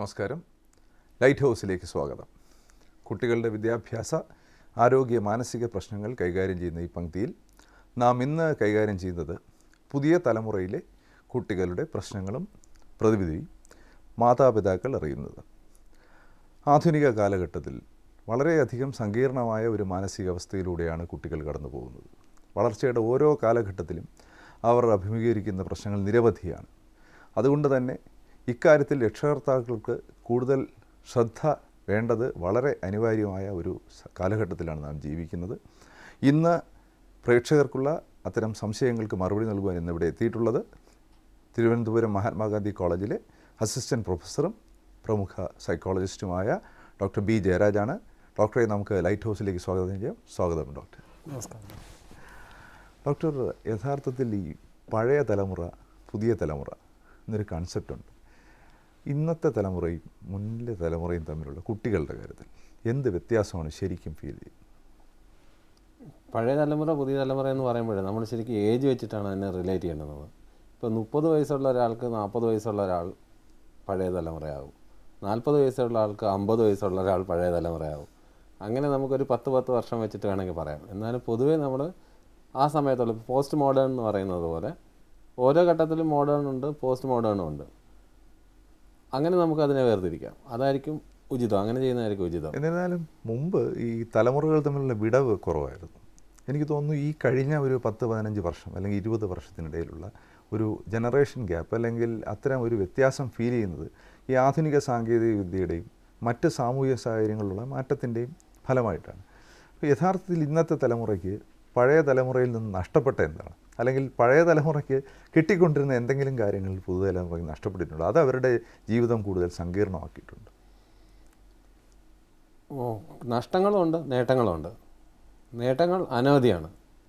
നമസ്കാരം ലൈറ്റ് ഹൗസിലേക്ക് സ്വാഗതം കുട്ടികളുടെ വിദ്യാഭ്യാസ ആരോഗ്യ മാനസിക പ്രശ്നങ്ങൾ കൈകാര്യം ചെയ്യുന്ന ഈ പങ്ക്തിയിൽ നാം ഇന്ന് കൈകാര്യം ചെയ്യുന്നത് പുതിയ തലമുറയിലെ കുട്ടികളുടെ പ്രശ്നങ്ങളും പ്രതിവിധിയും മാതാപിതാക്കൾ അറിയുന്നത് ആധുനിക കാലഘട്ടത്തിൽ വളരെയധികം സങ്കീർണമായ ഒരു മാനസികാവസ്ഥയിലൂടെയാണ് കുട്ടികൾ കടന്നു പോകുന്നത് വളർച്ചയുടെ ഓരോ കാലഘട്ടത്തിലും അവർ അഭിമുഖീകരിക്കുന്ന പ്രശ്നങ്ങൾ നിരവധിയാണ് അതുകൊണ്ട് തന്നെ ഇക്കാര്യത്തിൽ രക്ഷകർത്താക്കൾക്ക് കൂടുതൽ ശ്രദ്ധ വേണ്ടത് വളരെ അനിവാര്യമായ ഒരു സ- കാലഘട്ടത്തിലാണ് നാം ജീവിക്കുന്നത് ഇന്ന് പ്രേക്ഷകർക്കുള്ള അത്തരം സംശയങ്ങൾക്ക് മറുപടി നൽകുവാൻ ഇന്നിവിടെ എത്തിയിട്ടുള്ളത് തിരുവനന്തപുരം മഹാത്മാഗാന്ധി കോളേജിലെ അസിസ്റ്റൻറ്റ് പ്രൊഫസറും പ്രമുഖ സൈക്കോളജിസ്റ്റുമായ ഡോക്ടർ ബി ജയരാജാണ് ഡോക്ടറെ നമുക്ക് ലൈറ്റ് ഹൗസിലേക്ക് സ്വാഗതം ചെയ്യാം സ്വാഗതം ഡോക്ടർ നമസ്കാരം ഡോക്ടർ യഥാർത്ഥത്തിൽ ഈ പഴയ തലമുറ പുതിയ തലമുറ എന്നൊരു കൺസെപ്റ്റ് ഉണ്ട് ഇന്നത്തെ തലമുറയും മുന്നിലെ തലമുറയും തമ്മിലുള്ള കുട്ടികളുടെ കാര്യത്തിൽ എന്ത് വ്യത്യാസമാണ് ശരിക്കും ഫീൽ ചെയ്യുന്നത് പഴയ തലമുറ പുതിയ തലമുറ എന്ന് പറയുമ്പോൾ നമ്മൾ ശരിക്കും ഏജ് വെച്ചിട്ടാണ് അതിനെ റിലേറ്റ് ചെയ്യേണ്ടത് ഇപ്പോൾ മുപ്പത് വയസ്സുള്ള ഒരാൾക്ക് നാൽപ്പത് വയസ്സുള്ള ഒരാൾ പഴയ തലമുറയാകും നാൽപ്പത് വയസ്സുള്ള ആൾക്ക് അമ്പത് വയസ്സുള്ള ഒരാൾ പഴയ തലമുറയാകും അങ്ങനെ നമുക്കൊരു പത്ത് പത്ത് വർഷം വെച്ചിട്ട് വേണമെങ്കിൽ പറയാം എന്നാലും പൊതുവേ നമ്മൾ ആ സമയത്തുള്ള പോസ്റ്റ് മോഡേൺ എന്ന് പറയുന്നത് പോലെ ഓരോ ഘട്ടത്തിലും മോഡേൺ ഉണ്ട് പോസ്റ്റ് മോഡേണും ഉണ്ട് അങ്ങനെ നമുക്കതിനെ വേർതിരിക്കാം അതായിരിക്കും ഉചിതം അങ്ങനെ ചെയ്യുന്നതായിരിക്കും ഉചിതം എന്നിരുന്നാലും മുമ്പ് ഈ തലമുറകൾ തമ്മിലുള്ള വിടവ് കുറവായിരുന്നു എനിക്ക് തോന്നുന്നു ഈ കഴിഞ്ഞ ഒരു പത്ത് പതിനഞ്ച് വർഷം അല്ലെങ്കിൽ ഇരുപത് വർഷത്തിനിടയിലുള്ള ഒരു ജനറേഷൻ ഗ്യാപ്പ് അല്ലെങ്കിൽ അത്തരം ഒരു വ്യത്യാസം ഫീൽ ചെയ്യുന്നത് ഈ ആധുനിക സാങ്കേതിക വിദ്യയുടെയും മറ്റ് സാമൂഹിക സാഹചര്യങ്ങളിലുള്ള മാറ്റത്തിൻ്റെയും ഫലമായിട്ടാണ് അപ്പോൾ യഥാർത്ഥത്തിൽ ഇന്നത്തെ തലമുറയ്ക്ക് പഴയ തലമുറയിൽ നിന്ന് നഷ്ടപ്പെട്ട എന്താണ് അല്ലെങ്കിൽ പഴയ തലമുറയ്ക്ക് കിട്ടിക്കൊണ്ടിരുന്ന എന്തെങ്കിലും കാര്യങ്ങൾ പുതുതലമുറയ്ക്ക് നഷ്ടപ്പെട്ടിട്ടുണ്ടോ അത് അവരുടെ ജീവിതം കൂടുതൽ സങ്കീർണമാക്കിയിട്ടുണ്ട് ഓ, നഷ്ടങ്ങളുമുണ്ട് നേട്ടങ്ങളുമുണ്ട് നേട്ടങ്ങൾ അനവധിയാണ്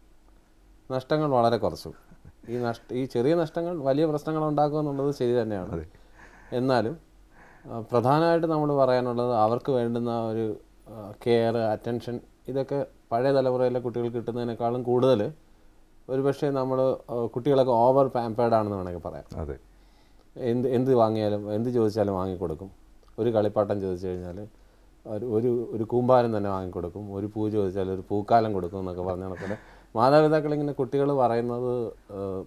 നഷ്ടങ്ങൾ വളരെ കുറച്ചു ഈ നഷ്ട ഈ ചെറിയ നഷ്ടങ്ങൾ വലിയ പ്രശ്നങ്ങൾ ഉണ്ടാക്കുക എന്നുള്ളത് ശരി തന്നെയാണ് അതെ. എന്നാലും ആ, പ്രധാനമായിട്ട് നമ്മൾ പറയാനുള്ളത് അവർക്ക് വേണ്ടുന്ന ഒരു കെയർ അറ്റൻഷൻ ഇതൊക്കെ പഴയ തലമുറയിലെ കുട്ടികൾക്ക് കിട്ടുന്നതിനേക്കാളും കൂടുതൽ ഒരുപക്ഷെ നമ്മൾ കുട്ടികളൊക്കെ ഓവർ പാമ്പേർഡ് ആണെന്ന് വേണമെങ്കിൽ പറയാം അതെ എന്ത് എന്ത് വാങ്ങിയാലും എന്ത് ചോദിച്ചാലും വാങ്ങിക്കൊടുക്കും ഒരു കളിപ്പാട്ടം ചോദിച്ചു കഴിഞ്ഞാൽ ഒരു ഒരു ഒരു കൂമ്പാരം തന്നെ വാങ്ങിക്കൊടുക്കും ഒരു പൂ ചോദിച്ചാൽ ഒരു പൂക്കാലം കൊടുക്കും എന്നൊക്കെ പറഞ്ഞ കണക്കിന് മാതാപിതാക്കൾ ഇങ്ങനെ കുട്ടികൾ പറയുന്നത് ഏഹ്,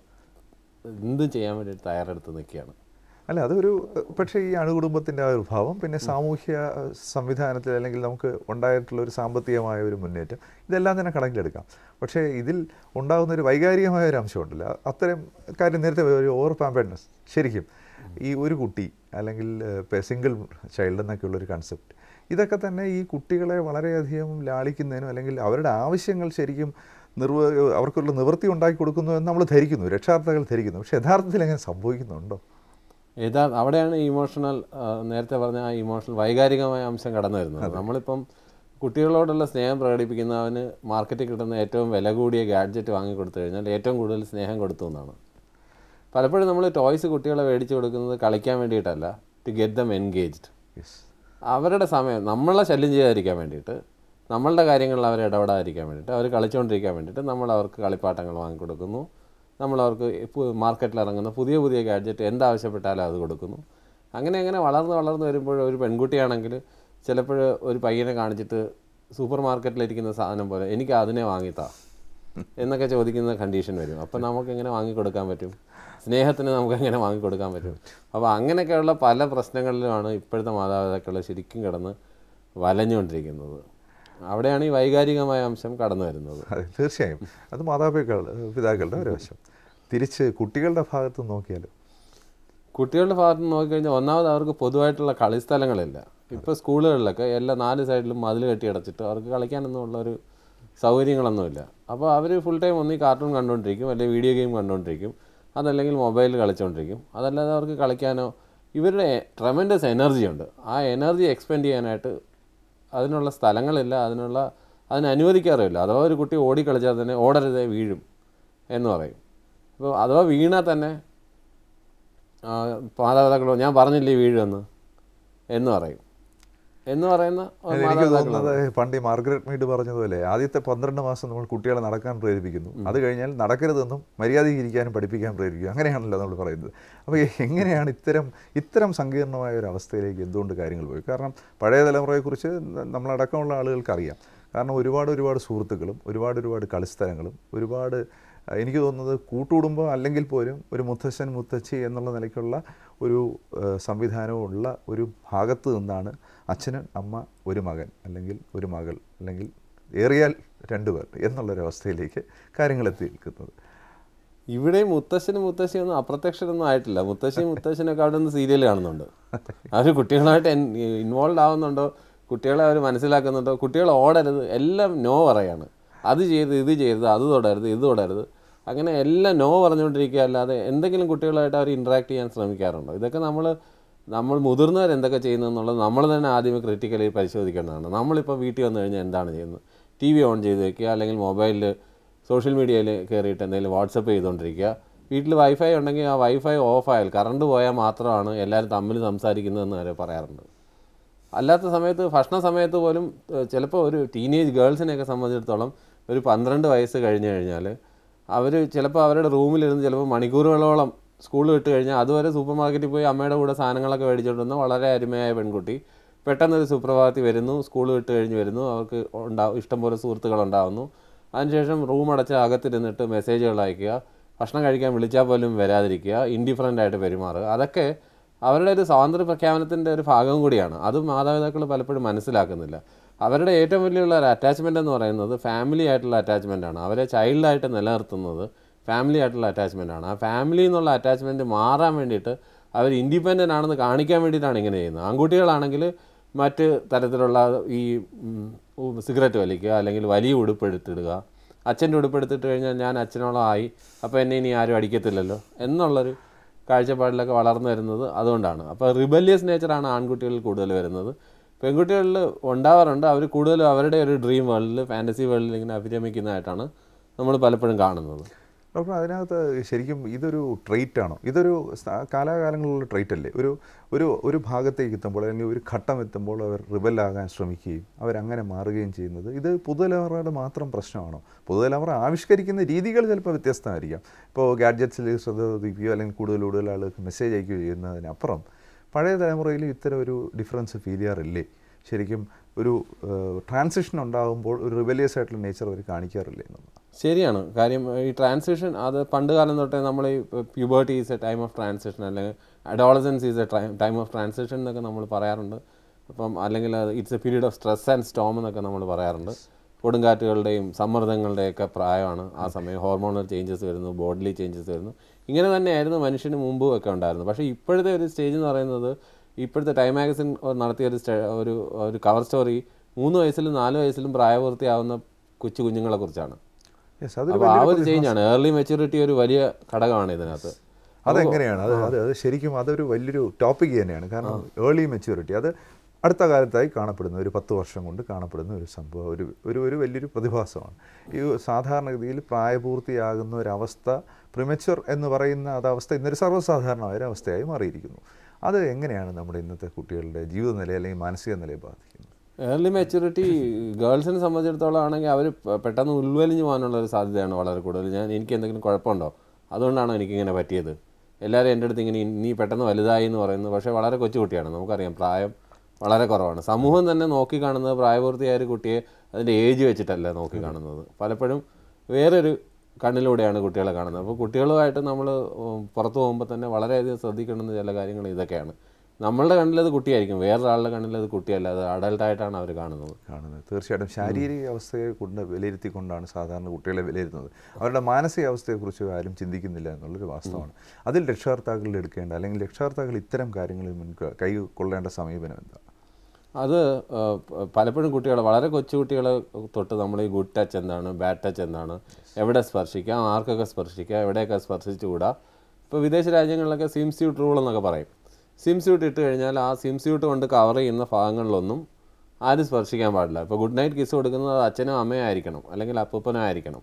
എന്തും ചെയ്യാൻ വേണ്ടി തയ്യാറെടുത്ത് നിൽക്കുകയാണ് അല്ല അതൊരു പക്ഷേ ഈ അണുകുടുംബത്തിൻ്റെ ആ ഒരു ഭാവം പിന്നെ സാമൂഹ്യ അഹ്, സംവിധാനത്തിൽ അല്ലെങ്കിൽ നമുക്ക് ഉണ്ടായിട്ടുള്ള ഒരു സാമ്പത്തികമായ ഒരു മുന്നേറ്റം ഇതെല്ലാം തന്നെ കണക്കിലെടുക്കാം പക്ഷേ ഇതിൽ ഉണ്ടാകുന്ന ഒരു വൈകാരികമായ ഒരു അംശമുണ്ടല്ലോ അ- അത്തരം കാര്യം നേരത്തെ ഒരു ഓവർ പാമ്പേഡ്നെസ് ശരിക്കും ഈ ഒരു കുട്ടി അല്ലെങ്കിൽ സിംഗിൾ ചൈൽഡ് എന്നൊക്കെയുള്ള ഒരു കൺസെപ്റ്റ് ഇതൊക്കെ തന്നെ ഈ കുട്ടികളെ വളരെയധികം ലാളിക്കുന്നതിനും അല്ലെങ്കിൽ അവരുടെ ആവശ്യങ്ങൾ ശരിക്കും നിർവ അവർക്കുള്ള നിവൃത്തി ഉണ്ടാക്കി കൊടുക്കുന്നു എന്ന് നമ്മൾ ധരിക്കുന്നു രക്ഷാർത്ഥകൾ ധരിക്കുന്നു പക്ഷേ യഥാർത്ഥത്തിൽ എങ്ങനെ സംഭവിക്കുന്നുണ്ടോ യഥാ അവിടെയാണ് ഇമോഷണൽ നേരത്തെ പറഞ്ഞ ആ ഇമോഷണൽ വൈകാരികമായ അംശം കടന്നു വരുന്നത് നമ്മളിപ്പം കുട്ടികളോടുള്ള സ്നേഹം പ്രകടിപ്പിക്കുന്നവന് മാർക്കറ്റിൽ കിട്ടുന്ന ഏറ്റവും വില കൂടിയ ഗാഡ്ജറ്റ് വാങ്ങിക്കൊടുത്തു കഴിഞ്ഞാൽ ഏറ്റവും കൂടുതൽ സ്നേഹം കൊടുത്തു എന്നാണ് പലപ്പോഴും നമ്മൾ ടോയ്സ് കുട്ടികളെ മേടിച്ചു കൊടുക്കുന്നത് കളിക്കാൻ വേണ്ടിയിട്ടല്ല to get them engaged yes അവരുടെ സമയം നമ്മളെ ശല്യം ചെയ്യാതിരിക്കാൻ വേണ്ടിയിട്ട് നമ്മളുടെ കാര്യങ്ങളിൽ അവർ ഇടപെടാതിരിക്കാൻ വേണ്ടിയിട്ട് അവർ കളിച്ചുകൊണ്ടിരിക്കാൻ വേണ്ടിയിട്ട് നമ്മൾ അവർക്ക് കളിപ്പാട്ടങ്ങൾ വാങ്ങിക്കൊടുക്കുന്നു നമ്മൾ അവർക്ക് മാർക്കറ്റിൽ ഇറങ്ങുന്ന പുതിയ പുതിയ ഗാഡ്ജറ്റ് എന്താവശ്യപ്പെട്ടാലും അത് കൊടുക്കുന്നു അങ്ങനെ അങ്ങനെ വളർന്ന് വളർന്ന് വരുമ്പോൾ ഒരു പെൺകുട്ടിയാണെങ്കിൽ ചിലപ്പോൾ ഒരു പയ്യനെ കാണിച്ചിട്ട് സൂപ്പർ മാർക്കറ്റിലിരിക്കുന്ന സാധനം പോലെ എനിക്ക് അതിനെ വാങ്ങിത്താ എന്നൊക്കെ ചോദിക്കുന്ന കണ്ടീഷൻ വരും അപ്പം നമുക്ക് എങ്ങനെ വാങ്ങിക്കൊടുക്കാൻ പറ്റും സ്നേഹത്തിന് നമുക്ക് എങ്ങനെ വാങ്ങിക്കൊടുക്കാൻ പറ്റും അപ്പോൾ അങ്ങനെയൊക്കെയുള്ള പല പ്രശ്നങ്ങളിലുമാണ് ഇപ്പോഴത്തെ മാതാപിതാക്കൾ ശരിക്കും കിടന്ന് വലഞ്ഞുകൊണ്ടിരിക്കുന്നത് അവിടെയാണ് ഈ വൈകാരികമായ അംശം കടന്നു വരുന്നത് അതെ തീർച്ചയായും അത് മാതാപിതാക്കൾ പിതാക്കളുടെ ഒരു വശം തിരിച്ച് കുട്ടികളുടെ ഭാഗത്ത് നോക്കിയാലും കുട്ടികളുടെ ഭാഗത്ത് നിന്ന് നോക്കിക്കഴിഞ്ഞാൽ ഒന്നാമത് അവർക്ക് പൊതുവായിട്ടുള്ള കളിസ്ഥലങ്ങളില്ല ഇപ്പോൾ സ്കൂളുകളിലൊക്കെ എല്ലാ നാല് സൈഡിലും മതിൽ കെട്ടി അടച്ചിട്ട് അവർക്ക് കളിക്കാനൊന്നും ഉള്ള ഒരു സൗകര്യങ്ങളൊന്നുമില്ല അപ്പോൾ അവർ ഫുൾ ടൈം ഒന്നീ കാർട്ടൂൺ കണ്ടുകൊണ്ടിരിക്കും അല്ലെങ്കിൽ വീഡിയോ ഗെയിം കണ്ടുകൊണ്ടിരിക്കും അതല്ലെങ്കിൽ മൊബൈൽ കളിച്ചുകൊണ്ടിരിക്കും അതല്ലാതെ അവർക്ക് കളിക്കാനോ ഇവരുടെ ട്രമെൻഡസ് എനർജി ഉണ്ട് ആ എനർജി എക്സ്പെൻഡ് ചെയ്യാനായിട്ട് അതിനുള്ള സ്ഥലങ്ങളില്ല അതിനുള്ള അതിന് അനുവദിക്കാറില്ല അഥവാ ഒരു കുട്ടി ഓടി കളിച്ചാൽ തന്നെ ഓടരുതേ വീഴും എന്ന് പറയും അപ്പോൾ അഥവാ വീണാൽ തന്നെ ആ, മാതാപിതാക്കളോ ഞാൻ പറഞ്ഞില്ലേ വീഴുമെന്ന് എന്ന് പറയും എന്ന് പറയുന്ന എനിക്ക് മാതാപിതാക്കളാണ്. തോന്നുന്നത് പണ്ട് ഈ മാർഗരറ്റ് മീഡ് പറഞ്ഞതുപോലെ ആദ്യത്തെ പന്ത്രണ്ട് മാസം നമ്മൾ കുട്ടികളെ നടക്കാൻ പ്രേരിപ്പിക്കുന്നു അത് കഴിഞ്ഞാൽ നടക്കരുതെന്നും മര്യാദയ്ക്ക് ഇരിക്കാനും പഠിപ്പിക്കാൻ പ്രേരിപ്പിക്കും അങ്ങനെയാണല്ലോ നമ്മൾ പറയുന്നത് അപ്പോൾ എങ്ങനെയാണ് ഇത്തരം ഇത്തരം സങ്കീർണമായ ഒരു അവസ്ഥയിലേക്ക് എന്തുകൊണ്ട് കാര്യങ്ങൾ പോയി കാരണം പഴയ തലമുറയെക്കുറിച്ച് ന- നമ്മളടക്കമുള്ള ആളുകൾക്ക് അറിയാം കാരണം ഒരുപാട് ഒരുപാട് സുഹൃത്തുക്കളും ഒരുപാട് ഒരുപാട് കളിസ്ഥലങ്ങളും ഒരുപാട് അഹ് എനിക്ക് തോന്നുന്നത് കൂട്ടുകുടുംബം അല്ലെങ്കിൽ പോലും ഒരു മുത്തശ്ശൻ മുത്തച്ഛി എന്നുള്ള നിലയ്ക്കുള്ള ഒരു ഏഹ്, സംവിധാനവും ഉള്ള ഒരു ഭാഗത്ത് നിന്നാണ് അച്ഛന് അമ്മ ഒരു മകൻ അല്ലെങ്കിൽ ഒരു മകൾ അല്ലെങ്കിൽ ഏറിയാൽ രണ്ടുപേർ എന്നുള്ളൊരവസ്ഥയിലേക്ക് കാര്യങ്ങൾ എത്തി നിൽക്കുന്നത് ഇവിടെ മുത്തശ്ശനും മുത്തശ്ശിയൊന്നും അപ്രത്യക്ഷരൊന്നും ആയിട്ടില്ല മുത്തശ്ശിയും മുത്തശ്ശനൊക്കെ അവിടെ നിന്ന് സീരിയൽ കാണുന്നുണ്ട് അവർ കുട്ടികളായിട്ട് ഇൻവോൾവ് ആവുന്നുണ്ടോ കുട്ടികളെ അവർ മനസ്സിലാക്കുന്നുണ്ടോ കുട്ടികൾ ഓടരുത് എല്ലാം നോ പറയാണ് അത് ചെയ്ത് ഇത് ചെയ്ത് അത് തൊടരുത് ഇത് തൊടരുത് അങ്ങനെ എല്ലാം നോ പറഞ്ഞുകൊണ്ടിരിക്കുക അല്ലാതെ എന്തെങ്കിലും കുട്ടികളായിട്ട് അവർ ഇൻട്രാക്ട് ചെയ്യാൻ ശ്രമിക്കാറുണ്ടോ ഇതൊക്കെ നമ്മൾ നമ്മൾ മുതിർന്നവർ എന്തൊക്കെ ചെയ്യുന്നതെന്നുള്ളത് നമ്മൾ തന്നെ ആദ്യമേ ക്രിട്ടിക്കലി പരിശോധിക്കേണ്ടതാണ് നമ്മളിപ്പോൾ വീട്ടിൽ വന്നു കഴിഞ്ഞാൽ എന്താണ് ചെയ്യുന്നത് ടി വി ഓൺ ചെയ്ത് വെക്കുക അല്ലെങ്കിൽ മൊബൈലിൽ സോഷ്യൽ മീഡിയയിൽ കയറിയിട്ട് എന്തെങ്കിലും വാട്സപ്പ് ചെയ്തുകൊണ്ടിരിക്കുക വീട്ടിൽ വൈഫൈ ഉണ്ടെങ്കിൽ ആ വൈഫൈ ഓഫ് ആയാൽ കറണ്ട് പോയാൽ മാത്രമാണ് എല്ലാവരും തമ്മിൽ സംസാരിക്കുന്നതെന്ന് വരെ പറയാറുണ്ട് അല്ലാത്ത സമയത്ത് ഭക്ഷണ സമയത്ത് പോലും ചിലപ്പോൾ ഒരു ടീനേജ് ഗേൾസിനെയൊക്കെ സംബന്ധിച്ചിടത്തോളം ഒരു പന്ത്രണ്ട് വയസ്സ് കഴിഞ്ഞ് കഴിഞ്ഞാൽ അവർ ചിലപ്പോൾ അവരുടെ റൂമിലിരുന്ന് ചിലപ്പോൾ മണിക്കൂറുകളോളം സ്കൂൾ വിട്ട് കഴിഞ്ഞാൽ അതുവരെ സൂപ്പർ മാർക്കറ്റിൽ പോയി അമ്മയുടെ കൂടെ സാധനങ്ങളൊക്കെ മേടിച്ചുകൊണ്ടിരുന്ന വളരെ അരുമയായ പെൺകുട്ടി പെട്ടെന്നൊരു സുപ്രഭാതത്തിൽ വരുന്നു സ്കൂൾ വിട്ട് കഴിഞ്ഞ് വരുന്നു അവർക്ക് ഉണ്ടാവും ഇഷ്ടംപോലെ സുഹൃത്തുക്കൾ ഉണ്ടാവുന്നു അതിനുശേഷം റൂം അടച്ച് അകത്തിരുന്നിട്ട് മെസ്സേജുകൾ അയക്കുക ഭക്ഷണം കഴിക്കാൻ വിളിച്ചാൽ പോലും വരാതിരിക്കുക ഇൻഡിഫറൻ്റ് ആയിട്ട് പെരുമാറുക അതൊക്കെ അവരുടെ ഒരു സ്വാതന്ത്ര്യ പ്രഖ്യാപനത്തിൻ്റെ ഒരു ഭാഗം കൂടിയാണ് അത് മാതാപിതാക്കൾ പലപ്പോഴും മനസ്സിലാക്കുന്നില്ല അവരുടെ ഏറ്റവും വലിയുള്ള ഒരു അറ്റാച്ച്മെൻ്റ് എന്ന് പറയുന്നത് ഫാമിലി ആയിട്ടുള്ള അറ്റാച്ച്മെൻ്റ് ആണ് അവരെ ചൈൽഡായിട്ട് നിലനിർത്തുന്നത് ഫാമിലി ആയിട്ടുള്ള അറ്റാച്ച്മെൻ്റ് ആണ് ആ ഫാമിലി എന്നുള്ള അറ്റാച്ച്മെൻറ്റ് മാറാൻ വേണ്ടിയിട്ട് അവർ ഇൻഡിപെൻഡൻ്റ് ആണെന്ന് കാണിക്കാൻ വേണ്ടിയിട്ടാണ് ഇങ്ങനെ ചെയ്യുന്നത് ആൺകുട്ടികളാണെങ്കിൽ മറ്റ് തരത്തിലുള്ള ഈ ഉം, സിഗരറ്റ് വലിക്കുക അല്ലെങ്കിൽ വലിയ ഉടുപ്പെടുത്തിടുക അച്ഛൻ്റെ ഉടുപ്പെടുത്തിട്ട് കഴിഞ്ഞാൽ ഞാൻ അച്ഛനോളം ആയി അപ്പോൾ എന്നെ ഇനി ആരും അടിക്കത്തില്ലല്ലോ എന്നുള്ളൊരു കാഴ്ചപ്പാടിലൊക്കെ വളർന്നു വരുന്നത് അതുകൊണ്ടാണ് അപ്പോൾ റിബല്യസ് നേച്ചറാണ് ആൺകുട്ടികളിൽ കൂടുതൽ വരുന്നത് പെൺകുട്ടികളിൽ ഉണ്ടാവാറുണ്ട് അവർ കൂടുതലും അവരുടെ ഒരു ഡ്രീം വേൾഡിൽ ഫാൻറ്റസി വേൾഡിൽ ഇങ്ങനെ അഭിരമിക്കുന്നതായിട്ടാണ് നമ്മൾ പലപ്പോഴും കാണുന്നത് ഡോക്ടർ അതിനകത്ത് ശരിക്കും ഇതൊരു ട്രെയിറ്റ് ആണോ ഇതൊരു സ- കാലാകാലങ്ങളിലുള്ള ട്രെയിറ്റ് അല്ലേ ഒരു ഒരു ഒരു ഭാഗത്തേക്ക് എത്തുമ്പോൾ അല്ലെങ്കിൽ ഒരു ഘട്ടം എത്തുമ്പോൾ അവർ റിബലാകാൻ ശ്രമിക്കുകയും അവരങ്ങനെ മാറുകയും ചെയ്യുന്നത് ഇത് പുതുതലമുറയുടെ മാത്രം പ്രശ്നമാണോ പുതുതലമുറ ആവിഷ്കരിക്കുന്ന രീതികൾ ചിലപ്പോൾ വ്യത്യസ്തമായിരിക്കാം ഇപ്പോൾ ഗാഡ്ജറ്റ്സിൽ ശ്രദ്ധ പതിപ്പിക്കുകയോ അല്ലെങ്കിൽ കൂടുതൽ കൂടുതൽ ആളുകൾക്ക് മെസ്സേജ് അയക്കുകയോ ചെയ്യുന്നതിനപ്പുറം പഴയ തലമുറയിൽ ഇത്തരം ഒരു ഡിഫറൻസ് ഫീൽ ചെയ്യാറില്ലേ ശരിക്കും ഒരു ട്രാൻസിഷൻ ഉണ്ടാകുമ്പോൾ ഒരു റിബലിയസ് ആയിട്ടുള്ള നേച്ചർ അവർ കാണിക്കാറില്ലേ എന്നുള്ളത് ശരിയാണ് കാര്യം ഈ ട്രാൻസിഷൻ അത് പണ്ട് കാലം തൊട്ടേ നമ്മൾ ഈ puberty is a time of transition അല്ലെങ്കിൽ adolescence is a time of transition എന്നൊക്കെ നമ്മൾ പറയാറുണ്ട് അപ്പം അല്ലെങ്കിൽ it's a period of stress and storm എന്നൊക്കെ നമ്മൾ പറയാറുണ്ട് കൊടുങ്കാറ്റുകളുടെയും സമ്മർദ്ദങ്ങളുടെയൊക്കെ പ്രായമാണ് ആ സമയം ഹോർമോണൽ ചേഞ്ചസ് വരുന്നു ബോഡിലി ചേഞ്ചസ് വരുന്നു ഇങ്ങനെ തന്നെയായിരുന്നു മനുഷ്യന് മുമ്പും ഒക്കെ ഉണ്ടായിരുന്നു പക്ഷേ ഇപ്പോഴത്തെ ഒരു സ്റ്റേജ് എന്ന് പറയുന്നത് ഇപ്പോഴത്തെ ടൈം മാഗസിൻ നടത്തിയ ഒരു സ്റ്റേ- ഒരു ഒരു കവർ സ്റ്റോറി മൂന്ന് വയസ്സിലും നാല് വയസ്സിലും പ്രായപൂർത്തിയാവുന്ന കൊച്ചു കുഞ്ഞുങ്ങളെ കുറിച്ചാണ് യെസ് അതൊരു അപ്പോൾ ആ വലിയൊരു ഒരു ചേഞ്ചാണ് ഏർലി മെച്യൂരിറ്റി ഒരു വലിയ ഘടകമാണ് ഇതിനകത്ത് അതെങ്ങനെയാണ് അത് അത് അത് ശരിക്കും അതൊരു വലിയൊരു ടോപ്പിക് തന്നെയാണ് കാരണം ഏർലി മെച്യൂരിറ്റി അത് അടുത്ത കാലത്തായി കാണപ്പെടുന്ന ഒരു പത്ത് വർഷം കൊണ്ട് കാണപ്പെടുന്ന ഒരു സംഭവം ഒരു ഒരു ഒരു വലിയൊരു പ്രതിഭാസമാണ് ഈ സാധാരണഗതിയിൽ പ്രായപൂർത്തിയാകുന്ന ഒരവസ്ഥ പ്രിമച്വർ എന്ന് പറയുന്ന അതവസ്ഥ ഇന്നൊരു സർവ്വസാധാരണമായ ഒരു അവസ്ഥയായി മാറിയിരിക്കുന്നു അത് എങ്ങനെയാണ് നമ്മുടെ ഇന്നത്തെ കുട്ടികളുടെ ജീവിത നില അല്ലെങ്കിൽ മാനസിക നിലയെ ബാധിക്കുന്നത് ഏർലി മെച്യൂരിറ്റി ഗേൾസിനെ സംബന്ധിച്ചിടത്തോളം ആണെങ്കിൽ അവർ പെട്ടെന്ന് ഉൾവലിഞ്ഞു പോകാനുള്ള ഒരു സാധ്യതയാണ് വളരെ കൂടുതൽ ഞാൻ എനിക്ക് എന്തെങ്കിലും കുഴപ്പമുണ്ടോ അതുകൊണ്ടാണോ എനിക്കിങ്ങനെ പറ്റിയത് എല്ലാവരും എൻ്റെ അടുത്ത് ഇങ്ങനെ നീ പെട്ടെന്ന് വലുതായി എന്ന് പറയുന്നത് പക്ഷേ വളരെ കൊച്ചുകുട്ടിയാണ് നമുക്കറിയാം പ്രായം വളരെ കുറവാണ് സമൂഹം തന്നെ നോക്കി കാണുന്നത് പ്രായപൂർത്തിയായ ഒരു കുട്ടിയെ അതിൻ്റെ ഏജ് വെച്ചിട്ടല്ല നോക്കി കാണുന്നത് പലപ്പോഴും വേറൊരു കണ്ണിലൂടെയാണ് കുട്ടികളെ കാണുന്നത് അപ്പോൾ കുട്ടികളുമായിട്ട് നമ്മൾ പുറത്ത് പോകുമ്പോൾ തന്നെ വളരെയധികം ശ്രദ്ധിക്കേണ്ടുന്ന ചില കാര്യങ്ങൾ ഇതൊക്കെയാണ് നമ്മളുടെ കണ്ണിലത് കുട്ടിയായിരിക്കും വേറൊരാളുടെ കണ്ണിലത് കുട്ടിയല്ല അത് അഡൽട്ടായിട്ടാണ് അവർ കാണുന്നത് കാണുന്നത് തീർച്ചയായിട്ടും ശാരീരിക അവസ്ഥയെ കൊണ്ട് വിലയിരുത്തിക്കൊണ്ടാണ് സാധാരണ കുട്ടികളെ വിലയിരുത്തുന്നത് അവരുടെ മാനസികാവസ്ഥയെക്കുറിച്ച് ആരും ചിന്തിക്കുന്നില്ല എന്നുള്ളൊരു വാസ്തവമാണ് അതിൽ രക്ഷകർത്താക്കൾ എടുക്കേണ്ട അല്ലെങ്കിൽ രക്ഷകർത്താക്കൾ ഇത്തരം കാര്യങ്ങളിൽ മുൻ കൈക്കൊള്ളേണ്ട സമീപനം എന്താണ് അത് ആ, പ- പലപ്പോഴും കുട്ടികൾ വളരെ കൊച്ചു കുട്ടികളെ തൊട്ട് നമ്മൾ ഈ ഗുഡ് ടച്ച് എന്താണ് ബാഡ് ടച്ച് എന്താണ് എവിടെ സ്പർശിക്കാം ആർക്കൊക്കെ സ്പർശിക്കാം എവിടെയൊക്കെ സ്പർശിച്ചുകൂടാ ഇപ്പോൾ വിദേശ രാജ്യങ്ങളിലൊക്കെ സിം സ്യൂട്ട് റൂൾ എന്നൊക്കെ പറയും സിം സ്യൂട്ട് ഇട്ട് കഴിഞ്ഞാൽ ആ സിം സ്യൂട്ട് കൊണ്ട് കവർ ചെയ്യുന്ന ഭാഗങ്ങളിലൊന്നും ആരും സ്പർശിക്കാൻ പാടില്ല ഇപ്പോൾ ഗുഡ് നൈറ്റ് കിസ് കൊടുക്കുന്നത് അത് അച്ഛനും അമ്മയും ആയിരിക്കണം അല്ലെങ്കിൽ അപ്പൂപ്പനും ആയിരിക്കണം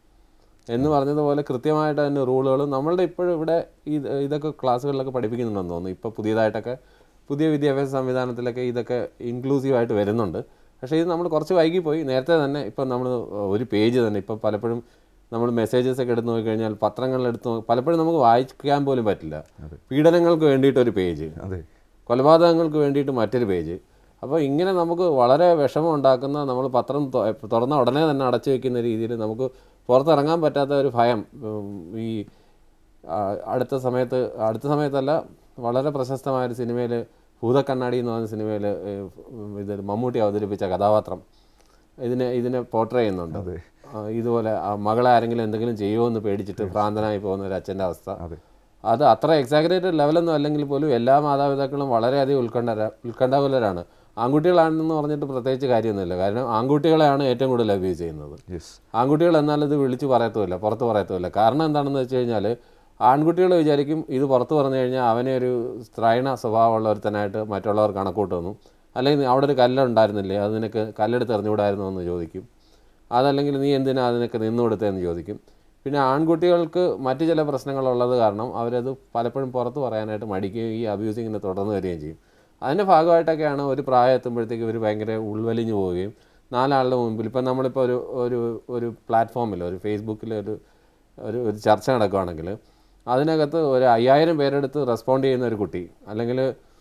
എന്ന് പറഞ്ഞതുപോലെ കൃത്യമായിട്ട് അതിൻ്റെ റൂളുകളും നമ്മളുടെ ഇപ്പോഴും ഇവിടെ ഇത് ഇതൊക്കെ ക്ലാസ്സുകളിലൊക്കെ പഠിപ്പിക്കുന്നുണ്ടെന്ന് തോന്നുന്നു ഇപ്പോൾ പുതിയതായിട്ടൊക്കെ പുതിയ വിദ്യാഭ്യാസ സംവിധാനത്തിലൊക്കെ ഇതൊക്കെ ഇൻക്ലൂസീവായിട്ട് വരുന്നുണ്ട് പക്ഷേ ഇത് നമ്മൾ കുറച്ച് വൈകിപ്പോയി നേരത്തെ തന്നെ ഇപ്പം നമ്മൾ ഒരു പേജ് തന്നെ ഇപ്പം പലപ്പോഴും നമ്മൾ മെസ്സേജസ് ഒക്കെ എടുത്ത് നോക്കിക്കഴിഞ്ഞാൽ പത്രങ്ങളിൽ എടുത്ത് നോക്കി പലപ്പോഴും നമുക്ക് വായിക്കാൻ പോലും പറ്റില്ല പീഡനങ്ങൾക്ക് വേണ്ടിയിട്ടൊരു പേജ് അതെ കൊലപാതകങ്ങൾക്ക് വേണ്ടിയിട്ട് മറ്റൊരു പേജ് അപ്പോൾ ഇങ്ങനെ നമുക്ക് വളരെ വിഷമം ഉണ്ടാക്കുന്ന നമ്മൾ പത്രം തൊ- തുറന്ന ഉടനെ തന്നെ അടച്ചു വെക്കുന്ന രീതിയിൽ നമുക്ക് പുറത്തിറങ്ങാൻ പറ്റാത്ത ഒരു ഭയം ഉം, ഈ ആ, അടുത്ത സമയത്ത് അടുത്ത സമയത്തല്ല വളരെ പ്രശസ്തമായ ഒരു സിനിമയിൽ ഭൂതക്കണ്ണാടി എന്ന് പറഞ്ഞ സിനിമയിൽ ഇത് മമ്മൂട്ടി അവതരിപ്പിച്ച കഥാപാത്രം ഇതിനെ ഇതിനെ പോർട്രേ ചെയ്യുന്നുണ്ട് അതെ ആ, ഇതുപോലെ ആ മകളെ ആരെങ്കിലും എന്തെങ്കിലും ചെയ്യുമോ എന്ന് പേടിച്ചിട്ട് ഭ്രാന്തനായി പോകുന്ന ഒരു അച്ഛൻ്റെ അവസ്ഥ അതെ അത് അത്ര എക്സാഗ്രേറ്റഡ് ലെവലൊന്നും അല്ലെങ്കിൽ പോലും എല്ലാ മാതാപിതാക്കളും വളരെയധികം ഉത്കണ്ഠ ഉത്കണ്ഠാകുലരാണ് ആൺകുട്ടികളാണെന്ന് പറഞ്ഞിട്ട് പ്രത്യേകിച്ച് കാര്യമൊന്നുമില്ല കാരണം ആൺകുട്ടികളെയാണ് ഏറ്റവും കൂടുതൽ അബ്യൂസ് ചെയ്യുന്നത് യെസ് ആൺകുട്ടികൾ എന്നാൽ ഇത് വിളിച്ച് പറയത്തുമില്ല പുറത്ത് പറയത്തുമില്ല കാരണം എന്താണെന്ന് വെച്ച് കഴിഞ്ഞാൽ ആൺകുട്ടികൾ വിചാരിക്കും ഇത് പുറത്ത് പറഞ്ഞു കഴിഞ്ഞാൽ അവനെ ഒരു സ്ത്രൈണ സ്വഭാവമുള്ള ഒരുത്തനായിട്ട് മറ്റുള്ളവർ കണക്കൂട്ടുന്നു അല്ലെങ്കിൽ അവിടെ ഒരു കല്ലുണ്ടായിരുന്നില്ലേ അത് നിനക്ക് കല്ലെടുത്ത് എറിഞ്ഞുകൂടായിരുന്നോ എന്ന് ചോദിക്കും അതല്ലെങ്കിൽ നീ എന്തിനാ അതിനൊക്കെ നിന്നു കൊടുത്തതെന്ന് ചോദിക്കും പിന്നെ ആൺകുട്ടികൾക്ക് മറ്റു ചില പ്രശ്നങ്ങളുള്ളത് കാരണം അവരത് പലപ്പോഴും പുറത്ത് പറയാനായിട്ട് മടിക്കുകയും ഈ അബ്യൂസിങ്ങിനെ തുടർന്ന് വരികയും ചെയ്യും അതിൻ്റെ ഭാഗമായിട്ടൊക്കെയാണ് ഒരു പ്രായം എത്തുമ്പോഴത്തേക്ക് ഇവർ ഭയങ്കര ഉൾവലിഞ്ഞു പോവുകയും നാലാളുടെ മുമ്പിൽ ഇപ്പം നമ്മളിപ്പോൾ ഒരു ഒരു ഒരു പ്ലാറ്റ്ഫോമിൽ ഒരു ഫേസ്ബുക്കിൽ ഒരു ഒരു ഒരു ചർച്ച നടക്കുകയാണെങ്കിൽ അതിനകത്ത് ഒരു അയ്യായിരം പേരെടുത്ത് റെസ്പോണ്ട് ചെയ്യുന്ന ഒരു കുട്ടി അല്ലെങ്കിൽ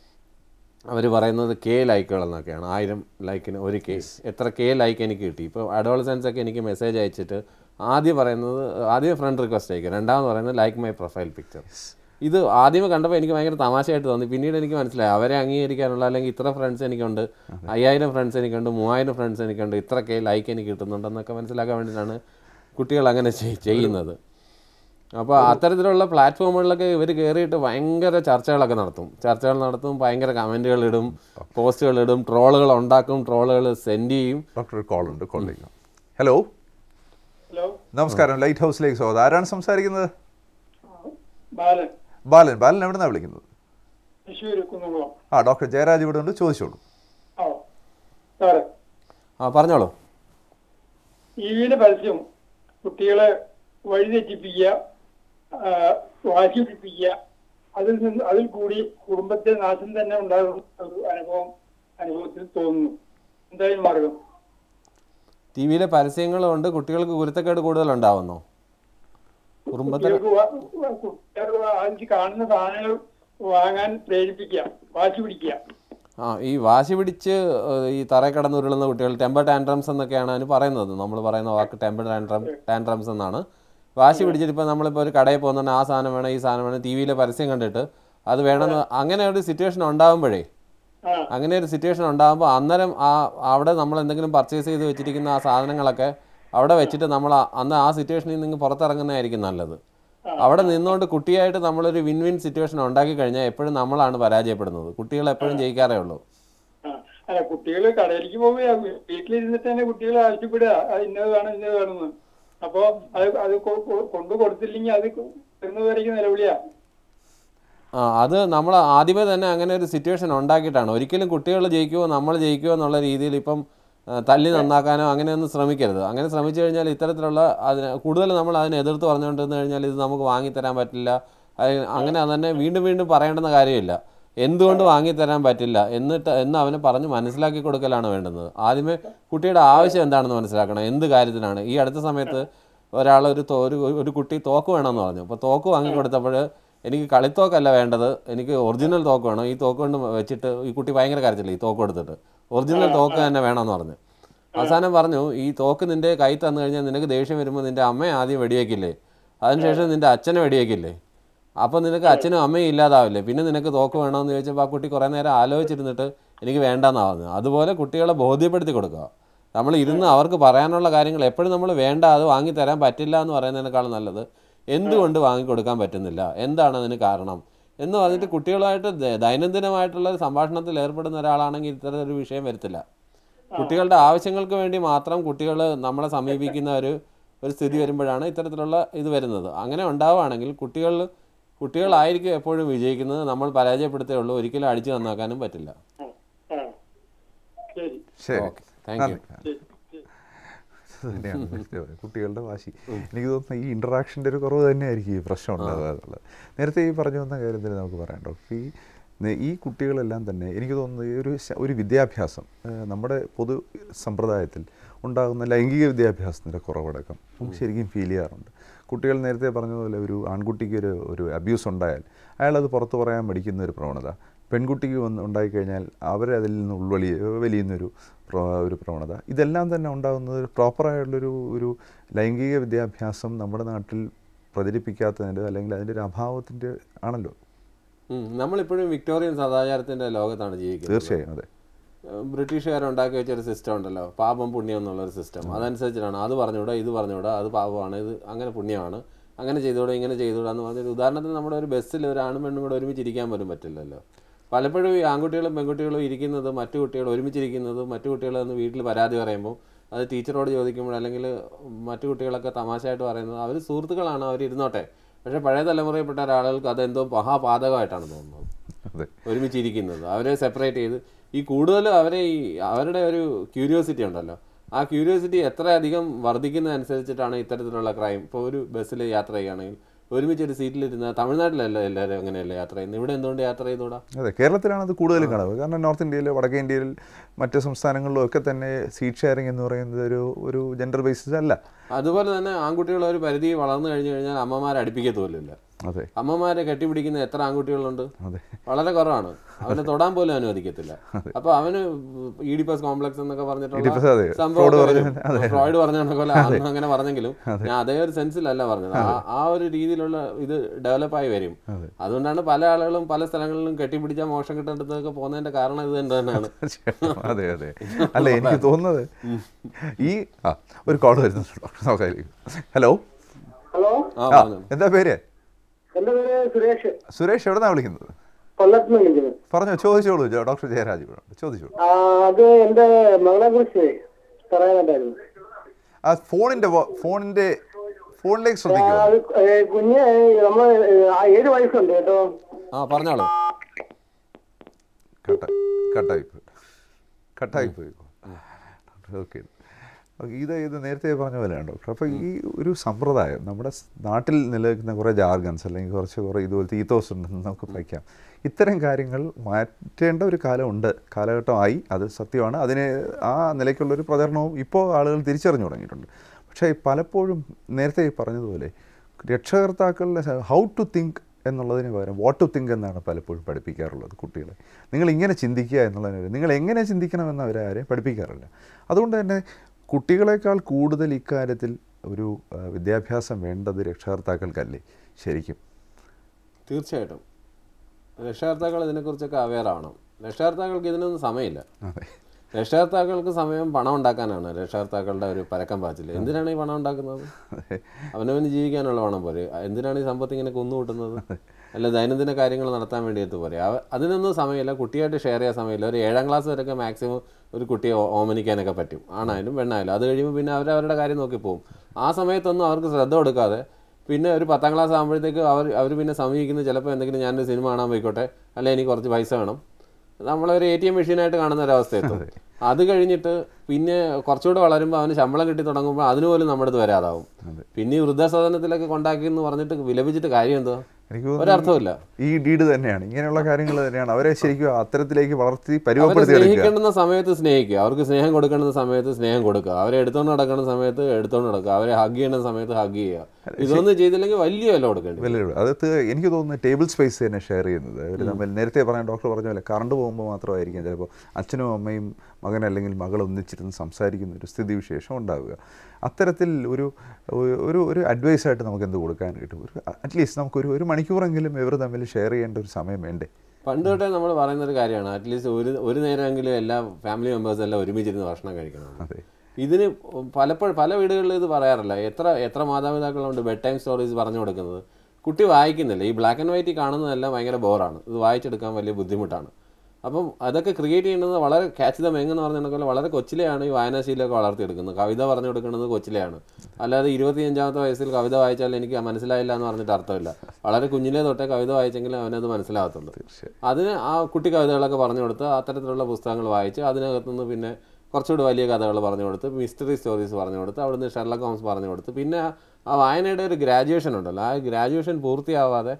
അവർ പറയുന്നത് കെ ലൈക്കുകൾ എന്നൊക്കെയാണ് ആയിരം ലൈക്കിന് ഒരു കെ എത്ര കെ ലൈക്ക് എനിക്ക് കിട്ടി ഇപ്പോൾ അഡോളസൻസ് ഒക്കെ എനിക്ക് മെസ്സേജ് അയച്ചിട്ട് ആദ്യം പറയുന്നത് ആദ്യം ഫ്രണ്ട് റിക്വസ്റ്റ് അയക്കുക രണ്ടാമത് പറയുന്നത് ലൈക്ക് മൈ പ്രൊഫൈൽ പിക്ചർ ഇത് ആദ്യമേ കണ്ടപ്പോൾ എനിക്ക് ഭയങ്കര തമാശയായിട്ട് തോന്നി പിന്നീട് എനിക്ക് മനസ്സിലായി അവരെ അംഗീകരിക്കാനുള്ള അല്ലെങ്കിൽ ഇത്ര ഫ്രണ്ട്സ് എനിക്കുണ്ട് അയ്യായിരം ഫ്രണ്ട്സ് എനിക്കുണ്ട് മൂവായിരം ഫ്രണ്ട്സ് എനിക്കുണ്ട് ഇത്ര കെ ലൈക്ക് എനിക്ക് കിട്ടുന്നുണ്ടെന്നൊക്കെ മനസ്സിലാക്കാൻ വേണ്ടിയിട്ടാണ് കുട്ടികൾ അങ്ങനെ ചെയ്- ചെയ്യുന്നത് അപ്പോൾ അത്തരത്തിലുള്ള പ്ലാറ്റ്ഫോമുകളിലൊക്കെ ഇവർ കയറിയിട്ട് ഭയങ്കര ചർച്ചകളൊക്കെ നടത്തും ചർച്ചകൾ നടത്തും ഭയങ്കര കമൻറ്റുകൾ ഇടും പോസ്റ്റുകൾ ഇടും ട്രോളുകൾ ഉണ്ടാക്കും ട്രോളുകൾ സെൻഡ് ചെയ്യും ഡോക്ടർ ഒരു കോൾ ഉണ്ട് കോളിലേക്ക് ഹലോ ഹലോ നമസ്കാരം ലൈറ്റ് ഹൗസിലേക്ക് സ്വാഗതം ആരാണ് സംസാരിക്കുന്നത് ബാലൻ ബാലൻ ബാലൻ എവിടെ നിന്നാണ് വിളിക്കുന്നത് തൃശ്ശൂർ കുന്നംകുളം ആ ഡോക്ടർ ജയരാജ് ഇവിടെ ഉണ്ട് ചോദിച്ചോളൂ ആ സാറേ ആ പറഞ്ഞോളൂ ടി വിയിലെ പരസ്യം കുട്ടികളെ വഴിതെറ്റിപ്പിക്കുക ആ, വാശി പിടിപ്പിക്കുക അതിൽ നിന്ന് അതിൽ കൂടി കുടുംബത്തെ നാശം തന്നെ ഉണ്ടാകും ഒരു അനുഭവം അനുഭവത്തിൽ തോന്നുന്നു എന്തായാലും മാർഗം ടി വിയിലെ പരസ്യങ്ങളുണ്ട് കുട്ടികൾക്ക് കുരുത്തക്കേട് കൂടുതലുണ്ടാവുന്നോ കുടുംബത്തിൽ കുട്ടികൾക്ക് വാ- വാ- കുട്ടികൾക്ക് വാങ്ങിച്ച് കാണുന്ന സാധനങ്ങൾ വാങ്ങാൻ പ്രേരിപ്പിക്കുക വാശി പിടിക്കുക ആ ഈ വാശി പിടിച്ച് ഏഹ്, ഈ തറയിൽ കിടന്ന് ഉരുളുന്ന കുട്ടികൾ ടെമ്പർ ടാൻട്രംസ് എന്നൊക്കെയാണ് അതിന് പറയുന്നത് നമ്മൾ പറയുന്ന വാക്ക് ടെമ്പർ ടാൻട്രം ടാൻട്രംസ് എന്നാണ് വാശി പിടിച്ചിട്ട് ഇപ്പോൾ നമ്മളിപ്പോൾ ഒരു കടയിൽ പോകുന്നുണ്ട് ആ സാധനം വേണം ഈ സാധനം വേണം ടി വിയിലെ പരസ്യം കണ്ടിട്ട് അത് വേണമെന്ന് അങ്ങനെ ഒരു സിറ്റുവേഷൻ ഉണ്ടാകുമ്പോഴേ ആ അങ്ങനെ ഒരു സിറ്റുവേഷൻ ഉണ്ടാകുമ്പോൾ അന്നേരം ആ അവിടെ നമ്മൾ എന്തെങ്കിലും പർച്ചേസ് ചെയ്ത് വെച്ചിരിക്കുന്ന ആ സാധനങ്ങളൊക്കെ അവിടെ വെച്ചിട്ട് നമ്മൾ ആ- അന്ന് ആ സിറ്റുവേഷനിൽ നിന്ന് പുറത്തിറങ്ങുന്നതായിരിക്കും നല്ലത് അവിടെ നിന്നുകൊണ്ട് കുട്ടിയായിട്ട് നമ്മളൊരു വിൻ വിൻ സിറ്റുവേഷൻ ഉണ്ടാക്കി കഴിഞ്ഞാൽ എപ്പോഴും നമ്മളാണ് പരാജയപ്പെടുന്നത് കുട്ടികൾ എപ്പോഴും ജയിക്കാറേ ഉള്ളൂ ആ. അല്ല കുട്ടികൾ കടയിലേക്ക് പോവുക വീട്ടിലിരുന്നിട്ട് തന്നെ കുട്ടികൾ ആവശ്യപ്പെടുക അത് ഇന്നത് വേണം ഇന്നത് വേണമെന്ന് അപ്പോ അത് അത് കൊ- കൊ- കൊണ്ടു കൊടുത്തില്ലെങ്കിൽ അത് വരുന്നവരേക്ക് നിലവിളിയാ ആ അത് നമ്മൾ ആദ്യമേ തന്നെ അങ്ങനെ ഒരു സിറ്റുവേഷൻ ഉണ്ടാക്കിയിട്ടാണ് ഒരിക്കലും കുട്ടികൾ ജയിക്കുമോ നമ്മൾ ജയിക്കുമോ എന്നുള്ള രീതിയിൽ ഇപ്പം ആ, തല്ലി നന്നാക്കാനോ അങ്ങനെയൊന്നും ശ്രമിക്കരുത് അങ്ങനെ ശ്രമിച്ചു കഴിഞ്ഞാൽ ഇത്തരത്തിലുള്ള അതിന് കൂടുതൽ നമ്മൾ അതിനെ എതിർത്ത് പറഞ്ഞുകൊണ്ടിരുന്നു കഴിഞ്ഞാൽ ഇത് നമുക്ക് വാങ്ങിത്തരാൻ പറ്റില്ല അത് അങ്ങനെ തന്നെ വീണ്ടും വീണ്ടും പറയേണ്ടുന്ന കാര്യമില്ല എന്തുകൊണ്ട് വാങ്ങിത്തരാൻ പറ്റില്ല എന്നിട്ട് എന്ന് അവനെ പറഞ്ഞ് മനസ്സിലാക്കി കൊടുക്കലാണ് വേണ്ടുന്നത് ആദ്യമേ കുട്ടിയുടെ ആവശ്യം എന്താണെന്ന് മനസ്സിലാക്കണം എന്ത് കാര്യത്തിനാണ് ഈ അടുത്ത സമയത്ത് ഒരാൾ ഒരു തോ- ഒരു ഒരു കുട്ടി തോക്ക് വേണമെന്ന് പറഞ്ഞു അപ്പോൾ തോക്ക് വാങ്ങിക്കൊടുത്തപ്പോൾ എനിക്ക് കളിത്തോക്കല്ല വേണ്ടത് എനിക്ക് ഒറിജിനൽ തോക്ക് വേണം ഈ തോക്ക് കൊണ്ട് വെച്ചിട്ട് ഈ കുട്ടി ഭയങ്കര കരച്ചില്ല ഈ തോക്ക് കൊടുത്തിട്ട് ഒറിജിനൽ തോക്ക് തന്നെ വേണമെന്ന് പറഞ്ഞു അവസാനം പറഞ്ഞു ഈ തോക്ക് നിന്റെ കൈ തന്നു കഴിഞ്ഞാൽ നിനക്ക് ദേഷ്യം വരുമ്പോൾ നിന്റെ അമ്മയെ ആദ്യം വെടിവെക്കില്ലേ അതിനുശേഷം നിന്റെ അച്ഛനെ വെടിവെക്കില്ലേ അപ്പോൾ നിനക്ക് അച്ഛനും അമ്മയും ഇല്ലാതാവില്ലേ പിന്നെ നിനക്ക് തോക്ക് വേണമെന്ന് ചോദിച്ചപ്പോൾ ആ കുട്ടി കുറേ നേരം ആലോചിച്ചിരുന്നിട്ട് എനിക്ക് വേണ്ടെന്നാണ് പറഞ്ഞത് അതുപോലെ കുട്ടികളെ ബോധ്യപ്പെടുത്തി കൊടുക്കുക നമ്മൾ ഇരുന്ന് അവർക്ക് പറയാനുള്ള കാര്യങ്ങൾ എപ്പോഴും നമ്മൾ വേണ്ട അത് വാങ്ങിത്തരാൻ പറ്റില്ല എന്ന് പറയുന്നതിനേക്കാൾ നല്ലത് എന്തുകൊണ്ട് വാങ്ങിക്കൊടുക്കാൻ പറ്റുന്നില്ല എന്താണ് അതിന് കാരണം എന്ന് പറഞ്ഞിട്ട് കുട്ടികളുമായിട്ട് ദ- ദൈനംദിനമായിട്ടുള്ള ഒരു സംഭാഷണത്തിൽ ഏർപ്പെടുന്ന ഒരാളാണെങ്കിൽ ഇത്തരത്തിലൊരു വിഷയം വരത്തില്ല കുട്ടികളുടെ ആവശ്യങ്ങൾക്ക് വേണ്ടി മാത്രം കുട്ടികൾ നമ്മളെ സമീപിക്കുന്ന ഒരു ഒരു സ്ഥിതി വരുമ്പോഴാണ് ഇത്തരത്തിലുള്ള ഇത് വരുന്നത് അങ്ങനെ ഉണ്ടാവുകയാണെങ്കിൽ കുട്ടികൾ കുട്ടികളായിരിക്കും എപ്പോഴും വിജയിക്കുന്നത് നമ്മൾ പരാജയപ്പെടുത്തേ ഉള്ളൂ ഒരിക്കലും അടിച്ചു നന്നാക്കാനും പറ്റില്ല ആ, ആ. ശരി ശരി ഓക്കെ താങ്ക് യു നന്ദി. ശരി ശരി അത് തന്നെയാണ് നേരത്തെ പറഞ്ഞത്. കുട്ടികളുടെ വാശി എനിക്ക് തോന്നുന്നു ഈ ഇൻട്രാക്ഷൻ്റെ ഒരു കുറവ് തന്നെയായിരിക്കും ഈ പ്രശ്നം ഉണ്ടാകുക എന്നുള്ളത് നേരത്തെ ഈ പറഞ്ഞു വന്ന കാര്യം തന്നെ നമുക്ക് പറയാം ഡോക്ടർ ഈ നെ- ഈ കുട്ടികളെല്ലാം തന്നെ എനിക്ക് തോന്നുന്നത് ഈ ഒരു ശ- ഒരു വിദ്യാഭ്യാസം ഏഹ് നമ്മുടെ പൊതു സമ്പ്രദായത്തിൽ ഉണ്ടാകുന്ന ലൈംഗിക വിദ്യാഭ്യാസത്തിൻ്റെ കുറവടക്കം നമുക്ക് ശരിക്കും ഫീൽ ചെയ്യാറുണ്ട് കുട്ടികൾ നേരത്തെ പറഞ്ഞതുപോലെ ഒരു ആൺകുട്ടിക്ക് ഒരു ഒരു അബ്യൂസ് ഉണ്ടായാൽ അയാളത് പുറത്ത് പറയാൻ മടിക്കുന്ന ഒരു പ്രവണത പെൺകുട്ടിക്ക് വന്ന് ഉണ്ടായിക്കഴിഞ്ഞാൽ അവരതിൽ നിന്ന് ഉൾവലി വലിയുന്നൊരു പ്ര- ഒരു പ്രവണത ഇതെല്ലാം തന്നെ ഉണ്ടാകുന്നത് പ്രോപ്പറായുള്ളൊരു ഒരു ലൈംഗിക വിദ്യാഭ്യാസം നമ്മുടെ നാട്ടിൽ പ്രചരിപ്പിക്കാത്തതിൻ്റെ അല്ലെങ്കിൽ അതിൻ്റെ ഒരു അഭാവത്തിൻ്റെ ആണല്ലോ ഉം. നമ്മളിപ്പോഴും വിക്ടോറിയൻ സദാചാരത്തിന്റെ ലോകത്താണ് ജീവിക്കുന്നത് തീർച്ചയായും അതെ ബ്രിട്ടീഷുകാർ ഉണ്ടാക്കി വെച്ച ഒരു സിസ്റ്റം ഉണ്ടല്ലോ പാപം പുണ്യം എന്നുള്ളൊരു സിസ്റ്റം അതനുസരിച്ചിട്ടാണ് അത് പറഞ്ഞുകൂടാ ഇത് പറഞ്ഞുകൂടാ അത് പാപമാണ് ഇത് അങ്ങനെ പുണ്യമാണ് അങ്ങനെ ചെയ്തുകൂടാ ഇങ്ങനെ ചെയ്തുകൂടാ എന്ന് പറഞ്ഞൊരു ഉദാഹരണത്തിന് നമ്മുടെ ഒരു ബസ്സിൽ ഒരു ആണും പെണ്ണും കൂടെ ഒരുമിച്ച് ഇരിക്കാൻ പോലും പറ്റില്ലല്ലോ പലപ്പോഴും ഈ ആൺകുട്ടികളും പെൺകുട്ടികളും ഇരിക്കുന്നത് മറ്റു കുട്ടികൾ ഒരുമിച്ചിരിക്കുന്നത് മറ്റു കുട്ടികൾ എന്ന് വീട്ടിൽ പരാതി പറയുമ്പോൾ അത് ടീച്ചറോട് ചോദിക്കുമ്പോൾ അല്ലെങ്കിൽ മറ്റു കുട്ടികളൊക്കെ തമാശയായിട്ട് പറയുന്നത് അവർ സുഹൃത്തുക്കളാണ് അവർ ഇരുന്നോട്ടെ പക്ഷേ പഴയ തലമുറയിൽപ്പെട്ട ഒരാളുകൾക്ക് അതെന്തോ മഹാപാതകമായിട്ടാണ് തോന്നുന്നത് അതെ ഒരുമിച്ചിരിക്കുന്നത് അവരെ സെപ്പറേറ്റ് ചെയ്ത് ഈ കൂടുതലും അവരെ ഈ അവരുടെ ഒരു ക്യൂരിയോസിറ്റി ഉണ്ടല്ലോ ആ ക്യൂരിയോസിറ്റി എത്ര അധികം വർദ്ധിക്കുന്നതനുസരിച്ചിട്ടാണ് ഇത്തരത്തിലുള്ള ക്രൈം ഇപ്പോൾ ഒരു ബസ്സിൽ യാത്ര ചെയ്യുകയാണെങ്കിൽ ഒരുമിച്ച് ഒരു സീറ്റിലിരുന്ന തമിഴ്നാട്ടിലല്ല എല്ലാവരും അങ്ങനെയല്ലേ യാത്ര ചെയ്യുന്നത് ഇവിടെ എന്തുകൊണ്ട് യാത്ര ചെയ്തുകൂടാ അതെ കേരളത്തിലാണ് അത് കൂടുതലും കാണുന്നത് കാരണം നോർത്ത് ഇന്ത്യയിൽ വടക്കേ ഇന്ത്യയിൽ മറ്റ് സംസ്ഥാനങ്ങളിലും ഒക്കെ തന്നെ സീറ്റ് ഷെയറിംഗ് എന്ന് പറയുന്നത് ഒരു ഒരു ജെൻഡർ ബേസിസ് അല്ല അതുപോലെ തന്നെ ആൺകുട്ടികൾ ഒരു പരിധി വളർന്നു കഴിഞ്ഞു കഴിഞ്ഞാൽ അമ്മമാരെ അടുപ്പിക്കത്തുമില്ല അതെ അമ്മമാരെ കെട്ടിപ്പിടിക്കുന്ന എത്ര ആൺകുട്ടികളുണ്ട് അതെ വളരെ കുറവാണ് അവനെ തൊടാൻ പോലും അനുവദിക്കത്തില്ല അപ്പൊ അവന് ഈഡിപ്പസ് കോംപ്ലക്സ് എന്നൊക്കെ ഈഡിപ്പസ് അതെ. പറഞ്ഞിട്ടുള്ള ഫ്രോയിഡ് സംഭവം പറഞ്ഞ- അതെ. ഫ്രോയിഡ് പറഞ്ഞ പോലെ അന്ന് അങ്ങനെ പറഞ്ഞെങ്കിലും ഞാൻ അതേ ഒരു സെൻസിലല്ല പറഞ്ഞത് ആ- ആ ഒരു രീതിയിലുള്ള ഇത് ഡെവലപ്പായി വരും അതെ. അതുകൊണ്ടാണ് പല ആളുകളും പല സ്ഥലങ്ങളിലും കെട്ടിപ്പിടിച്ച മോശം കിട്ടേണ്ടതൊക്കെ പോകുന്നതിന്റെ കാരണം ഇത് തന്നെയാണ് തീർച്ചയായും. അതെ അതെ അല്ല എനിക്ക് തോന്നുന്നത് ഈ ആ ഒരു കോൾ വരുന്നുണ്ട് ഡോക്ടർ നോക്കാം ഹലോ ഹലോ ആ ആ പറഞ്ഞു എന്താ പേര് എന്റെ പേര് സുരേഷ് സുരേഷ് എവിടെന്നാ വിളിക്കുന്നത് കൊല്ലത്ത് നിന്ന് വിളിക്കുന്നത് പറഞ്ഞോ ചോദിച്ചോളൂ ജോ- ഡോക്ടർ ജയരാജ് ഇവിടെ ഉണ്ട്. ചോദിച്ചോളൂ ആ, അത് എന്റെ മകളെ കുറിച്ച് പറയാനുണ്ടായിരുന്നു ആ ഫോണിന്റെ വോ- ഫോണിന്റെ ഫോണിലേക്ക് ആ, ശ്രദ്ധിക്കുക അത് ഏ, കുഞ്ഞ് നമ്മൾ ഏഴ് വയസ്സുണ്ട് കേട്ടോ ആ പറഞ്ഞോളൂ കട്ട കട്ടായി പോയി കട്ടായി പോയി ഓക്കെ ഇത് ഇത് നേരത്തെ പറഞ്ഞ പോലെയാണ് ഡോക്ടർ അപ്പോൾ ഈ ഒരു സമ്പ്രദായം നമ്മുടെ സ് നാട്ടിൽ നിലനിൽക്കുന്ന കുറേ ജാർഗൻസ് അല്ലെങ്കിൽ കുറച്ച് കുറേ ഇതുപോലത്തെ ഈത്തോസ് ഉണ്ടെന്ന് നമുക്ക് വയ്ക്കാം ഇത്തരം കാര്യങ്ങൾ മാറ്റേണ്ട ഒരു കാലമുണ്ട് കാലഘട്ടമായി അത് സത്യമാണ് അതിന് ആ നിലയ്ക്കുള്ളൊരു പ്രചരണവും ഇപ്പോൾ ആളുകൾ തിരിച്ചറിഞ്ഞു തുടങ്ങിയിട്ടുണ്ട് പക്ഷേ പലപ്പോഴും നേരത്തെ ഈ പറഞ്ഞതുപോലെ രക്ഷകർത്താക്കളുടെ ഹൗ ടു തിങ്ക് എന്നുള്ളതിന് പകരം വാട്ട് ടു തിങ്ക് എന്നാണ് പലപ്പോഴും പഠിപ്പിക്കാറുള്ളത് കുട്ടികളെ നിങ്ങൾ ഇങ്ങനെ ചിന്തിക്കുക എന്നുള്ളതിന് നിങ്ങൾ എങ്ങനെ ചിന്തിക്കണമെന്ന് അവരെ ആരെയും പഠിപ്പിക്കാറില്ല അതുകൊണ്ട് തന്നെ കുട്ടികളെക്കാൾ കൂടുതൽ ഇക്കാര്യത്തിൽ ഒരു ആ, വിദ്യാഭ്യാസം വേണ്ടത് രക്ഷകർത്താക്കൾക്കല്ലേ ശരിക്കും തീർച്ചയായിട്ടും രക്ഷകർത്താക്കൾ ഇതിനെക്കുറിച്ചൊക്കെ അവെയർ ആവണം രക്ഷകർത്താക്കൾക്ക് ഇതിനൊന്നും സമയമില്ല അതെ രക്ഷകർത്താക്കൾക്ക് സമയം പണം ഉണ്ടാക്കാനാണ് രക്ഷകർത്താക്കളുടെ ഒരു പരക്കം പാച്ചിൽ എന്തിനാണ് ഈ പണം ഉണ്ടാക്കുന്നത് അതെ അവനവന് ജീവിക്കാനുള്ള പണം പോരെ എന്തിനാണ് ഈ സമ്പത്ത് ഇങ്ങനെ കുന്നുകൂട്ടുന്നത് അല്ല ദൈനംദിന കാര്യങ്ങൾ നടത്താൻ വേണ്ടിയിട്ട് പോരെ അവ അതിനൊന്നും സമയമില്ല കുട്ടിയായിട്ട് ഷെയർ ചെയ്യാൻ സമയമില്ല ഒരു ഏഴാം ക്ലാസ് വരെയൊക്കെ മാക്സിമം ഒരു കുട്ടിയെ ഓ- ഓമനിക്കാനൊക്കെ പറ്റും ആണായാലും പെണ്ണായാലും അത് കഴിയുമ്പോൾ പിന്നെ അവർ അവരുടെ കാര്യം നോക്കി പോകും ആ സമയത്തൊന്നും അവർക്ക് ശ്രദ്ധ കൊടുക്കാതെ പിന്നെ ഒരു പത്താം ക്ലാസ് ആകുമ്പോഴത്തേക്ക് അവർ അവർ പിന്നെ സമീപിക്കുന്നത് ചിലപ്പോൾ എന്തെങ്കിലും ഞാനൊരു സിനിമ കാണാൻ പോയിക്കോട്ടെ അല്ലെ എനിക്ക് കുറച്ച് പൈസ വേണം നമ്മളൊരു എ ടി എം മെഷീനായിട്ട് കാണുന്ന ഒരവസ്ഥ എത്തും അത് കഴിഞ്ഞിട്ട് പിന്നെ കുറച്ചുകൂടെ വളരുമ്പോൾ അവന് ശമ്പളം കിട്ടി തുടങ്ങുമ്പോൾ അതിന് പോലും നമ്മുടെ അടുത്ത് വരാതാവും പിന്നെ ഈ വൃദ്ധസദനത്തിലൊക്കെ കൊണ്ടാക്കി എന്ന് പറഞ്ഞിട്ട് വിലപിച്ചിട്ട് കാര്യം എന്തോ എനിക്ക് തോന്നുന്നു ഒരർത്ഥമില്ല ഈ ഡീഡ് തന്നെയാണ് ഇങ്ങനെയുള്ള കാര്യങ്ങൾ തന്നെയാണ് അവരെ ശരിക്കും അത്തരത്തിലേക്ക് വളർത്തി അവരെ പരുവപ്പെടുത്തി എടുക്കുക സ്നേഹിക്കേണ്ടുന്ന സമയത്ത് സ്നേഹിക്കുക അവർക്ക് സ്നേഹം കൊടുക്കേണ്ടുന്ന സമയത്ത് സ്നേഹം കൊടുക്കുക അവരെ എടുത്തോണ്ട് നടക്കുന്ന സമയത്ത് എടുത്തോണ്ട് നടക്കുക അവരെ ഹഗ് ചെയ്യേണ്ട സമയത്ത് ഹഗ് ചെയ്യുക ഇതൊന്നും ചെയ്തില്ലെങ്കിൽ വലിയ വില കൊടുക്കേണ്ടി വരും. വിലയിടും അത് ത- എനിക്ക് തോന്നുന്നു ടേബിൾ സ്പേസ് തന്നെ ഷെയർ ചെയ്യുന്നത് അവർ തമ്മിൽ നേരത്തെ പറഞ്ഞ ഡോക്ടർ പറഞ്ഞ പോലെ കറണ്ട് പോകുമ്പോൾ മാത്രമായിരിക്കും ചിലപ്പോൾ അച്ഛനും അമ്മയും മകൻ അല്ലെങ്കിൽ മകൾ ഒന്നിച്ചിരുന്ന് സംസാരിക്കുന്ന ഒരു സ്ഥിതിവിശേഷം ഉണ്ടാവുക അത്തരത്തിൽ ഒരു ഒരു- ഒരു ഒരു അഡ്വൈസായിട്ട് നമുക്ക് എന്ത് കൊടുക്കാൻ കിട്ടും ഒരു അറ്റ്ലീസ്റ്റ് നമുക്കൊരു ഒരു മണിക്കൂറെങ്കിലും ഇവർ തമ്മിൽ ഷെയർ ചെയ്യേണ്ട ഒരു സമയം വേണ്ടേ പണ്ട് തൊട്ടേ നമ്മൾ പറയുന്ന ഒരു കാര്യമാണ് അറ്റ്ലീസ്റ്റ് ഒരു ഒരു നേരമെങ്കിലും എല്ലാ ഫാമിലി മെമ്പേഴ്സ് എല്ലാം ഒരുമിച്ചിരുന്ന് ഭക്ഷണം കഴിക്കണം അതെ ഇതിന് പലപ്പോഴും പല വീടുകളിൽ ഇത് പറയാറില്ല എത്ര എത്ര മാതാപിതാക്കളുണ്ട് ബെഡ് ടൈം സ്റ്റോറീസ് പറഞ്ഞു കൊടുക്കുന്നത് കുട്ടി വായിക്കുന്നില്ല ഈ ബ്ലാക്ക് ആൻഡ് വൈറ്റ് കാണുന്നതെല്ലാം ഭയങ്കര ബോറാണ് ഇത് വായിച്ചെടുക്കാൻ വലിയ ബുദ്ധിമുട്ടാണ് അപ്പം അതൊക്കെ ക്രിയേറ്റ് ചെയ്യുന്നത് വളരെ ക്യാച്ച് ദ മെങ് എന്ന് പറഞ്ഞ പോലെ വളരെ കൊച്ചിലെയാണ് ഈ വായനാശീലമൊക്കെ വളർത്തിയെടുക്കുന്നത് കവിത പറഞ്ഞു കൊടുക്കുന്നത് കൊച്ചിലെയാണ് അല്ലാതെ ഇരുപത്തിയഞ്ചാമത്തെ വയസ്സിൽ കവിത വായിച്ചാൽ എനിക്ക് മനസ്സിലായില്ല എന്ന് പറഞ്ഞിട്ട് അർത്ഥമില്ല വളരെ കുഞ്ഞിലേ തൊട്ടേ കവിത വായിച്ചെങ്കിലും അവനത് മനസ്സിലാകത്തുള്ളൂ തീർച്ചയായും അതിന് ആ കുട്ടി കവിതകളൊക്കെ പറഞ്ഞു കൊടുത്ത് അത്തരത്തിലുള്ള പുസ്തകങ്ങൾ വായിച്ച് അതിനകത്തുനിന്ന് പിന്നെ കുറച്ചുകൂടി വലിയ കഥകൾ പറഞ്ഞു കൊടുത്ത് മിസ്റ്ററി സ്റ്റോറീസ് പറഞ്ഞു കൊടുത്ത് അവിടുന്ന് ഷെർലക് ഹോംസ് പറഞ്ഞു കൊടുത്ത് പിന്നെ ആ വായനയുടെ ഒരു ഗ്രാജുവേഷൻ ഉണ്ടല്ലോ ആ ഗ്രാജുവേഷൻ പൂർത്തിയാവാതെ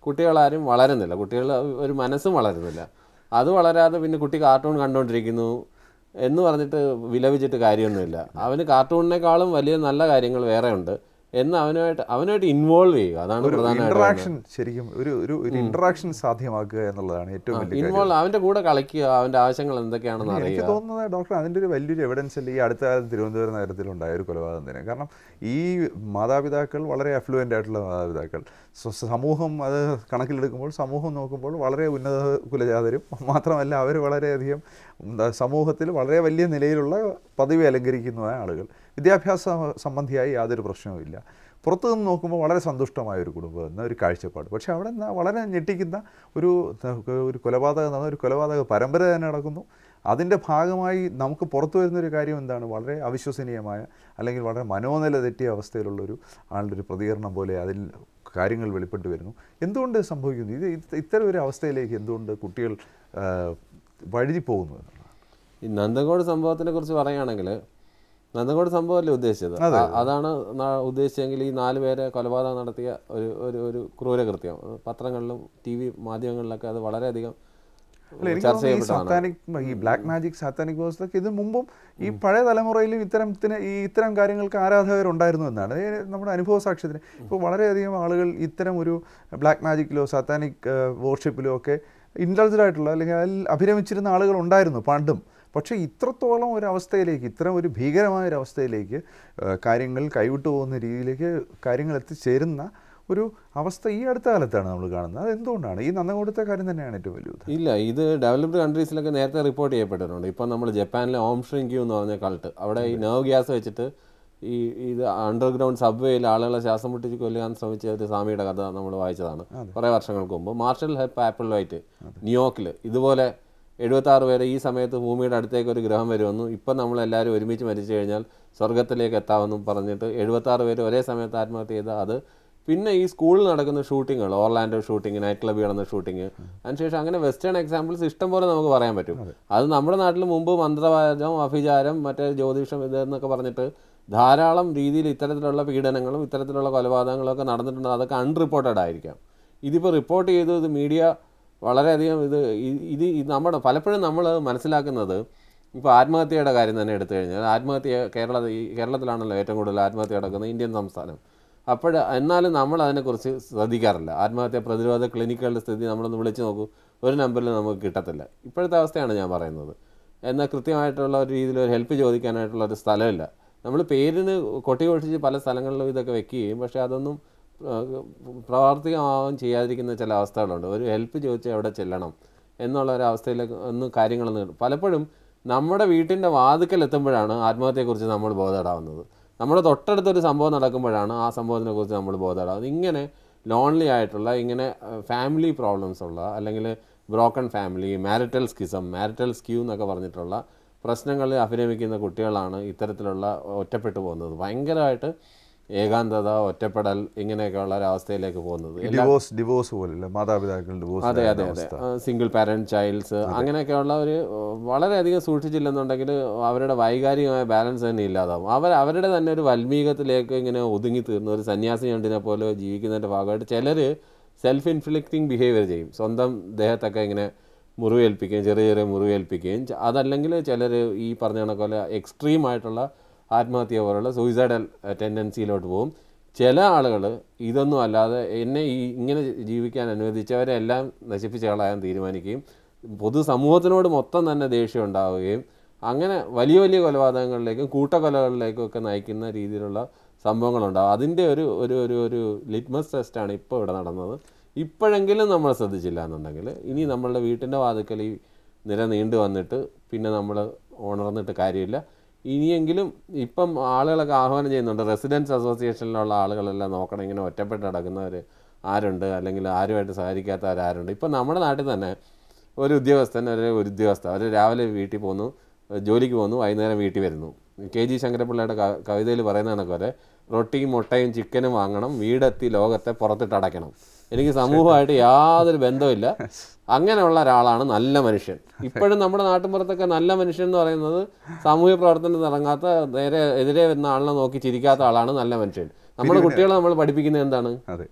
കുട്ടികളാരും വളരുന്നില്ല കുട്ടികൾ ഒരു മനസ്സും വളരുന്നില്ല അത് വളരാതെ പിന്നെ കുട്ടി കാർട്ടൂൺ കണ്ടുകൊണ്ടിരിക്കുന്നു എന്ന് പറഞ്ഞിട്ട് വിലപിച്ചിട്ട് കാര്യമൊന്നുമില്ല അവന് കാർട്ടൂണിനേക്കാളും വലിയ നല്ല കാര്യങ്ങൾ വേറെ ഉണ്ട് എന്ന് അവനുമായിട്ട് അവനുമായിട്ട് ഇൻവോൾവ് ചെയ്യുക അതാണ് ഒരു പ്രധാനമായിട്ട് ഇന്ററാക്ഷൻ ശരിക്കും ഒരു ഒരു ഒരു ഇന്ററാക്ഷൻ സാധ്യമാക്കുക എന്നുള്ളതാണ് ഏറ്റവും വലിയ കാര്യം ഇൻവോൾവ് അവൻ്റെ കൂടെ കളിക്കുക അവൻ്റെ ആവശ്യങ്ങൾ എന്തൊക്കെയാണെന്ന് എനിക്ക് അറിയുക തോന്നുന്നത് ഡോക്ടർ അതിൻ്റെ ഒരു വലിയൊരു എവിഡൻസ് അല്ല ഈ അടുത്ത കാലത്ത് തിരുവനന്തപുരം നഗരത്തിലുണ്ടായ ഒരു കൊലപാതകം തന്നെ കാരണം ഈ മാതാപിതാക്കൾ വളരെ അഫ്ലുവൻ്റ് ആയിട്ടുള്ള മാതാപിതാക്കൾ സ്വ- സമൂഹം അത് കണക്കിലെടുക്കുമ്പോൾ സമൂഹം നോക്കുമ്പോൾ വളരെ ഉന്നത കുലജാതരും മാത്രമല്ല അവർ വളരെയധികം എന്താ സമൂഹത്തിൽ വളരെ വലിയ നിലയിലുള്ള പദവി അലങ്കരിക്കുന്ന ആളുകൾ വിദ്യാഭ്യാസ സംബന്ധിയായി യാതൊരു പ്രശ്നവുമില്ല പുറത്തു നിന്ന് നോക്കുമ്പോൾ വളരെ സന്തുഷ്ടമായ ഒരു കുടുംബം എന്ന ഒരു കാഴ്ചപ്പാട് പക്ഷേ അവിടെ നിന്ന് വളരെ ഞെട്ടിക്കുന്ന ഒരു ഒരു കൊലപാതകം നടന്ന ഒരു കൊലപാതക പരമ്പര തന്നെ നടക്കുന്നു അതിൻ്റെ ഭാഗമായി നമുക്ക് പുറത്തു വരുന്നൊരു കാര്യം എന്താണ് വളരെ അവിശ്വസനീയമായ അല്ലെങ്കിൽ വളരെ മനോനില തെറ്റിയ അവസ്ഥയിലുള്ളൊരു ആളുടെ ഒരു പ്രതികരണം പോലെ അതിൽ കാര്യങ്ങൾ വെളിപ്പെട്ട് വരുന്നു എന്തുകൊണ്ട് ഇത് സംഭവിക്കുന്നു ഇത് ഇത് ഇത്തരം ഒരു അവസ്ഥയിലേക്ക് എന്തുകൊണ്ട് കുട്ടികൾ ആ, വഴുതി പോകുന്നു എന്നുള്ളതാണ് ഈ നന്ദഗോഡ് സംഭവത്തിനെ കുറിച്ച് പറയുകയാണെങ്കിൽ നന്ദഗോഡ് സംഭവമല്ലേ ഉദ്ദേശിച്ചത് അ- അതാണ് ന- ഉദ്ദേശിച്ചെങ്കിൽ ഈ നാല് പേരെ കൊലപാതകം നടത്തിയ ഒരു ഒരു ഒരു ക്രൂരകൃത്യം പത്രങ്ങളിലും ടി വി മാധ്യമങ്ങളിലൊക്കെ അത് വളരെയധികം അല്ല എനിക്ക് ചർച്ച തോന്നുന്നു ഈ ചെയ്യപ്പെട്ടതാണ് സാത്താനിക് ഈ ബ്ലാക്ക് മാജിക് സാത്താനിക് വേഴ്സൊക്കെ ഇത് മുമ്പും ഈ പഴയ തലമുറയിലും ഇത്തരത്തിന് ഈ ഇത്തരം കാര്യങ്ങൾക്ക് ആരാധകരുണ്ടായിരുന്നു എന്നാണ് ഇത് നമ്മുടെ അനുഭവ സാക്ഷ്യത്തിന് ഇപ്പോൾ വളരെയധികം ആളുകൾ ഇത്തരം ഒരു ബ്ലാക്ക് മാജിക്കിലോ സാത്താനിക് വർഷിപ്പിലോ ഒക്കെ ഇൻഡൾജഡ് ആയിട്ടുള്ള അല്ലെങ്കിൽ അതിൽ അഭിരമിച്ചിരുന്ന ആളുകൾ ഉണ്ടായിരുന്നു പണ്ടും പക്ഷേ ഇത്രത്തോളം ഒരു അവസ്ഥയിലേക്ക് ഇത്തരം ഒരു ഭീകരമായ ഒരു അവസ്ഥയിലേക്ക് ആ, കാര്യങ്ങൾ കൈവിട്ടു പോകുന്ന രീതിയിലേക്ക് കാര്യങ്ങൾ എത്തിച്ചേരുന്ന ഒരു അവസ്ഥ ഈ അടുത്ത കാലത്താണ് നമ്മൾ കാണുന്നത് അത് എന്തുകൊണ്ടാണ് ഈ നന്നകൊടുത്ത കാര്യം തന്നെയാണ് ഏറ്റവും വലിയ ഉദാഹരണം ഇല്ല ഇത് ഡെവലപ്ഡ് കൺട്രീസിലൊക്കെ നേരത്തെ റിപ്പോർട്ട് ചെയ്യപ്പെട്ടിട്ടുണ്ട് ഇപ്പം നമ്മൾ ജപ്പാനിലെ ഓം ഷ്രിങ്ക്യൂ എന്ന് പറഞ്ഞ കൾട്ട് അവിടെ ഈ നെർവ് ഗ്യാസ് വെച്ചിട്ട് ഈ ഇത് അണ്ടർഗ്രൗണ്ട് സബ്വേയിൽ ആളുകളെ ശ്വാസം മുട്ടിച്ച് കൊല്ലാൻ ശ്രമിച്ച ഒരു സ്വാമിയുടെ കഥ നമ്മൾ വായിച്ചതാണ് കുറേ വർഷങ്ങൾക്ക് മുമ്പ് മാർഷൽ ഹെപ്പ് ആപ്പിൾ വൈറ്റ് ന്യൂയോർക്കിൽ ഇതുപോലെ എഴുപത്തി ആറ് പേരെ ഈ സമയത്ത് ഭൂമിയുടെ അടുത്തേക്ക് ഒരു ഗ്രഹം വരുമെന്നും ഇപ്പം നമ്മളെല്ലാവരും ഒരുമിച്ച് മരിച്ചു കഴിഞ്ഞാൽ സ്വർഗത്തിലേക്ക് എത്താമെന്നും പറഞ്ഞിട്ട് എഴുപത്തി ആറ് പേര് ഒരേ സമയത്ത് ആത്മഹത്യ ചെയ്ത അത് പിന്നെ ഈ സ്കൂളിൽ നടക്കുന്ന ഷൂട്ടിങ്ങുകൾ ഓർലാൻഡോ ഷൂട്ടിങ് നൈറ്റ് ക്ലബ്ബിൽ നടന്ന ഷൂട്ടിങ് അതിനുശേഷം അങ്ങനെ വെസ്റ്റേൺ എക്സാമ്പിൾസ് ഇഷ്ടം പോലെ നമുക്ക് പറയാൻ പറ്റും അത് നമ്മുടെ നാട്ടിൽ മുമ്പ് മന്ത്രവാദം അഭിചാരം മറ്റേ ജ്യോതിഷം ഇതെന്നൊക്കെ പറഞ്ഞിട്ട് ധാരാളം രീതിയിൽ ഇത്തരത്തിലുള്ള പീഡനങ്ങളും ഇത്തരത്തിലുള്ള കൊലപാതകങ്ങളും ഒക്കെ നടന്നിട്ടുണ്ട് അതൊക്കെ അൺറിപ്പോർട്ടഡ് ആയിരിക്കാം ഇതിപ്പോൾ റിപ്പോർട്ട് ചെയ്ത് ഇത് മീഡിയ വളരെയധികം ഇത് ഇ- ഇത് ഈ നമ്മുടെ പലപ്പോഴും നമ്മൾ മനസ്സിലാക്കുന്നത് ഇപ്പോൾ ആത്മഹത്യയുടെ കാര്യം തന്നെ എടുത്തു കഴിഞ്ഞാൽ ആത്മഹത്യ കേരള ഈ കേരളത്തിലാണല്ലോ ഏറ്റവും കൂടുതൽ ആത്മഹത്യ നടക്കുന്നത് ഇന്ത്യൻ സംസ്ഥാനം അപ്പോൾ എന്നാലും നമ്മൾ അതിനെക്കുറിച്ച് ശ്രദ്ധിക്കാറില്ല ആത്മഹത്യ പ്രതിരോധ ക്ലിനിക്കുകളുടെ സ്ഥിതി നമ്മളൊന്ന് വിളിച്ചു നോക്കൂ ഒരു നമ്പറിൽ നമുക്ക് കിട്ടത്തില്ല ഇപ്പോഴത്തെ അവസ്ഥയാണ് ഞാൻ പറയുന്നത് എന്നാൽ കൃത്യമായിട്ടുള്ള ഒരു രീതിയിൽ ഒരു ഹെൽപ്പ് ചോദിക്കാനായിട്ടുള്ള ഒരു സ്ഥലമില്ല നമ്മൾ പേരിന് കൊട്ടിഘോഷിച്ച് പല സ്ഥലങ്ങളിലും ഇതൊക്കെ വെക്കുകയും പക്ഷേ അതൊന്നും ഏഹ്, പ്രാവർത്തികമാവാൻ ചെയ്യാതിരിക്കുന്ന ചില അവസ്ഥകളുണ്ട് ഒരു ഹെൽപ്പ് ചോദിച്ചാൽ എവിടെ ചെല്ലണം എന്നുള്ള ഒരു അവസ്ഥയിലേക്ക് ഒന്നും കാര്യങ്ങളൊന്നും പലപ്പോഴും നമ്മുടെ വീട്ടിൻ്റെ വാതുക്കൽ എത്തുമ്പോഴാണ് ആത്മഹത്യയെക്കുറിച്ച് നമ്മൾ ബോധപ്പെടാവുന്നത് നമ്മുടെ തൊട്ടടുത്തൊരു സംഭവം നടക്കുമ്പോഴാണ് ആ സംഭവത്തിനെ കുറിച്ച് നമ്മൾ ബോധപ്പെടാവുന്നത് ഇങ്ങനെ ലോൺലി ആയിട്ടുള്ള ഇങ്ങനെ ഫാമിലി പ്രോബ്ലംസ് ഉള്ള അല്ലെങ്കിൽ broken family marital schism marital skew എന്നൊക്കെ പറഞ്ഞിട്ടുള്ള പ്രശ്നങ്ങളിൽ അഭിനമിക്കുന്ന കുട്ടികളാണ് ഇത്തരത്തിലുള്ള ഒറ്റപ്പെട്ടു പോകുന്നത് ഭയങ്കരമായിട്ട് ഏകാന്തത ഒറ്റപ്പെടൽ ഇങ്ങനെയൊക്കെയുള്ള ഒരു അവസ്ഥയിലേക്ക് പോകുന്നത് എല്ലാ ഡിവോഴ്സ് ഡിവോഴ്സ് പോലല്ല മാതാപിതാക്കൾ ഡിവോഴ്സ് അതെ അതെ അതെ സിംഗിൾ പാരന്റ് ചൈൽഡ്സ് അങ്ങനെയൊക്കെയുള്ള ഒരു ഏഹ്, വളരെയധികം സൂക്ഷിച്ചില്ലെന്നുണ്ടെങ്കിൽ അവരുടെ വൈകാരികമായ ബാലൻസ് തന്നെ ഇല്ലാതാവും അവർ അവരുടെ തന്നെ ഒരു വൽമീകത്തിലേക്ക് ഇങ്ങനെ ഒതുങ്ങി തീർന്ന ഒരു സന്യാസി ഞണ്ടിനെ പോലെ ജീവിക്കുന്നതിൻ്റെ ഭാഗമായിട്ട് ചിലർ സെൽഫ് ഇൻഫ്ലിക്റ്റിംഗ് ബിഹേവിയർ ചെയ്യും സ്വന്തം ദേഹത്തൊക്കെ ഇങ്ങനെ മുറിവേൽപ്പിക്കുകയും ചെറിയ ചെറിയ മുറിവേൽപ്പിക്കുകയും ച- അതല്ലെങ്കിൽ ചിലർ ഈ പറഞ്ഞ കണക്കോലെ എക്സ്ട്രീം ആയിട്ടുള്ള ആത്മഹത്യ പോലുള്ള സൂയിസൈഡൽ ടെൻഡൻസിയിലോട്ട് പോകും ചില ആളുകൾ ഇതൊന്നും അല്ലാതെ എന്നെ ഈ ഇങ്ങനെ ജീവിക്കാൻ അനുവദിച്ചവരെ എല്ലാം നശിപ്പിച്ച് കളയാൻ തീരുമാനിക്കുകയും പൊതുസമൂഹത്തിനോട് മൊത്തം തന്നെ ദേഷ്യം ഉണ്ടാവുകയും അങ്ങനെ വലിയ വലിയ കൊലപാതകങ്ങളിലേക്കും കൂട്ടക്കൊലകളിലേക്കും ഒക്കെ നയിക്കുന്ന രീതിയിലുള്ള സംഭവങ്ങളുണ്ടാവും അതിൻ്റെ ഒരു ഒരു ഒരു ഒരു ലിറ്റ്മസ് ടെസ്റ്റാണ് ഇപ്പോൾ ഇവിടെ നടന്നത് ഇപ്പോഴെങ്കിലും നമ്മൾ ശ്രദ്ധിച്ചില്ല എന്നുണ്ടെങ്കിൽ ഇനി നമ്മളുടെ വീട്ടിൻ്റെ വാതിക്കൽ ഈ നിര നീണ്ടു വന്നിട്ട് പിന്നെ നമ്മൾ ഉണർന്നിട്ട് കാര്യമില്ല ഇനിയെങ്കിലും ഇപ്പം ആളുകളൊക്കെ ആഹ്വാനം ചെയ്യുന്നുണ്ട് റെസിഡൻസ് അസോസിയേഷനിലുള്ള ആളുകളെല്ലാം നോക്കണം ഇങ്ങനെ ഒറ്റപ്പെട്ട് നടക്കുന്നവർ ആരുണ്ട് അല്ലെങ്കിൽ ആരുമായിട്ട് സഹകരിക്കാത്തവർ ആരുണ്ട് ഇപ്പം നമ്മുടെ നാട്ടിൽ തന്നെ ഒരു ഉദ്യോഗസ്ഥൻ ഒരു ഒരു ഉദ്യോഗസ്ഥ അവർ രാവിലെ വീട്ടിൽ പോകുന്നു ജോലിക്ക് പോകുന്നു വൈകുന്നേരം വീട്ടിൽ വരുന്നു കെ ജി ശങ്കരപിള്ളയുടെ ക- കവിതയിൽ പറയുന്ന കണക്കോലെ റൊട്ടിയും മുട്ടയും ചിക്കനും വാങ്ങണം വീടെത്തി ലോകത്തെ പുറത്തിട്ട് അടയ്ക്കണം എനിക്ക് സമൂഹമായിട്ട് യാതൊരു ബന്ധമില്ല അങ്ങനെയുള്ള ഒരാളാണ് നല്ല മനുഷ്യൻ ഇപ്പോഴും നമ്മുടെ നാട്ടിൻപുറത്തൊക്കെ നല്ല മനുഷ്യൻ എന്ന് പറയുന്നത് സാമൂഹ്യ പ്രവർത്തനത്തിൽ ഇറങ്ങാത്ത നേരെ എതിരെ വരുന്ന ആളിനെ നോക്കി ചിരിക്കാത്ത ആളാണ് നല്ല മനുഷ്യൻ നമ്മുടെ കുട്ടികളെ നമ്മൾ പഠിപ്പിക്കുന്നത് എന്താണ് അതെ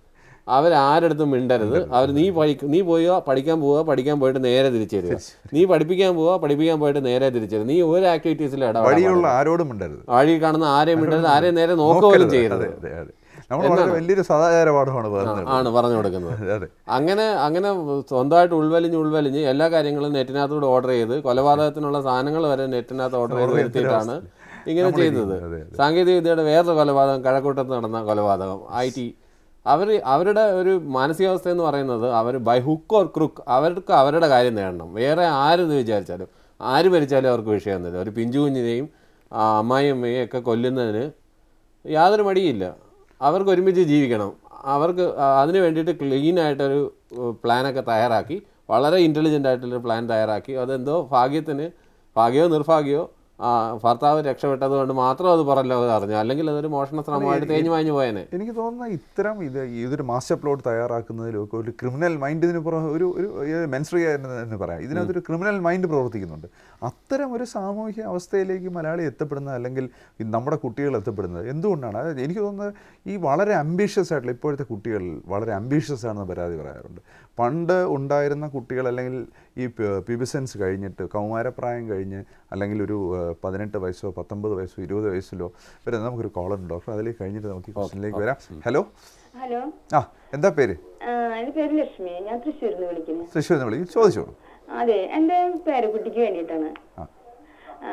അവരാരടുത്തും മിണ്ടരുത് അവർ നീ പഠി നീ പോയോ പഠിക്കാൻ പോവുക പഠിക്കാൻ പോയിട്ട് നേരെ തിരിച്ചു തരിക നീ പഠിപ്പിക്കാൻ പോവുക പഠിപ്പിക്കാൻ പോയിട്ട് നേരെ തിരിച്ചു തരിക നീ ഒരു ആക്ടിവിറ്റീസിലും വഴിയുള്ള ആരോടും മിണ്ടരുത് വഴി കാണുന്ന ആരെയും മിണ്ടരുത് ആരെയും നേരെ നോക്കുക പോലും നോക്കരുത്. ചെയ്യരുത് അതെ അതെ അതെ നമ്മൾ വളരെ വലിയൊരു സദാചാര പാഠമാണ് പകർന്നത് ആണ് പറഞ്ഞു കൊടുക്കുന്നത് അതെ അതെ അങ്ങനെ അങ്ങനെ സ്വന്തമായിട്ട് ഉൾവലിഞ്ഞ് ഉൾവലിഞ്ഞ് എല്ലാ കാര്യങ്ങളും നെറ്റിനകത്തൂടെ ഓർഡർ ചെയ്ത് കൊലപാതകത്തിനുള്ള സാധനങ്ങൾ വരെ നെറ്റിനകത്ത് ഓർഡർ ചെയ്ത് വരുത്തിയിട്ടാണ് ഇങ്ങനെ ചെയ്തത് അതെ, സാങ്കേതിക വിദ്യയുടെ വേറൊരു കൊലപാതകം കഴക്കൂട്ടത്ത് നടന്ന കൊലപാതകം ഐ ടി അവർ അവരുടെ ഒരു മാനസികാവസ്ഥ എന്ന് പറയുന്നത് അവർ ബൈ ഹുക്ക് ഓർ ക്രുക്ക് അവർക്ക് അവരുടെ കാര്യം നേടണം വേറെ ആരെന്ന് വിചാരിച്ചാലും ആര് ഭരിച്ചാലും അവർക്ക് വിഷയമൊന്നുമില്ല ഒരു പിഞ്ചു കുഞ്ഞിനെയും ആ, അമ്മായിയമ്മയും ഒക്കെ കൊല്ലുന്നതിന് യാതൊരു മടിയില്ല അവർക്ക് ഒരുമിച്ച് ജീവിക്കണം അവർക്ക് ആ, അതിന് വേണ്ടിയിട്ട് ക്ലീൻ ആയിട്ടൊരു ഏഹ്, പ്ലാനൊക്കെ തയ്യാറാക്കി വളരെ ഇൻ്റലിജൻ്റ് ആയിട്ടുള്ളൊരു പ്ലാൻ തയ്യാറാക്കി അതെന്തോ ഭാഗ്യത്തിന് ഭാഗ്യമോ നിർഭാഗ്യമോ ആ, ഭർത്താവ് രക്ഷപ്പെട്ടത് കൊണ്ട് മാത്രം അത് പറഞ്ഞല്ലോ അത് അറിഞ്ഞു അല്ലെങ്കിൽ അതൊരു മോഷണ ശ്രമമായിട്ട് തേഞ്ഞു മാഞ്ഞു പോയേനെ എനിക്ക് തോന്നുന്ന ഇത്തരം ഇത് ഇതൊരു മാസ്റ്റർ പ്ലോട്ട് തയ്യാറാക്കുന്നതിലൊക്കെ ഒരു ക്രിമിനൽ മൈൻഡ് ഇതിന് പുറം ഒരു ഒരു മെൻസ്ട്രിയ എന്ന് പറയാം ഇതിനകത്തൊരു ക്രിമിനൽ മൈൻഡ് പ്രവർത്തിക്കുന്നുണ്ട് അത്തരം ഒരു സാമൂഹ്യ അവസ്ഥയിലേക്ക് മലയാളി എത്തപ്പെടുന്നത് അല്ലെങ്കിൽ ഈ നമ്മുടെ കുട്ടികൾ എത്തപ്പെടുന്നത് എന്തുകൊണ്ടാണ് അതായത് എനിക്ക് തോന്നുന്നത് ഈ വളരെ അംബീഷ്യസ് ആയിട്ടുള്ള ഇപ്പോഴത്തെ കുട്ടികൾ വളരെ അംബീഷ്യസ് ആണെന്ന് പരാതി പറയാറുണ്ട് പണ്ട് ഉണ്ടായിരുന്ന കുട്ടികൾ അല്ലെങ്കിൽ ഈ പിബിസൻസ് കഴിഞ്ഞിട്ട് കൗമാരപ്രായം കഴിഞ്ഞ് അല്ലെങ്കിൽ ഒരു ആ, പതിനെട്ട് വയസ്സോ പത്തൊമ്പത് വയസ്സോ ഇരുപത് വയസ്സിലോ വരെ നമുക്കൊരു കോളുണ്ട് ഡോക്ടർ അതിലേക്ക് കഴിഞ്ഞിട്ട് നമുക്ക് ഈ ക്വസ്റ്റിനിലേക്ക് വരാം ഹലോ ഹലോ ആ എന്താ പേര് ആ, എൻ്റെ പേര് ലക്ഷ്മി ഞാൻ തൃശ്ശൂരിൽ നിന്ന് വിളിക്കുന്നത് തൃശ്ശൂർ എന്ന് വിളിക്കും ചോദിച്ചോളൂ അതെ എൻ്റെ പേരക്കുട്ടിക്ക് വേണ്ടിയിട്ടാണ് ആ. ആ.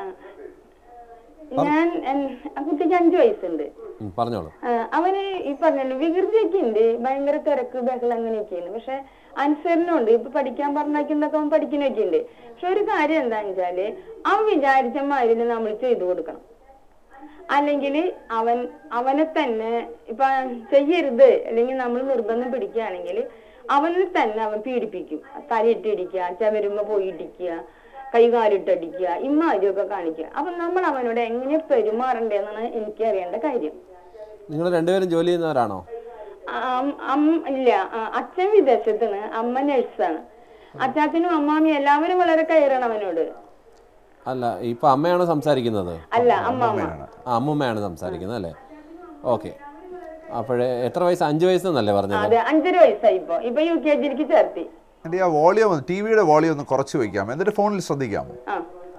ഞാൻ എൻ- ആ കുട്ടിക്ക് അഞ്ചു വയസ്സുണ്ട് ഉം, പറഞ്ഞോളൂ ആ, അവന് ഈ പറഞ്ഞല്ലോ വികൃതിയൊക്കെ ഉണ്ട് ഭയങ്കര തിരക്ക് ബഹളം അങ്ങനെയൊക്കെയാണ് പക്ഷെ അനുസരണമുണ്ട് ഇപ്പൊ പഠിക്കാൻ പറഞ്ഞാക്കുന്നൊക്കെ അവൻ പഠിക്കുന്നൊക്കെ ഉണ്ട് പക്ഷെ ഒരു കാര്യം എന്താന്ന് വെച്ചാല് അവൻ വിചാരിച്ച മാതിരി നമ്മൾ ചെയ്തു കൊടുക്കണം അല്ലെങ്കിൽ അവൻ അവനെ തന്നെ ഇപ്പൊ ചെയ്യരുത് അല്ലെങ്കിൽ നമ്മൾ നിർബന്ധം പിടിക്കുകയാണെങ്കിൽ അവനെ തന്നെ അവൻ പീഡിപ്പിക്കും തലയിട്ടിടിക്കുക ചവരുമ്പോ പോയി ഇടിക്കുക കൈകാലിട്ടടിക്കുക ഇമ്മാതിരിയൊക്കെ കാണിക്കുക അപ്പൊ നമ്മൾ അവനോട് എങ്ങനെ പെരുമാറണ്ടേന്നാണ് എനിക്ക് അറിയേണ്ട കാര്യം നിങ്ങൾ രണ്ടുപേരും ജോലി ചെയ്യുന്നവരാണോ അം- അം- ഇല്ല ആ, അച്ഛൻ വിദേശത്താണ് അമ്മ നഴ്സാണ് അച്ചാച്ചനും അമ്മാമ്മയും എല്ലാവരും വളരെ കയറണം അവനോട് അല്ല ഇപ്പൊ അമ്മയാണോ സംസാരിക്കുന്നത് അല്ല അമ്മാമ്മ ആ അമ്മുമ്മയാണ് സംസാരിക്കുന്നത് അല്ലേ ഓക്കെ അപ്പോഴേ എത്ര വയസ്സ് അഞ്ച് വയസ്സെന്നല്ലേ പറഞ്ഞത് അതെ അഞ്ചര വയസ്സായി ഇപ്പൊ ഇപ്പൊ യു കെ ജിയിലേക്ക് ചേർത്തി എൻ്റെ ആ വോളിയം ഒന്ന് ടി വിയുടെ വോളിയം ഒന്ന് കുറച്ച് വയ്ക്കാം എന്നിട്ട് ഫോണിൽ ശ്രദ്ധിക്കാമോ ആ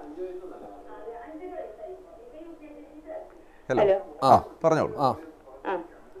ഹലോ ഹലോ ആ പറഞ്ഞോളൂ ആ ആ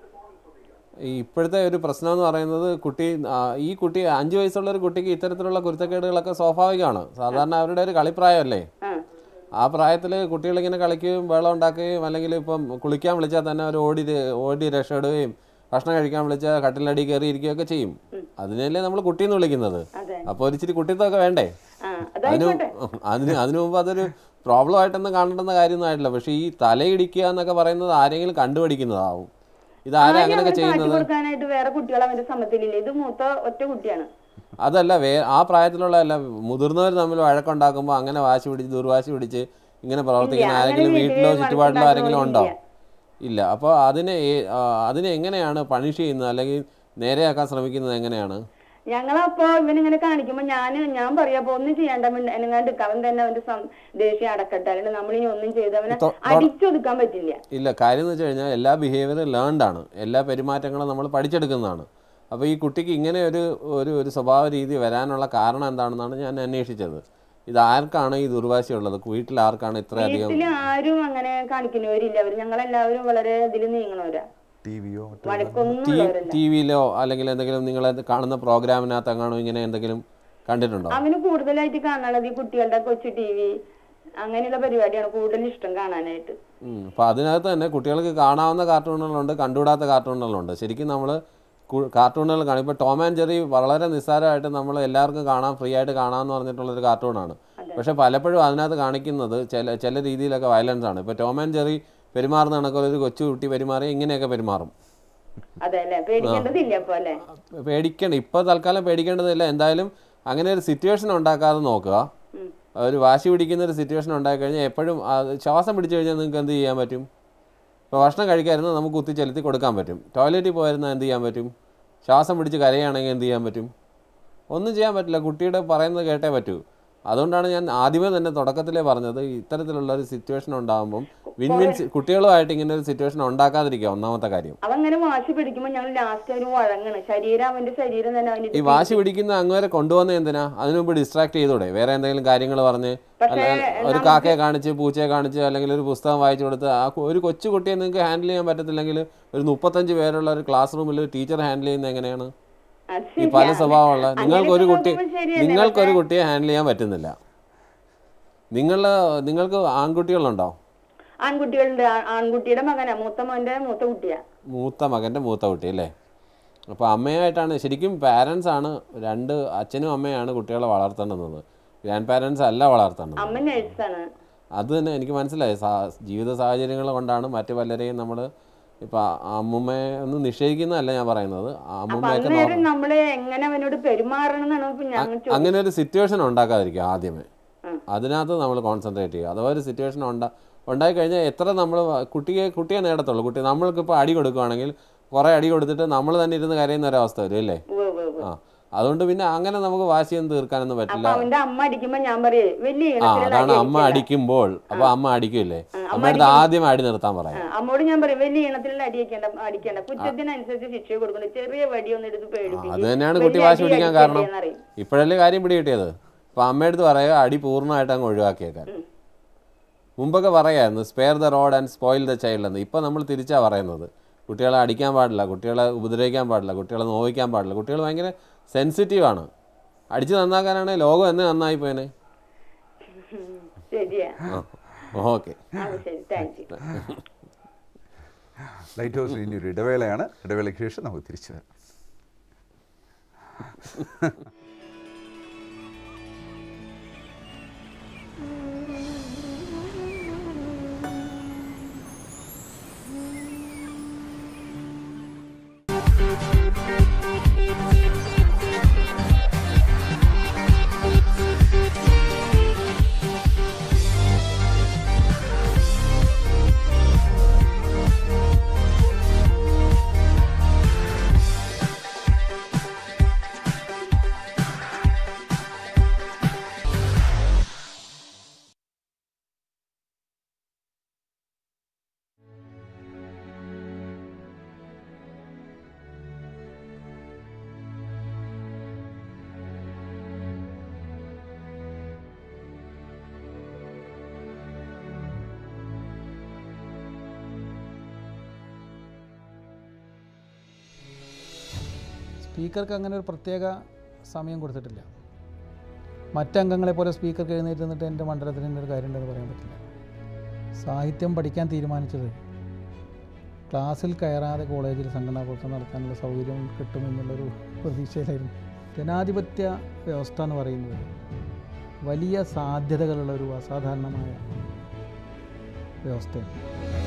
ഈ ഇപ്പോഴത്തെ ഒരു പ്രശ്നം എന്ന് പറയുന്നത് കുട്ടി ആ, ഈ കുട്ടി അഞ്ച് വയസ്സുള്ള ഒരു കുട്ടിക്ക് ഇത്തരത്തിലുള്ള കുരുത്തക്കേടുകളൊക്കെ സ്വാഭാവികമാണ് സാധാരണ അവരുടെ ഒരു കളിപ്രായമല്ലേ ആ ആ പ്രായത്തിൽ കുട്ടികളിങ്ങനെ കളിക്കുകയും വെള്ളം ഉണ്ടാക്കുകയും അല്ലെങ്കിൽ ഇപ്പം കുളിക്കാൻ വിളിച്ചാൽ തന്നെ അവർ ഓടി ര- ഓടി രക്ഷപ്പെടുകയും ഭക്ഷണം കഴിക്കാൻ വിളിച്ചാൽ കട്ടിലടി കയറി ഇരിക്കുകയൊക്കെ ചെയ്യും അതിനല്ലേ നമ്മൾ കുട്ടിയെന്ന് വിളിക്കുന്നത് അതെ അപ്പോൾ ഒരു ഇച്ചിരി കുട്ടിത്തൊക്കെ വേണ്ടേ ആ അതിന് അതായിക്കോട്ടെ അതിന് അതിനു മുമ്പ് അതൊരു പ്രോബ്ലം ആയിട്ടൊന്നും കാണേണ്ടുന്ന കാര്യമൊന്നും ആയിട്ടില്ല പക്ഷേ ഈ തലയിടിക്കുക എന്നൊക്കെ പറയുന്നത് ആരെങ്കിലും കണ്ടുപിടിക്കുന്നതാവും ഇതാരാ ആദ്യം അങ്ങനെയൊക്കെ അവന് കാട്ടി ചെയ്യുന്നത് കൊടുക്കാനായിട്ട് വേറെ കുട്ടികൾ അവന്റെ സമത്തിലില്ല ഇത് മൂത്ത ഒറ്റ കുട്ടിയാണ് അതല്ല വേ ആ പ്രായത്തിലുള്ള അല്ല മുതിർന്നവർ തമ്മിൽ വഴക്കുണ്ടാക്കുമ്പോൾ അങ്ങനെ വാശി പിടിച്ച് ദുർവാശി പിടിച്ച് ഇങ്ങനെ പ്രവർത്തിക്കുന്ന അങ്ങനെ ആരെങ്കിലും വീട്ടില് വീട്ടിലോ ചുറ്റുപാടിലോ ആരെങ്കിലും ഉണ്ടോ വഴക്കുണ്ടാക്കുന്നവരില്ല. ഇല്ല അപ്പോൾ അതിനെ ഏ- ആ, അതിനെ എങ്ങനെയാണ് പണിഷ് ചെയ്യുന്നത് അല്ലെങ്കിൽ നേരെയാക്കാൻ ശ്രമിക്കുന്നത് എങ്ങനെയാണ് ഞങ്ങളപ്പോ ഇവനിങ്ങനെ കാണിക്കുമ്പോ ഞാൻ ഞാൻ പറയാ അപ്പൊ ഒന്നും ചെയ്യണ്ട എന്നെങ്ങാണ്ട് അവൻ തന്നെ അവന്റെ സം- ദേഷ്യം അടക്കട്ടെ അല്ലെങ്കിൽ നമ്മളിനി ഒന്നും ചെയ്ത് അവനെ തൊ- തൊ- അടിച്ചൊതുക്കാൻ പറ്റില്ല ഇല്ല കാര്യം എന്ന് വെച്ച് കഴിഞ്ഞാൽ എല്ലാ ബിഹേവിയറും ലേൺഡ് ആണ് എല്ലാ പെരുമാറ്റങ്ങളും നമ്മൾ പഠിച്ചെടുക്കുന്നതാണ് അപ്പോൾ ഈ കുട്ടിക്ക് ഇങ്ങനെ ഒരു ഒരു ഒരു സ്വഭാവ രീതി വരാനുള്ള കാരണം എന്താണെന്നാണ് ഞാൻ അന്വേഷിച്ചത് ഇത് ആർക്കാണ് ഈ ദുർവാശിയുള്ളത് വീട്ടിൽ ആർക്കാണ് ഇത്രയധികം വീട്ടില് ആരും അങ്ങനെ കാണിക്കുന്നവരില്ല അവര് ഞങ്ങളെല്ലാവരും വളരെ ഇതിൽ നീങ്ങണവരാ ടി വിയോ മറ്റോ വഴക്കൊന്നും ടി ഉള്ളവരല്ല ടി വിയിലോ അല്ലെങ്കിൽ എന്തെങ്കിലും നിങ്ങൾ കാണുന്ന പ്രോഗ്രാമിനകത്ത് എങ്ങാണോ ഇങ്ങനെ എന്തെങ്കിലും കണ്ടിട്ടുണ്ടോ അവന് കൂടുതലായിട്ട് കാണാനുള്ളത് ഈ കുട്ടികളുടെ കൊച്ചു ടി വി അങ്ങനെയുള്ള പരിപാടിയാണ് കൂടുതൽ ഇഷ്ടം കാണാനായിട്ട് അപ്പോൾ അതിനകത്ത് തന്നെ കുട്ടികൾക്ക് കാണാവുന്ന കാർട്ടൂണുകളുണ്ട് കണ്ടുകൂടാത്ത കാർട്ടൂണുകളുണ്ട് ശരിക്കും നമ്മൾ കാർട്ടൂണുകൾ കാണും ഇപ്പോൾ ടോം ആൻഡ് ജെറി വളരെ നിസ്സാരമായിട്ട് നമ്മൾ എല്ലാവർക്കും കാണാൻ ഫ്രീ ആയിട്ട് കാണാമെന്ന് പറഞ്ഞിട്ടുള്ളൊരു കാർട്ടൂണാണ് പക്ഷേ പലപ്പോഴും അതിനകത്ത് കാണിക്കുന്നത് ചില ചില രീതിയിലൊക്കെ വയലൻസ് ആണ് ഇപ്പോൾ ടോം ആൻഡ് ജെറി പെരുമാറുന്ന കണക്കൊരു ഒരു കൊച്ചു കുട്ടി പെരുമാറി ഇങ്ങനെയൊക്കെ പെരുമാറും അതെ അല്ലെ പേടിക്കേണ്ടതില്ല അപ്പൊ അല്ലെ പേടിക്കണ്ട ഇപ്പോൾ തൽക്കാലം പേടിക്കേണ്ടതില്ല എന്തായാലും അങ്ങനെ ഒരു സിറ്റുവേഷൻ ഉണ്ടാക്കാതെ നോക്കുക ഉം. ഒരു വാശി പിടിക്കുന്ന ഒരു സിറ്റുവേഷൻ ഉണ്ടായി കഴിഞ്ഞാൽ എപ്പോഴും അത് ശ്വാസം പിടിച്ചു കഴിഞ്ഞാൽ നിങ്ങൾക്ക് എന്ത് ചെയ്യാൻ പറ്റും ഇപ്പോൾ ഭക്ഷണം കഴിക്കായിരുന്നു നമുക്ക് കുത്തി ചെലുത്തി കൊടുക്കാൻ പറ്റും ടോയ്ലറ്റിൽ പോയിരുന്നാൽ എന്ത് ചെയ്യാൻ പറ്റും ശ്വാസം പിടിച്ച് കരയുകയാണെങ്കിൽ എന്ത് ചെയ്യാൻ പറ്റും ഒന്നും ചെയ്യാൻ പറ്റില്ല കുട്ടിയുടെ പറയുന്നത് കേട്ടേ പറ്റൂ അതുകൊണ്ടാണ് ഞാൻ ആദ്യമേ തന്നെ തുടക്കത്തിലേ പറഞ്ഞത് ഇത്തരത്തിലുള്ള ഒരു സിറ്റുവേഷൻ ഉണ്ടാകുമ്പം വിൻ വിൻ കുട്ടികളുമായിട്ട് ഇങ്ങനെ ഒരു സിറ്റുവേഷൻ ഉണ്ടാക്കാതിരിക്കുക ഒന്നാമത്തെ കാര്യം അവങ്ങനെ വാശി പിടിക്കുമ്പോ ഞങ്ങൾ ലാസ്റ്റ് ഒരു വഴങ്ങണ് ശരീരം അവന്റെ ശരീരം തന്നെ അവന് ഈ വാശി പിടിക്കുന്ന അങ്ങേരെ കൊണ്ടുവന്ന എന്തിനാ അതിനു മുമ്പ് ഡിസ്ട്രാക്ട് ചെയ്തൂടെ വേറെ എന്തെങ്കിലും കാര്യങ്ങൾ പറഞ്ഞ് പക്ഷേ അല്ല ഒരു കാക്കയെ കാണിച്ച് പൂച്ചയെ കാണിച്ച് അല്ലെങ്കിൽ ഒരു പുസ്തകം വായിച്ചു കൊടുത്ത് ആ കു- ഒരു കൊച്ചു കുട്ടിയെ നിങ്ങൾക്ക് ഹാൻഡിൽ ചെയ്യാൻ പറ്റത്തില്ലെങ്കിൽ ഒരു മുപ്പത്തഞ്ച് പേരുള്ള ഒരു ക്ലാസ് റൂമിൽ ടീച്ചർ ഹാൻഡിൽ ചെയ്യുന്നത് എങ്ങനെയാണ് അത് ഈ പല ശരിയാ. സ്വഭാവമുള്ള അങ്ങനെ നിങ്ങൾക്കൊരു കുട്ടി നോക്കുമ്പോൾ ശരിയല്ലേ? നിങ്ങൾക്കൊരു കുട്ടിയെ ഹാൻഡിൽ ചെയ്യാൻ പറ്റുന്നില്ല നിങ്ങൾ നിങ്ങൾക്ക് ആൺകുട്ടികളുണ്ടോ ആൺകുട്ടികളുണ്ട് ആ- ആൺകുട്ടിയുടെ മകനാ മൂത്ത മോന്റെ മൂത്ത കുട്ടിയാ മൂത്ത മകൻ്റെ മൂത്ത കുട്ടി അല്ലേ അപ്പോൾ അമ്മയായിട്ടാണ് ശരിക്കും പാരൻസ് ആണ് രണ്ട് അച്ഛനും അമ്മയാണ് കുട്ടികളെ വളർത്തേണ്ടത് ഗ്രാൻഡ് പാരൻസ് അല്ല വളർത്തേണ്ടത് അമ്മ നഴ്സാണ് അത് തന്നെ എനിക്ക് മനസ്സിലായി സാ ജീവിത സാഹചര്യങ്ങൾ കൊണ്ടാണ് മറ്റു പലരെയും നമ്മൾ ഇപ്പം അമ്മുമ്മയെ ഒന്നും നിഷേധിക്കുന്നതല്ല ഞാൻ പറയുന്നത് അപ്പൊ അമ്മുമ്മയൊക്കെ അന്നേരം നോക്കണം നമ്മള് എങ്ങനെ അവനോട് പെരുമാറണം എന്നാണ് ഇപ്പൊ ഞങ്ങൾ ചോ- അങ്ങനെ ഒരു സിറ്റുവേഷൻ ഉണ്ടാക്കാതിരിക്കുക ആദ്യമേ ഉം. അതിനകത്ത് നമ്മൾ കോൺസെൻട്രേറ്റ് ചെയ്യുക അഥവാ ഒരു സിറ്റുവേഷൻ ഉണ്ടാ ഉണ്ടായി കഴിഞ്ഞാൽ എത്ര നമ്മൾ കുട്ടിയെ കുട്ടിയെ നേടത്തുള്ളൂ കുട്ടി നമ്മൾക്കിപ്പോൾ അടി കൊടുക്കുകയാണെങ്കിൽ കുറേ അടി കൊടുത്തിട്ട് നമ്മൾ തന്നെ ഇരുന്ന് കരയുന്ന ഒരവസ്ഥ വരും അല്ലേ ഉവ്വ് ഉവ്വ് ഉവ്വ്. ആ അതുകൊണ്ട് പിന്നെ അങ്ങനെ നമുക്ക് വാശിയൊന്നും തീർക്കാനൊന്നും അപ്പൊ പറ്റില്ല അവന്റെ അമ്മ അടിക്കുമ്പോ ഞാൻ പറയേ വലിയ ആ ഈണത്തിലുള്ള അതാണ് അടി അമ്മ അടിക്കല്ല. അടിക്കുമ്പോൾ അപ്പോൾ അമ്മ അടിക്കില്ലേ അമ്മ അമ്മയുടെ ആദ്യം അടി നിർത്താൻ പറയാം ആ, അമ്മോട് ഞാൻ പറയും വലിയ ഈണത്തിലുള്ള അടി അടിക്കേണ്ട അടിക്കേണ്ട കുറ്റത്തിനനുസരിച്ച് ശിക്ഷ കൊടുക്കണം ചെറിയ വടി ഒന്ന് എടുത്ത് പേടിപ്പിക്കും അത് തന്നെയാണ് കുട്ടി വാശി പിടിക്കാൻ കാരണം ഇപ്പോഴല്ലേ കാര്യം പിടി കിട്ടിയത് അപ്പോൾ അമ്മയടുത്ത് പറയുക അടി പൂർണ്ണമായിട്ട് അങ്ങ് ഒഴിവാക്കിയേക്കാൻ മുമ്പൊക്കെ പറയായിരുന്നു spare the rod and spoil the child എന്ന് ഇപ്പോൾ നമ്മൾ തിരിച്ചാണ് പറയുന്നത് കുട്ടികളെ അടിക്കാൻ പാടില്ല കുട്ടികളെ ഉപദ്രവിക്കാൻ പാടില്ല കുട്ടികളെ നോവിക്കാൻ പാടില്ല കുട്ടികൾ ഭയങ്കര സെൻസിറ്റീവാണ് അടിച്ച് നന്നാക്കാനാണെങ്കിൽ ലോകം എന്ന് നന്നായി പോയനെ ശരിയാ ആ ഓക്കെ ആ ശരി താങ്ക് യു ലൈറ്റ് ഹൗസിൽ ഇനി ഒരു ഇടവേളയാണ് ഇടവേളയ്ക്ക് ശേഷം നമുക്ക് തിരിച്ചു വരാം സ്പീക്കർക്ക് അങ്ങനെ ഒരു പ്രത്യേക സമയം കൊടുത്തിട്ടില്ല മറ്റംഗങ്ങളെ പോലെ സ്പീക്കർക്ക് എഴുന്നേറ്റ് നിന്നിട്ട് എൻ്റെ മണ്ഡലത്തിന് ഇന്നൊരു കാര്യം ഉണ്ടെന്ന് പറയാൻ പറ്റില്ല സാഹിത്യം പഠിക്കാൻ തീരുമാനിച്ചത് ക്ലാസ്സിൽ കയറാതെ കോളേജിൽ സംഘടനാ പ്രവർത്തനം നടത്താനുള്ള സൗകര്യം കിട്ടുമെന്നുള്ളൊരു പ്രതീക്ഷയിലായിരുന്നു ജനാധിപത്യ വ്യവസ്ഥ എന്ന് പറയുന്നത് വലിയ സാധ്യതകളുള്ള ഒരു അസാധാരണമായ വ്യവസ്ഥയാണ്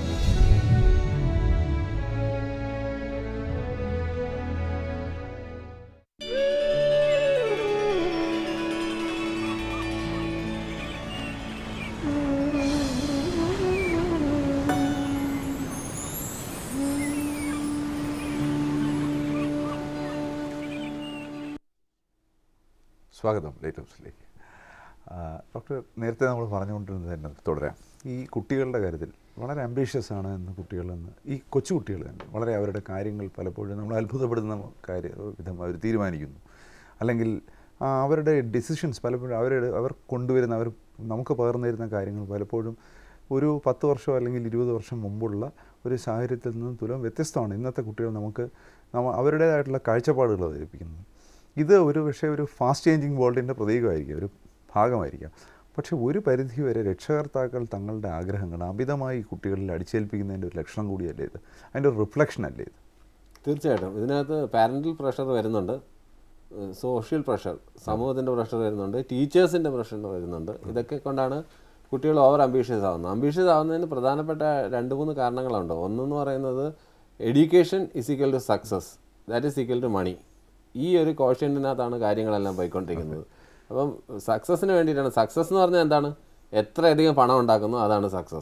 സ്വാഗതം ലൈറ്റ് ഹൗസിലേക്ക് ആ, ഡോക്ടർ നേരത്തെ നമ്മൾ പറഞ്ഞുകൊണ്ടിരുന്നത് തന്നെ തുടരാം ഈ കുട്ടികളുടെ കാര്യത്തിൽ വളരെ അംബീഷ്യസ് ആണ് എന്ന് കുട്ടികളെന്ന് ഈ കൊച്ചു കുട്ടികൾ തന്നെ വളരെ അവരുടെ കാര്യങ്ങൾ പലപ്പോഴും നമ്മൾ അത്ഭുതപ്പെടുന്ന കാര്യ വിധം അവർ തീരുമാനിക്കുന്നു അല്ലെങ്കിൽ ആ, അവരുടെ ഡിസിഷൻസ് പലപ്പോഴും അവരുടെ അവർ കൊണ്ടുവരുന്ന അവർ നമുക്ക് പകർന്നു തരുന്ന കാര്യങ്ങൾ പലപ്പോഴും ഒരു പത്ത് വർഷം അല്ലെങ്കിൽ ഇരുപത് വർഷം മുമ്പുള്ള ഒരു സാഹചര്യത്തിൽ നിന്നും തുലം വ്യത്യസ്തമാണ് ഇന്നത്തെ കുട്ടികൾ നമുക്ക് നമ്മ അവരുടേതായിട്ടുള്ള കാഴ്ചപ്പാടുകൾ അവതരിപ്പിക്കുന്നത് ഇത് ഒരു പക്ഷേ ഒരു ഫാസ്റ്റ് ചേഞ്ചിങ് വേൾഡിൻ്റെ പ്രതീകമായിരിക്കും ഒരു ഭാഗമായിരിക്കാം പക്ഷേ ഒരു പരിധി വരെ രക്ഷകർത്താക്കൾ തങ്ങളുടെ ആഗ്രഹങ്ങൾ അമിതമായി കുട്ടികളിൽ അടിച്ചേൽപ്പിക്കുന്നതിൻ്റെ ഒരു ലക്ഷണം കൂടിയല്ലേ ഇത് അതിൻ്റെ ഒരു റിഫ്ലക്ഷൻ അല്ലേ ഇത് തീർച്ചയായിട്ടും ഇതിനകത്ത് പാരൻ്റൽ പ്രഷർ വരുന്നുണ്ട് സോഷ്യൽ പ്രഷർ സമൂഹത്തിൻ്റെ പ്രഷർ വരുന്നുണ്ട് ടീച്ചേഴ്സിൻ്റെ പ്രഷർ വരുന്നുണ്ട് ഇതൊക്കെ കൊണ്ടാണ് കുട്ടികൾ ഓവർ അംബീഷ്യസ് ആവുന്നത് അംബീഷ്യസ് ആവുന്നതിന് പ്രധാനപ്പെട്ട രണ്ട് മൂന്ന് കാരണങ്ങളുണ്ട് ഒന്നെന്ന് പറയുന്നത് education is equal to success that is equal to money ഈ ഒരു കോഷ്യൻറ്റിനകത്താണ് കാര്യങ്ങളെല്ലാം പോയിക്കൊണ്ടിരിക്കുന്നത് അപ്പം സക്സസ്സിന് വേണ്ടിയിട്ടാണ് സക്സസ് എന്ന് പറഞ്ഞാൽ എന്താണ് എത്രയധികം പണം ഉണ്ടാക്കുന്നു അതാണ് സക്സസ്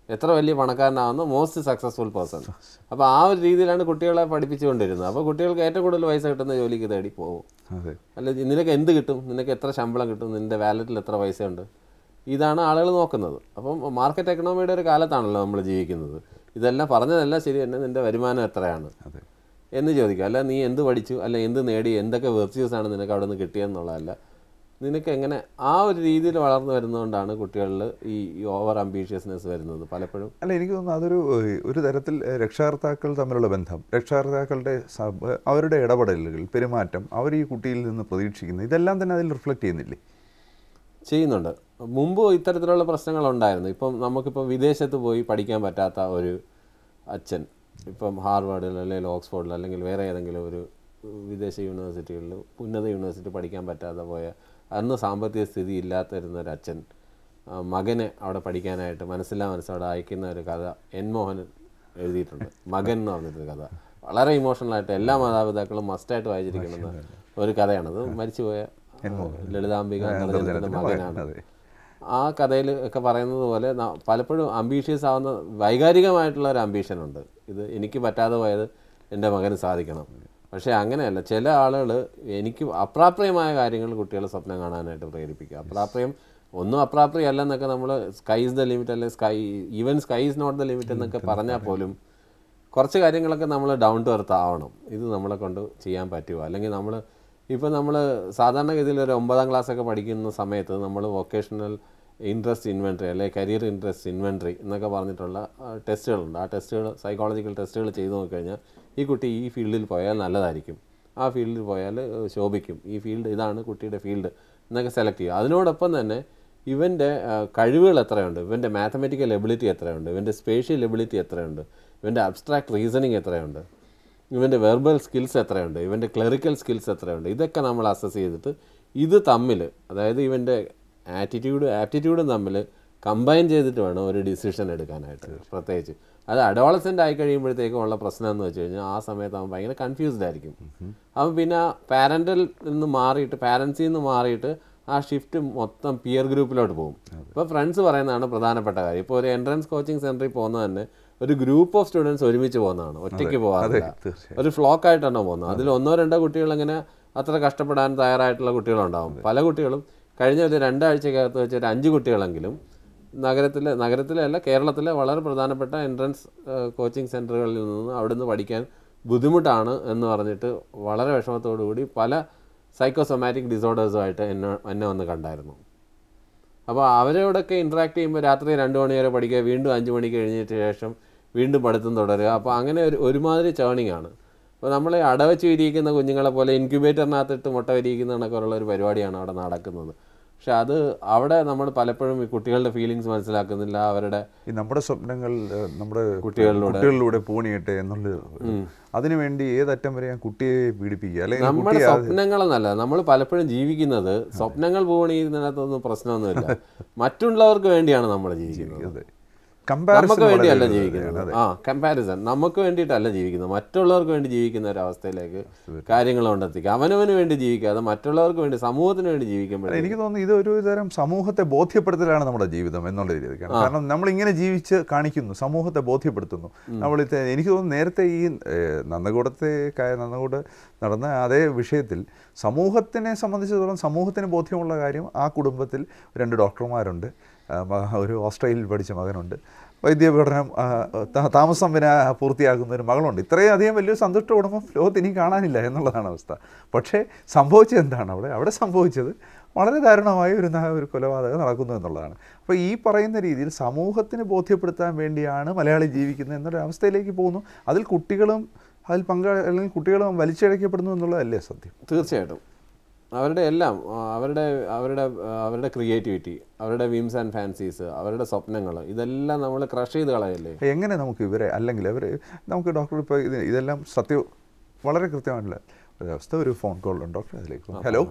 എത്ര വലിയ പണക്കാരനാവുന്ന മോസ്റ്റ് സക്സസ്ഫുൾ പേഴ്സൺ അപ്പോൾ ആ ഒരു രീതിയിലാണ് കുട്ടികളെ പഠിപ്പിച്ചുകൊണ്ടിരുന്നത് അപ്പോൾ കുട്ടികൾക്ക് ഏറ്റവും കൂടുതൽ പൈസ കിട്ടുന്ന ജോലിക്ക് തേടി പോകും അതെ അല്ല നിനക്ക് എന്ത് കിട്ടും നിനക്ക് എത്ര ശമ്പളം കിട്ടും നിൻ്റെ വാലറ്റിൽ എത്ര പൈസയുണ്ട് ഇതാണ് ആളുകൾ നോക്കുന്നത് അപ്പം മാർക്കറ്റ് എക്കണോമിയുടെ ഒരു കാലത്താണല്ലോ നമ്മൾ ജീവിക്കുന്നത് ഇതെല്ലാം പറഞ്ഞതെല്ലാം ശരി തന്നെ നിൻ്റെ വരുമാനം എത്രയാണ് അതെ എന്ന് ചോദിക്കുക അല്ല നീ എന്ത് പഠിച്ചു അല്ല എന്ത് നേടി എന്തൊക്കെ വെർച്യൂസ് ആണ് നിനക്ക് അവിടെ നിന്ന് കിട്ടിയെന്നുള്ളതല്ല നിനക്ക് എങ്ങനെ ആ ഒരു രീതിയിൽ വളർന്നു വരുന്നതുകൊണ്ടാണ് കുട്ടികളിൽ ഈ ഓവർ അംബീഷ്യസ്നെസ് വരുന്നത് പലപ്പോഴും അല്ല എനിക്ക് തോന്നുന്നു അതൊരു ഏഹ്, ഒരു തരത്തിൽ ഏഹ്, രക്ഷകർത്താക്കൾ തമ്മിലുള്ള ബന്ധം രക്ഷകർത്താക്കളുടെ സബ് അവരുടെ ഇടപെടലുകൾ പെരുമാറ്റം അവർ ഈ കുട്ടിയിൽ നിന്ന് പ്രതീക്ഷിക്കുന്നത് ഇതെല്ലാം തന്നെ അതിൽ റിഫ്ലക്റ്റ് ചെയ്യുന്നില്ലേ ചെയ്യുന്നുണ്ട് മുമ്പ് ഇത്തരത്തിലുള്ള പ്രശ്നങ്ങളുണ്ടായിരുന്നു ഇപ്പം നമുക്കിപ്പം വിദേശത്ത് പോയി പഠിക്കാൻ പറ്റാത്ത ഒരു അച്ഛൻ ഇപ്പം ഹാർവാർഡിൽ അല്ലെങ്കിൽ ഓക്സ്ഫോർഡിൽ അല്ലെങ്കിൽ വേറെ ഏതെങ്കിലും ഒരു വിദേശ യൂണിവേഴ്സിറ്റികളിൽ ഉന്നത യൂണിവേഴ്സിറ്റി പഠിക്കാൻ പറ്റാതെ പോയ അന്ന് സാമ്പത്തിക സ്ഥിതി ഇല്ലാത്തിരുന്ന ഒരു അച്ഛൻ ആ, മകനെ അവിടെ പഠിക്കാനായിട്ട് മനസ്സില്ലാ മനസ്സോടെ അയക്കുന്ന ഒരു കഥ എൻ മോഹൻ എഴുതിയിട്ടുണ്ട് മകൻ എന്ന് പറഞ്ഞിട്ടൊരു കഥ വളരെ ഇമോഷണലായിട്ട് എല്ലാ മാതാപിതാക്കളും മസ്റ്റായിട്ട് വായിച്ചിരിക്കുന്ന ഒരു കഥയാണത് മരിച്ചുപോയ ആ, ലളിതാംബിക അന്തർജനത്തിൻ്റെ മകനാണ് അതെ ആ കഥയിൽ ഒക്കെ പറയുന്നത് പോലെ ന- പലപ്പോഴും അംബീഷ്യസ് ആവുന്ന വൈകാരികമായിട്ടുള്ള ഒരു അംബീഷൻ ഉണ്ട് ഇത് എനിക്ക് പറ്റാതെ പോയത് എൻ്റെ മകന് സാധിക്കണം പക്ഷേ അങ്ങനെയല്ല ചില ആളുകൾ എനിക്ക് അപ്രാപ്യമായ കാര്യങ്ങൾ കുട്ടികളെ സ്വപ്നം കാണാനായിട്ട് പ്രേരിപ്പിക്കുക അപ്രാപ്യം ഒന്നും അപ്രാപ്യം അല്ലെന്നൊക്കെ നമ്മൾ സ്കൈ ഇസ് ദ ലിമിറ്റ് അല്ലെ sky even sky is not the limit എന്നൊക്കെ പറഞ്ഞാൽ പോലും കുറച്ച് കാര്യങ്ങളൊക്കെ നമ്മൾ ഡൗൺ ടു എർത്ത് ആവണം ഇത് നമ്മളെ കൊണ്ട് ചെയ്യാൻ പറ്റുമോ അല്ലെങ്കിൽ നമ്മൾ ഇപ്പോൾ നമ്മൾ സാധാരണഗതിയിൽ ഒരു ഒമ്പതാം ക്ലാസ് ഒക്കെ പഠിക്കുന്ന സമയത്ത് നമ്മൾ വൊക്കേഷണൽ ഇൻട്രസ്റ്റ് ഇൻവെൻട്രി അല്ലെങ്കിൽ കരിയർ ഇൻട്രസ്റ്റ് ഇൻവെൻട്രി എന്നൊക്കെ പറഞ്ഞിട്ടുള്ള ആ, ടെസ്റ്റുകളുണ്ട് ആ ടെസ്റ്റുകൾ സൈക്കോളജിക്കൽ ടെസ്റ്റുകൾ ചെയ്തു നോക്കിക്കഴിഞ്ഞാൽ ഈ കുട്ടി ഈ ഫീൽഡിൽ പോയാൽ നല്ലതായിരിക്കും ആ ഫീൽഡിൽ പോയാൽ ഏഹ്, ശോഭിക്കും ഈ ഫീൽഡ് ഇതാണ് കുട്ടിയുടെ ഫീൽഡ് എന്നൊക്കെ സെലക്ട് ചെയ്യുക അതിനോടൊപ്പം തന്നെ ഇവൻ്റെ കഴിവുകൾ എത്രയുണ്ട് ഇവൻ്റെ മാത്തമെറ്റിക്കൽ എബിലിറ്റി എത്രയുണ്ട് ഇവൻ്റെ സ്പേഷ്യൽ എബിലിറ്റി എത്രയുണ്ട് ഇവൻ്റെ അബ്സ്ട്രാക്ട് റീസണിങ് എത്രയുണ്ട് ഇവൻ്റെ വെർബൽ സ്കിൽസ് എത്രയുണ്ട് ഇവൻ്റെ ക്ലറിക്കൽ സ്കിൽസ് എത്രയുണ്ട് ഇതൊക്കെ നമ്മൾ അസസ് ചെയ്തിട്ട് ഇത് തമ്മിൽ അതായത് ഇവൻ്റെ ആറ്റിറ്റ്യൂഡ് ആപ്റ്റിറ്റ്യൂഡും തമ്മിൽ കമ്പൈൻ ചെയ്തിട്ട് വേണം ഒരു ഡിസിഷൻ എടുക്കാനായിട്ട് പ്രത്യേകിച്ച് അത് അഡോളസെൻ്റ് ആയി കഴിയുമ്പോഴത്തേക്കും ഉള്ള പ്രശ്നം എന്ന് വെച്ച് കഴിഞ്ഞാൽ ആ സമയത്ത് അവൻ ഭയങ്കര കൺഫ്യൂസ്ഡ് ആയിരിക്കും അവൻ പിന്നെ പാരൻ്റൽ നിന്ന് മാറിയിട്ട് പാരൻസിൽ നിന്ന് മാറിയിട്ട് ആ ഷിഫ്റ്റ് മൊത്തം പിയർ ഗ്രൂപ്പിലോട്ട് പോകും ഇപ്പോൾ ഫ്രണ്ട്സ് പറയുന്നതാണ് പ്രധാനപ്പെട്ട കാര്യം ഇപ്പോൾ ഒരു എൻട്രൻസ് കോച്ചിങ് സെൻറ്ററിൽ പോകുന്നത് തന്നെ ഒരു ഗ്രൂപ്പ് ഓഫ് സ്റ്റുഡൻസ് ഒരുമിച്ച് പോകുന്നതാണ് ഒറ്റയ്ക്ക് പോകാറില്ല തീർച്ചയായും. ഒരു ഫ്ലോക്ക് ആയിട്ടാണോ പോകുന്നത് അതിൽ ഒന്നോ രണ്ടോ കുട്ടികൾ ഇങ്ങനെ അത്ര കഷ്ടപ്പെടാൻ തയ്യാറായിട്ടുള്ള കുട്ടികളുണ്ടാവും പല കുട്ടികളും കഴിഞ്ഞ ഒരു രണ്ടാഴ്ചക്കകത്ത് വെച്ച് ഒരു അഞ്ച് കുട്ടികളെങ്കിലും നഗരത്തിലെ നഗരത്തിലെ അല്ല കേരളത്തിലെ വളരെ പ്രധാനപ്പെട്ട എൻട്രൻസ് കോച്ചിങ് സെൻറ്ററുകളിൽ നിന്ന് അവിടുന്ന് പഠിക്കാൻ ബുദ്ധിമുട്ടാണ് എന്ന് പറഞ്ഞിട്ട് വളരെ വിഷമത്തോടു കൂടി പല സൈക്കോസൊമാറ്റിക് ഡിസോർഡേഴ്സുമായിട്ട് എന്നെ എന്നെ വന്ന് കണ്ടായിരുന്നു അപ്പോൾ അവരോടൊക്കെ ഇൻട്രാക്ട് ചെയ്യുമ്പോൾ രാത്രി രണ്ട് മണി വരെ പഠിക്കുക വീണ്ടും അഞ്ച് മണിക്ക് കഴിഞ്ഞിട്ട് ശേഷം വീണ്ടും പഠിത്തം തുടരുക അപ്പോൾ അങ്ങനെ ഒരു ഒരുമാതിരി ചേണിങ് ആണ് അപ്പോൾ നമ്മൾ അടവച്ച് വിരിയിക്കുന്ന കുഞ്ഞുങ്ങളെ പോലെ ഇൻക്യുബേറ്ററിനകത്തിട്ട് മുട്ട വിരിയിക്കുന്ന കണക്കുള്ള ഒരു പരിപാടിയാണ് അവിടെ നടക്കുന്നത് പക്ഷെ അത് അവിടെ നമ്മൾ പലപ്പോഴും ഈ കുട്ടികളുടെ ഫീലിങ്സ് മനസ്സിലാക്കുന്നില്ല അവരുടെ ഈ നമ്മുടെ സ്വപ്നങ്ങൾ ഏഹ്, നമ്മുടെ കുട്ടികളിലൂടെ. കുട്ടികളിലൂടെ പൂണിയട്ടെ എന്നുള്ള അതിനുവേണ്ടി ഏതറ്റം വരെ ഞാൻ കുട്ടിയെ പീഡിപ്പിക്കുക അല്ലെങ്കിൽ നമ്മുടെ കുട്ടിയെ അത് സ്വപ്നങ്ങളെന്നല്ല നമ്മൾ പലപ്പോഴും ജീവിക്കുന്നത് സ്വപ്നങ്ങൾ പോകണതിനകത്തൊന്നും പ്രശ്നമൊന്നുമില്ല മറ്റുള്ളവർക്ക് വേണ്ടിയാണ് നമ്മൾ ജീവിക്കുന്നത് അതെ കമ്പാരിസൺ നമുക്ക് വേണ്ടിയല്ല ജീവിക്കുന്നത് ആ കമ്പാരിസൺ നമുക്ക് വേണ്ടിയിട്ടല്ല ജീവിക്കുന്നത് മറ്റുള്ളവർക്ക് വേണ്ടി ജീവിക്കുന്ന ഒരു അവസ്ഥയിലേക്ക് കാര്യങ്ങൾ കൊണ്ടെത്തിക്കുക അവനവന് വേണ്ടി ജീവിക്കാതെ മറ്റുള്ളവർക്ക് വേണ്ടി സമൂഹത്തിന് വേണ്ടി ജീവിക്കുമ്പോഴേ എനിക്ക് തോന്നുന്നു ഇത് ഒരു തരം സമൂഹത്തെ ബോധ്യപ്പെടുത്തലാണ് നമ്മുടെ ജീവിതം എന്നുള്ള രീതിക്കാണ് കാരണം നമ്മൾ ഇങ്ങനെ ജീവിച്ച് കാണിക്കുന്നു സമൂഹത്തെ ബോധ്യപ്പെടുത്തുന്നു നമ്മൾ ഇത് എനിക്ക് തോന്നുന്നു നേരത്തെ ഈ ഏഹ്, നന്നകൂടത്തെ കാ- നന്നകൂട് നടന്ന അതേ വിഷയത്തിൽ സമൂഹത്തിനെ സംബന്ധിച്ചിടത്തോളം സമൂഹത്തിന് ബോധ്യമുള്ള കാര്യം ആ കുടുംബത്തിൽ രണ്ട് ഡോക്ടർമാരുണ്ട് ആ, മക- ഒരു ഓസ്ട്രേലിയയിൽ പഠിച്ച മകനുണ്ട് വൈദ്യപഠനം ആ, താ- താമസം പിന്നെ പൂർത്തിയാക്കുന്ന ഒരു മകളുണ്ട് ഇത്രയും അധികം വലിയൊരു സന്തുഷ്ട കുടുംബം ലോകത്ത് ഇനി കാണാനില്ല എന്നുള്ളതാണ് അവസ്ഥ പക്ഷേ സംഭവിച്ചത് എന്താണ് അവിടെ അവിടെ സംഭവിച്ചത് വളരെ ദാരുണമായ ഒരു ന- ഒരു കൊലപാതകം നടക്കുന്നു എന്നുള്ളതാണ് അപ്പോൾ ഈ പറയുന്ന രീതിയിൽ സമൂഹത്തിന് ബോധ്യപ്പെടുത്താൻ വേണ്ടിയാണ് മലയാളി ജീവിക്കുന്നത് എന്നൊരു അവസ്ഥയിലേക്ക് പോകുന്നു അതിൽ കുട്ടികളും അതിൽ പങ്ക അല്ലെങ്കിൽ കുട്ടികളും വലിച്ചഴക്കപ്പെടുന്നു എന്നുള്ളതല്ലേ സത്യം തീർച്ചയായിട്ടും അവരുടെ എല്ലാം ആ, അവരുടെ അവരുടെ ആ, അവരുടെ ക്രിയേറ്റിവിറ്റി അവരുടെ വിംസ് ആൻഡ് ഫാൻസീസ് അവരുടെ സ്വപ്നങ്ങൾ ഇതെല്ലാം നമ്മൾ ക്രഷ് ചെയ്ത് കളയല്ലേ എങ്ങനെ നമുക്ക് ഇവരെ അല്ലെങ്കിൽ അവർ നമുക്ക് ഡോക്ടർ ഇപ്പോൾ ഇത് ഇതെല്ലാം സത്യം വളരെ കൃത്യമായിട്ടുള്ള ഒരു അവസ്ഥ ഒരു ഫോൺ കോൾ ഉണ്ട് ഡോക്ടർ അതിലേക്ക് പോകാം. ഹലോ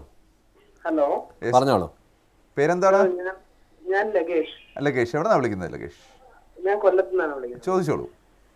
ഹലോ പറഞ്ഞോളൂ പേരെന്താണ് ഞാൻ ഞാൻ ലഗേഷ് ലഗേഷ് എവിടെ നിന്നാണ് വിളിക്കുന്നത് ലഗേഷ് ഞാൻ കൊല്ലത്തു നിന്നാണ് വിളിക്കുന്നത് ചോദിച്ചോളൂ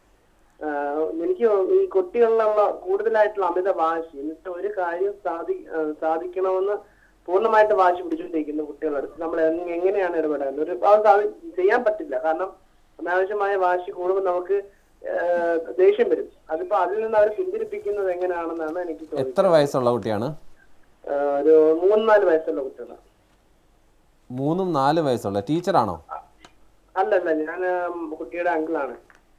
ആഹ് എനിക്ക് ഈ കുട്ടികളിലുള്ള കൂടുതലായിട്ടുള്ള അമിത വാശി എന്നിട്ട് ഒരു കാര്യം സാധി ആഹ് സാധിക്കണമെന്ന് പൂർണ്ണമായിട്ട് വാശി പിടിച്ചുകൊണ്ടിരിക്കുന്ന കുട്ടികളടുത്ത് നമ്മൾ എങ് എങ്ങനെയാണ് ഇടപെടേണ്ടത് ഒരു അത് സാധി- ചെയ്യാൻ പറ്റില്ല കാരണം അനാവശ്യമായ വാശി കൂടുമ്പോൾ നമുക്ക് ഏഹ്, ദേഷ്യം വരും അതിപ്പോ അതിൽ നിന്ന് അവരെ പിന്തിരിപ്പിക്കുന്നത് എങ്ങനെയാണെന്നാണ് എനിക്ക് എത്ര ചോദിക്കുന്നത് വയസ്സുള്ള കുട്ടിയാണ് ഏഹ്, ഒരു മൂന്ന് നാല് വയസ്സുള്ള കുട്ടികളാണ് മൂന്നും നാല് വയസ്സുള്ള ടീച്ചറാണോ അല്ലല്ല ഞാൻ ഉം, കുട്ടിയുടെ അങ്കിളാണ്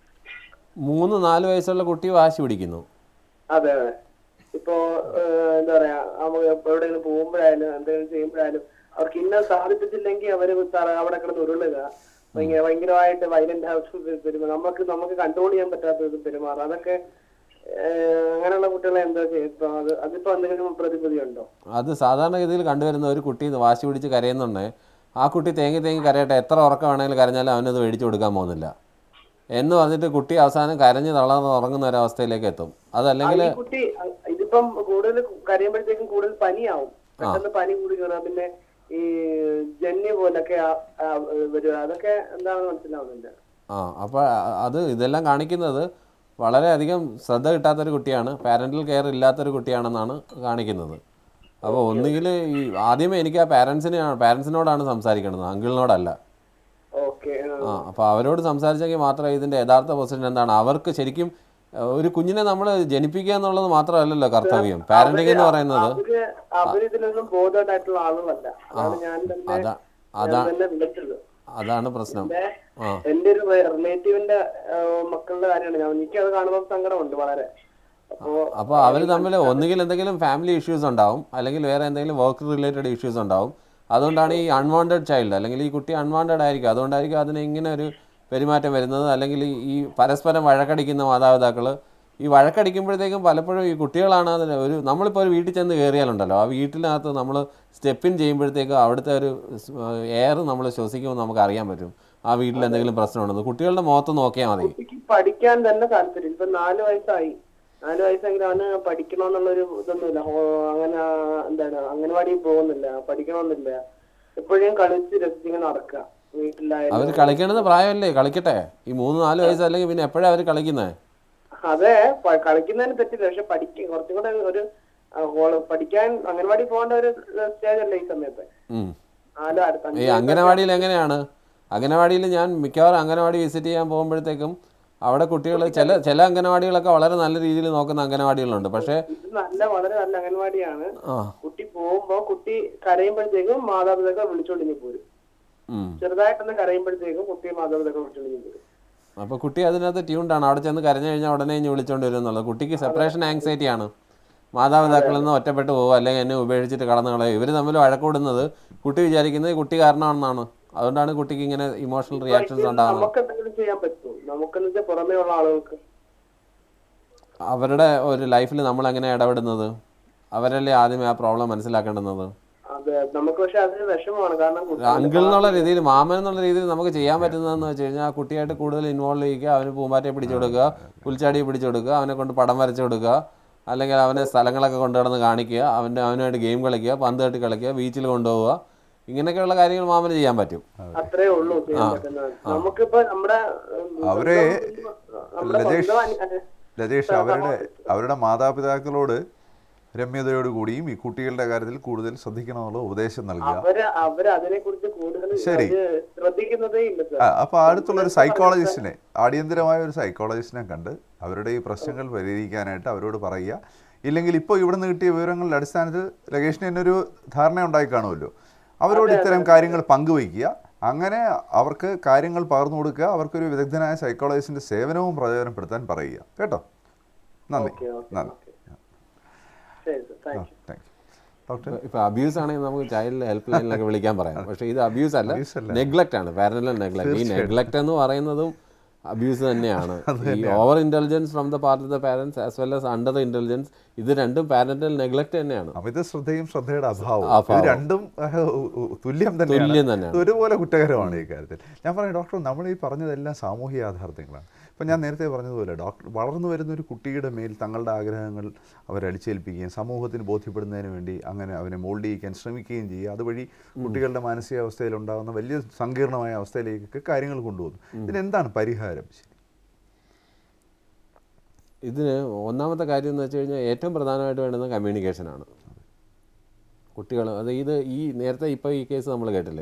മൂന്ന് നാല് വയസ്സുള്ള കുട്ടി വാശി പിടിക്കുന്നു അതെ അതെ ഇപ്പോ ഏഹ്, എന്താ പറയാ അവ എവിടെയെങ്കിലും പോകുമ്പോഴായാലും എന്തെങ്കിലും ചെയ്യുമ്പോഴായാലും അവർക്ക് ഇന്ന സാധിപ്പിച്ചില്ലെങ്കിൽ അവര് തറ- അവിടെ കിടന്ന് ഉരുളുക ഭയങ്കര ഭയങ്കരമായിട്ട് വയലന്റ് ഹൗസ് പെരുമാറും നമുക്ക് നമുക്ക് കൺട്രോൾ ചെയ്യാൻ പറ്റാത്ത ഇത് പെരുമാറും അതൊക്കെ ഏഹ്, അങ്ങനെയുള്ള കുട്ടികളെ എന്താ ചെയ്യിപ്പോ അത് അതിപ്പോ എന്തെങ്കിലും പ്രതിപതി ഉണ്ടോ അത് സാധാരണഗതിയിൽ കണ്ടുവരുന്ന ഒരു കുട്ടി വാശി പിടിച്ച് കരയുന്നുണ്ട് ആ കുട്ടി തേങ്ങി തേങ്ങി കരയട്ടെ എത്ര ഉറക്കം വേണമെങ്കിലും കരഞ്ഞാലും അവനത് മേടിച്ചു കൊടുക്കാൻ പോകുന്നില്ല എന്ന് പറഞ്ഞിട്ട് കുട്ടി അവസാനം കരഞ്ഞ് തളർന്ന് ഉറങ്ങുന്ന ഒരവസ്ഥയിലേക്ക് എത്തും അതല്ലെങ്കിൽ ഈ കുട്ടി അ- ഇതിപ്പം കൂടുതൽ കരയുമ്പോഴത്തേക്കും കൂടുതൽ പനിയാവും പെട്ടെന്ന് പനി കൂടി കയറാം പിന്നെ ഈ ജന്നി പോലൊക്കെ ആ- ആ വരിക അതൊക്കെ എന്താണെന്ന് മനസ്സിലാവുന്നില്ല ആ അപ്പോൾ അത് ഇതെല്ലാം കാണിക്കുന്നത് വളരെയധികം ശ്രദ്ധ കിട്ടാത്തൊരു കുട്ടിയാണ് പാരൻ്റൽ കെയർ ഇല്ലാത്തൊരു കുട്ടിയാണെന്നാണ് കാണിക്കുന്നത് അപ്പോൾ ഒന്നുകിൽ ഈ ആദ്യമേ എനിക്ക് ആ പാരൻസിനെയാണ് പാരൻസിനോടാണ് സംസാരിക്കേണ്ടത് അങ്കിളിനോടല്ല ഓക്കെ ആ അപ്പോൾ അവരോട് സംസാരിച്ചെങ്കിൽ മാത്രമേ ഇതിൻ്റെ യഥാർത്ഥ പൊസിഷൻ എന്താണ് അവർക്ക് ശരിക്കും അഹ് ഒരു കുഞ്ഞിനെ നമ്മൾ ജനിപ്പിക്കുക എന്നുള്ളത് മാത്രമല്ലല്ലോ കർത്തവ്യം പാരൻറ്റിംഗ് എന്ന് പറയുന്നത് അവര് അവരിതിലൊന്നും ബോധമായിട്ടുള്ള ആളുകളല്ല അതാണ് ഞാൻ തന്നെ അതാ ഞാൻ അതാ തന്നെ വിളിച്ചത് അതാണ് പ്രശ്നം എന്റെ ആ എന്റെ ഒരു റിലേറ്റീവിന്റെ മക്കളുടെ കാര്യമാണ് ഞാൻ എനിക്കത് കാണുമ്പോൾ സങ്കടമുണ്ട് വളരെ അപ്പോ അപ്പോൾ അവർ തമ്മിൽ ഒന്നുകിൽ എന്തെങ്കിലും ഫാമിലി ഇഷ്യൂസ് ഉണ്ടാവും അല്ലെങ്കിൽ വേറെ എന്തെങ്കിലും വർക്ക് റിലേറ്റഡ് ഇഷ്യൂസ് ഉണ്ടാവും അതുകൊണ്ടാണ് ഈ അൺവാണ്ടഡ് ചൈൽഡ് അല്ലെങ്കിൽ ഈ കുട്ടി അൺവാണ്ടഡ് ആയിരിക്കും അതുകൊണ്ടായിരിക്കും അതിന് ഇങ്ങനെ ഒരു പെരുമാറ്റം വരുന്നത് അല്ലെങ്കിൽ ഈ- ഈ പരസ്പരം വഴക്കടിക്കുന്ന മാതാപിതാക്കൾ ഈ വഴക്കടിക്കുമ്പോഴത്തേക്കും പലപ്പോഴും ഈ കുട്ടികളാണ് അതിന് ഒരു നമ്മളിപ്പോൾ ഒരു വീട്ടിൽ ചെന്ന് കയറിയാലുണ്ടല്ലോ ആ വീട്ടിനകത്ത് നമ്മൾ സ്റ്റെപ്പിൻ ചെയ്യുമ്പോഴത്തേക്കും അവിടുത്തെ ഒരു എയർ നമ്മൾ ശ്വസിക്കുമ്പോൾ നമുക്ക് അറിയാൻ പറ്റും ആ വീട്ടിൽ എന്തെങ്കിലും പ്രശ്നമുണ്ടെന്ന് കുട്ടികളുടെ മുഖത്ത് നോക്കിയാൽ മതി കുട്ടിക്ക് പഠിക്കാൻ തന്നെ താല്പര്യം ഇപ്പൊ നാല് വയസ്സായി നാല് വയസ്സെങ്കിലും അവന് പഠിക്കണമെന്നുള്ളൊരു ഇതൊന്നുമില്ല ഹോ- അങ്ങനെ ആ, എന്താണ് അംഗനവാടി പോകുന്നില്ല പഠിക്കണമെന്നില്ല എപ്പോഴും കളിച്ച് രസിച്ചിങ്ങനെ നടക്കുക അവർ വീട്ടിലായാലും കളിക്കേണ്ടത് പ്രായമല്ലേ കളിക്കട്ടെ ഈ മൂന്ന് നാല് വയസ്സല്ലെങ്കിൽ പിന്നെ എപ്പോഴാണ് അവർ കളിക്കുന്നത് അതെ പ- കളിക്കുന്നതിന് തെറ്റില്ല പക്ഷെ പഠിക്ക കുറച്ചും കൂടെ ഒരു ആ, ഹോള് പഠിക്കാൻ അംഗനവാടി പോകേണ്ട ഒരു സ്റ്റേജ് അല്ലേ ഈ സമയത്ത് നാല് അടുത്ത അഞ്ച് ഈ അംഗനവാടിയിൽ എങ്ങനെയാണ് അംഗനവാടിയിൽ ഞാൻ മിക്കവാറും അംഗനവാടി വിസിറ്റ് ചെയ്യാൻ പോകുമ്പോഴത്തേക്കും അവിടെ കുട്ടികൾ ചില ചില അംഗനവാടികളൊക്കെ വളരെ നല്ല രീതിയിൽ നോക്കുന്ന അംഗനവാടികളുണ്ട് പക്ഷേ ഇത് നല്ല വളരെ നല്ല അംഗൻവാടിയാണ് ആ കുട്ടി പോകുമ്പോ കുട്ടി കരയുമ്പോഴത്തേക്കും മാതാപിതാക്കൾ വിളിച്ചോണ്ടിങ്ങി പോരും ഉം. ചെറുതായിട്ടൊന്ന് കരയുമ്പോഴത്തേക്കും കുട്ടി മാതാപിതാക്കൾ വിളിച്ചോണ്ടിങ്ങി പോരും അപ്പോൾ കുട്ടി അതിനകത്ത് ട്യൂൺഡാണ് അവിടെ ചെന്ന് കരഞ്ഞു കഴിഞ്ഞാൽ ഉടനെ ഇഞ്ഞ് വിളിച്ചുകൊണ്ട് വരും എന്നുള്ളത് കുട്ടിക്ക് സെപ്പറേഷൻ ആങ്സൈറ്റി ആണ് മാതാപിതാക്കളിൽ നിന്ന് ഒറ്റപ്പെട്ട് പോകുക അല്ലെങ്കിൽ എന്നെ ഉപേക്ഷിച്ചിട്ട് കടന്നു കളയുക ഇവർ തമ്മിൽ വഴക്കൂടുന്നത് കുട്ടി വിചാരിക്കുന്നത് കുട്ടി കാരണമാണെന്നാണ് അതുകൊണ്ടാണ് കുട്ടിക്ക് ഇങ്ങനെ ഇമോഷണൽ റിയാക്ഷൻസ് ഉണ്ടാകുന്നത് നമുക്ക് എന്തെങ്കിലും ചെയ്യാൻ പറ്റുമോ നമുക്കെന്ന് വെച്ചാൽ പുറമേ ഉള്ള ആളുകൾക്ക് അവരുടെ ഒരു ലൈഫിൽ നമ്മൾ എങ്ങനെ ഇടപെടുന്നത് അവരല്ലേ ആദ്യമേ ആ പ്രോബ്ലം മനസ്സിലാക്കേണ്ടുന്നത് അതെ നമുക്ക് പക്ഷെ അതിന് വിഷമമാണ് കാരണം കുട്ടി- അങ്കിൾ എന്നുള്ള രീതിയിൽ മാമൻ എന്നുള്ള രീതിയിൽ നമുക്ക് ചെയ്യാൻ പറ്റുന്നതെന്ന് വെച്ച് കഴിഞ്ഞാൽ ആ കുട്ടിയായിട്ട് കൂടുതൽ ഇൻവോൾവ് ചെയ്യുക അവന് പൂമ്പാറ്റയെ പിടിച്ചു കൊടുക്കുക പുൽച്ചാടിയെ പിടിച്ചു കൊടുക്കുക അവനെ കൊണ്ട് പടം വരച്ചു കൊടുക്കുക അല്ലെങ്കിൽ അവനെ സ്ഥലങ്ങളൊക്കെ കൊണ്ടു നടന്ന് കാണിക്കുക അവൻ്റെ അവനുമായിട്ട് ഗെയിം കളിക്കുക പന്ത് തട്ടി കളിക്കുക ബീച്ചിൽ കൊണ്ടുപോവുക ഇങ്ങനെയൊക്കെയുള്ള കാര്യങ്ങൾ മാമന് ചെയ്യാൻ പറ്റും അത്രേ ഉള്ളൂ ചെയ്യാൻ പറ്റുന്നത് നമുക്കിപ്പോ നമ്മുടെ ഉം, അവരെ നമ്മുടെ ലതീഷ് സ്വന്തം അനി- അനി- രജേഷ് അവരുടെ അവരുടെ മാതാപിതാക്കളോട് രമ്യതയോടുകൂടിയും ഈ കുട്ടികളുടെ കാര്യത്തിൽ കൂടുതൽ ശ്രദ്ധിക്കണമെന്നുള്ള ഉപദേശം നൽകുക അവര് അവര് അതിനെ കുറിച്ച് കൂടുതൽ ശരി. അവര് ശ്രദ്ധിക്കുന്നതേ ഇല്ല ആ, സാർ അപ്പൊ അടുത്തുള്ള ഒരു സൈക്കോളജിസ്റ്റിനെ അടിയന്തരമായ ഒരു സൈക്കോളജിസ്റ്റിനെ കണ്ട് അവരുടെ ഈ പ്രശ്നങ്ങൾ പരിഹരിക്കാനായിട്ട് അവരോട് പറയുക ഇല്ലെങ്കിൽ ഇപ്പോൾ ഇവിടുന്ന് കിട്ടിയ വിവരങ്ങളുടെ അടിസ്ഥാനത്തിൽ ലഗേഷിന് തന്നെ ഒരു ധാരണ ഉണ്ടായി കാണുമല്ലോ അവരോട് ഇത്തരം കാര്യങ്ങൾ പങ്കുവയ്ക്കുക അങ്ങനെ അവർക്ക് കാര്യങ്ങൾ പകർന്നു കൊടുക്കുക അവർക്കൊരു വിദഗ്ധനായ സൈക്കോളജിസ്റ്റിന്റെ സേവനവും പ്രയോജനപ്പെടുത്താൻ പറയുക കേട്ടോ നന്ദി ഓക്കെ ഓക്കെ നന്ദി ഓക്കെ ശരി sir thank you thank you doctor ഇപ്പോൾ അബ്യൂസ് ആണെങ്കിൽ നമുക്ക് ചൈൽഡ് ഹെൽപ്പ് ലൈനിലൊക്കെ വിളിക്കാൻ പറയാം പക്ഷേ ഇത് അബ്യൂസ് അല്ല Abuse അല്ല. നെഗ്ലക്റ്റ് ആണ് പാരന്റൽ നെഗ്ലക്ട് ഈ നെഗ്ലക്ട് എന്ന് പറയുന്നതും അബ്യൂസ് തന്നെയാണ് ഈ over intelligence from the part of the parents as well as under intelligence ഇത് രണ്ടും പാരന്റൽ നെഗ്ലക്ട് തന്നെയാണ് അമിത ശ്രദ്ധയും ശ്രദ്ധയുടെ അഭാവം അഭാവം. ഇത് രണ്ടും അഹ്, ഉ- ഉ- തുല്യം തന്നെയാണ് തുല്യം തന്നെയാണ്. ഇത് ഒരുപോലെ കുറ്റകരമാണ് ഈ കാര്യത്തിൽ ഞാൻ പറയും ഡോക്ടർ നമ്മൾ ഈ പറഞ്ഞതെല്ലാം സാമൂഹ്യ യാഥാർത്ഥ്യങ്ങളാണ് ഇപ്പം ഞാൻ നേരത്തെ പറഞ്ഞതുപോലെ ഡോക്ടർ വളർന്നു വരുന്ന ഒരു കുട്ടിയുടെ മേൽ തങ്ങളുടെ ആഗ്രഹങ്ങൾ അവരടിച്ചേൽപ്പിക്കുകയും സമൂഹത്തിന് ബോധ്യപ്പെടുന്നതിന് വേണ്ടി അങ്ങനെ അവനെ മോൾഡ് ചെയ്യിക്കാൻ ശ്രമിക്കുകയും ചെയ്യുക അതുവഴി കുട്ടികളുടെ മാനസികാവസ്ഥയിൽ ഉണ്ടാകുന്ന വലിയ സങ്കീർണമായ അവസ്ഥയിലേക്കൊക്കെ കാര്യങ്ങൾ കൊണ്ടുപോകുന്നു ഇതിനെന്താണ് പരിഹാരം ശരി ഇതിന് ഒന്നാമത്തെ കാര്യം എന്ന് വെച്ച് കഴിഞ്ഞാൽ ഏറ്റവും പ്രധാനമായിട്ട് വേണ്ടുന്നത് കമ്മ്യൂണിക്കേഷനാണ് കുട്ടികൾ അത് ഇത് ഈ നേരത്തെ ഇപ്പോൾ ഈ കേസ് നമ്മൾ കേട്ടില്ലേ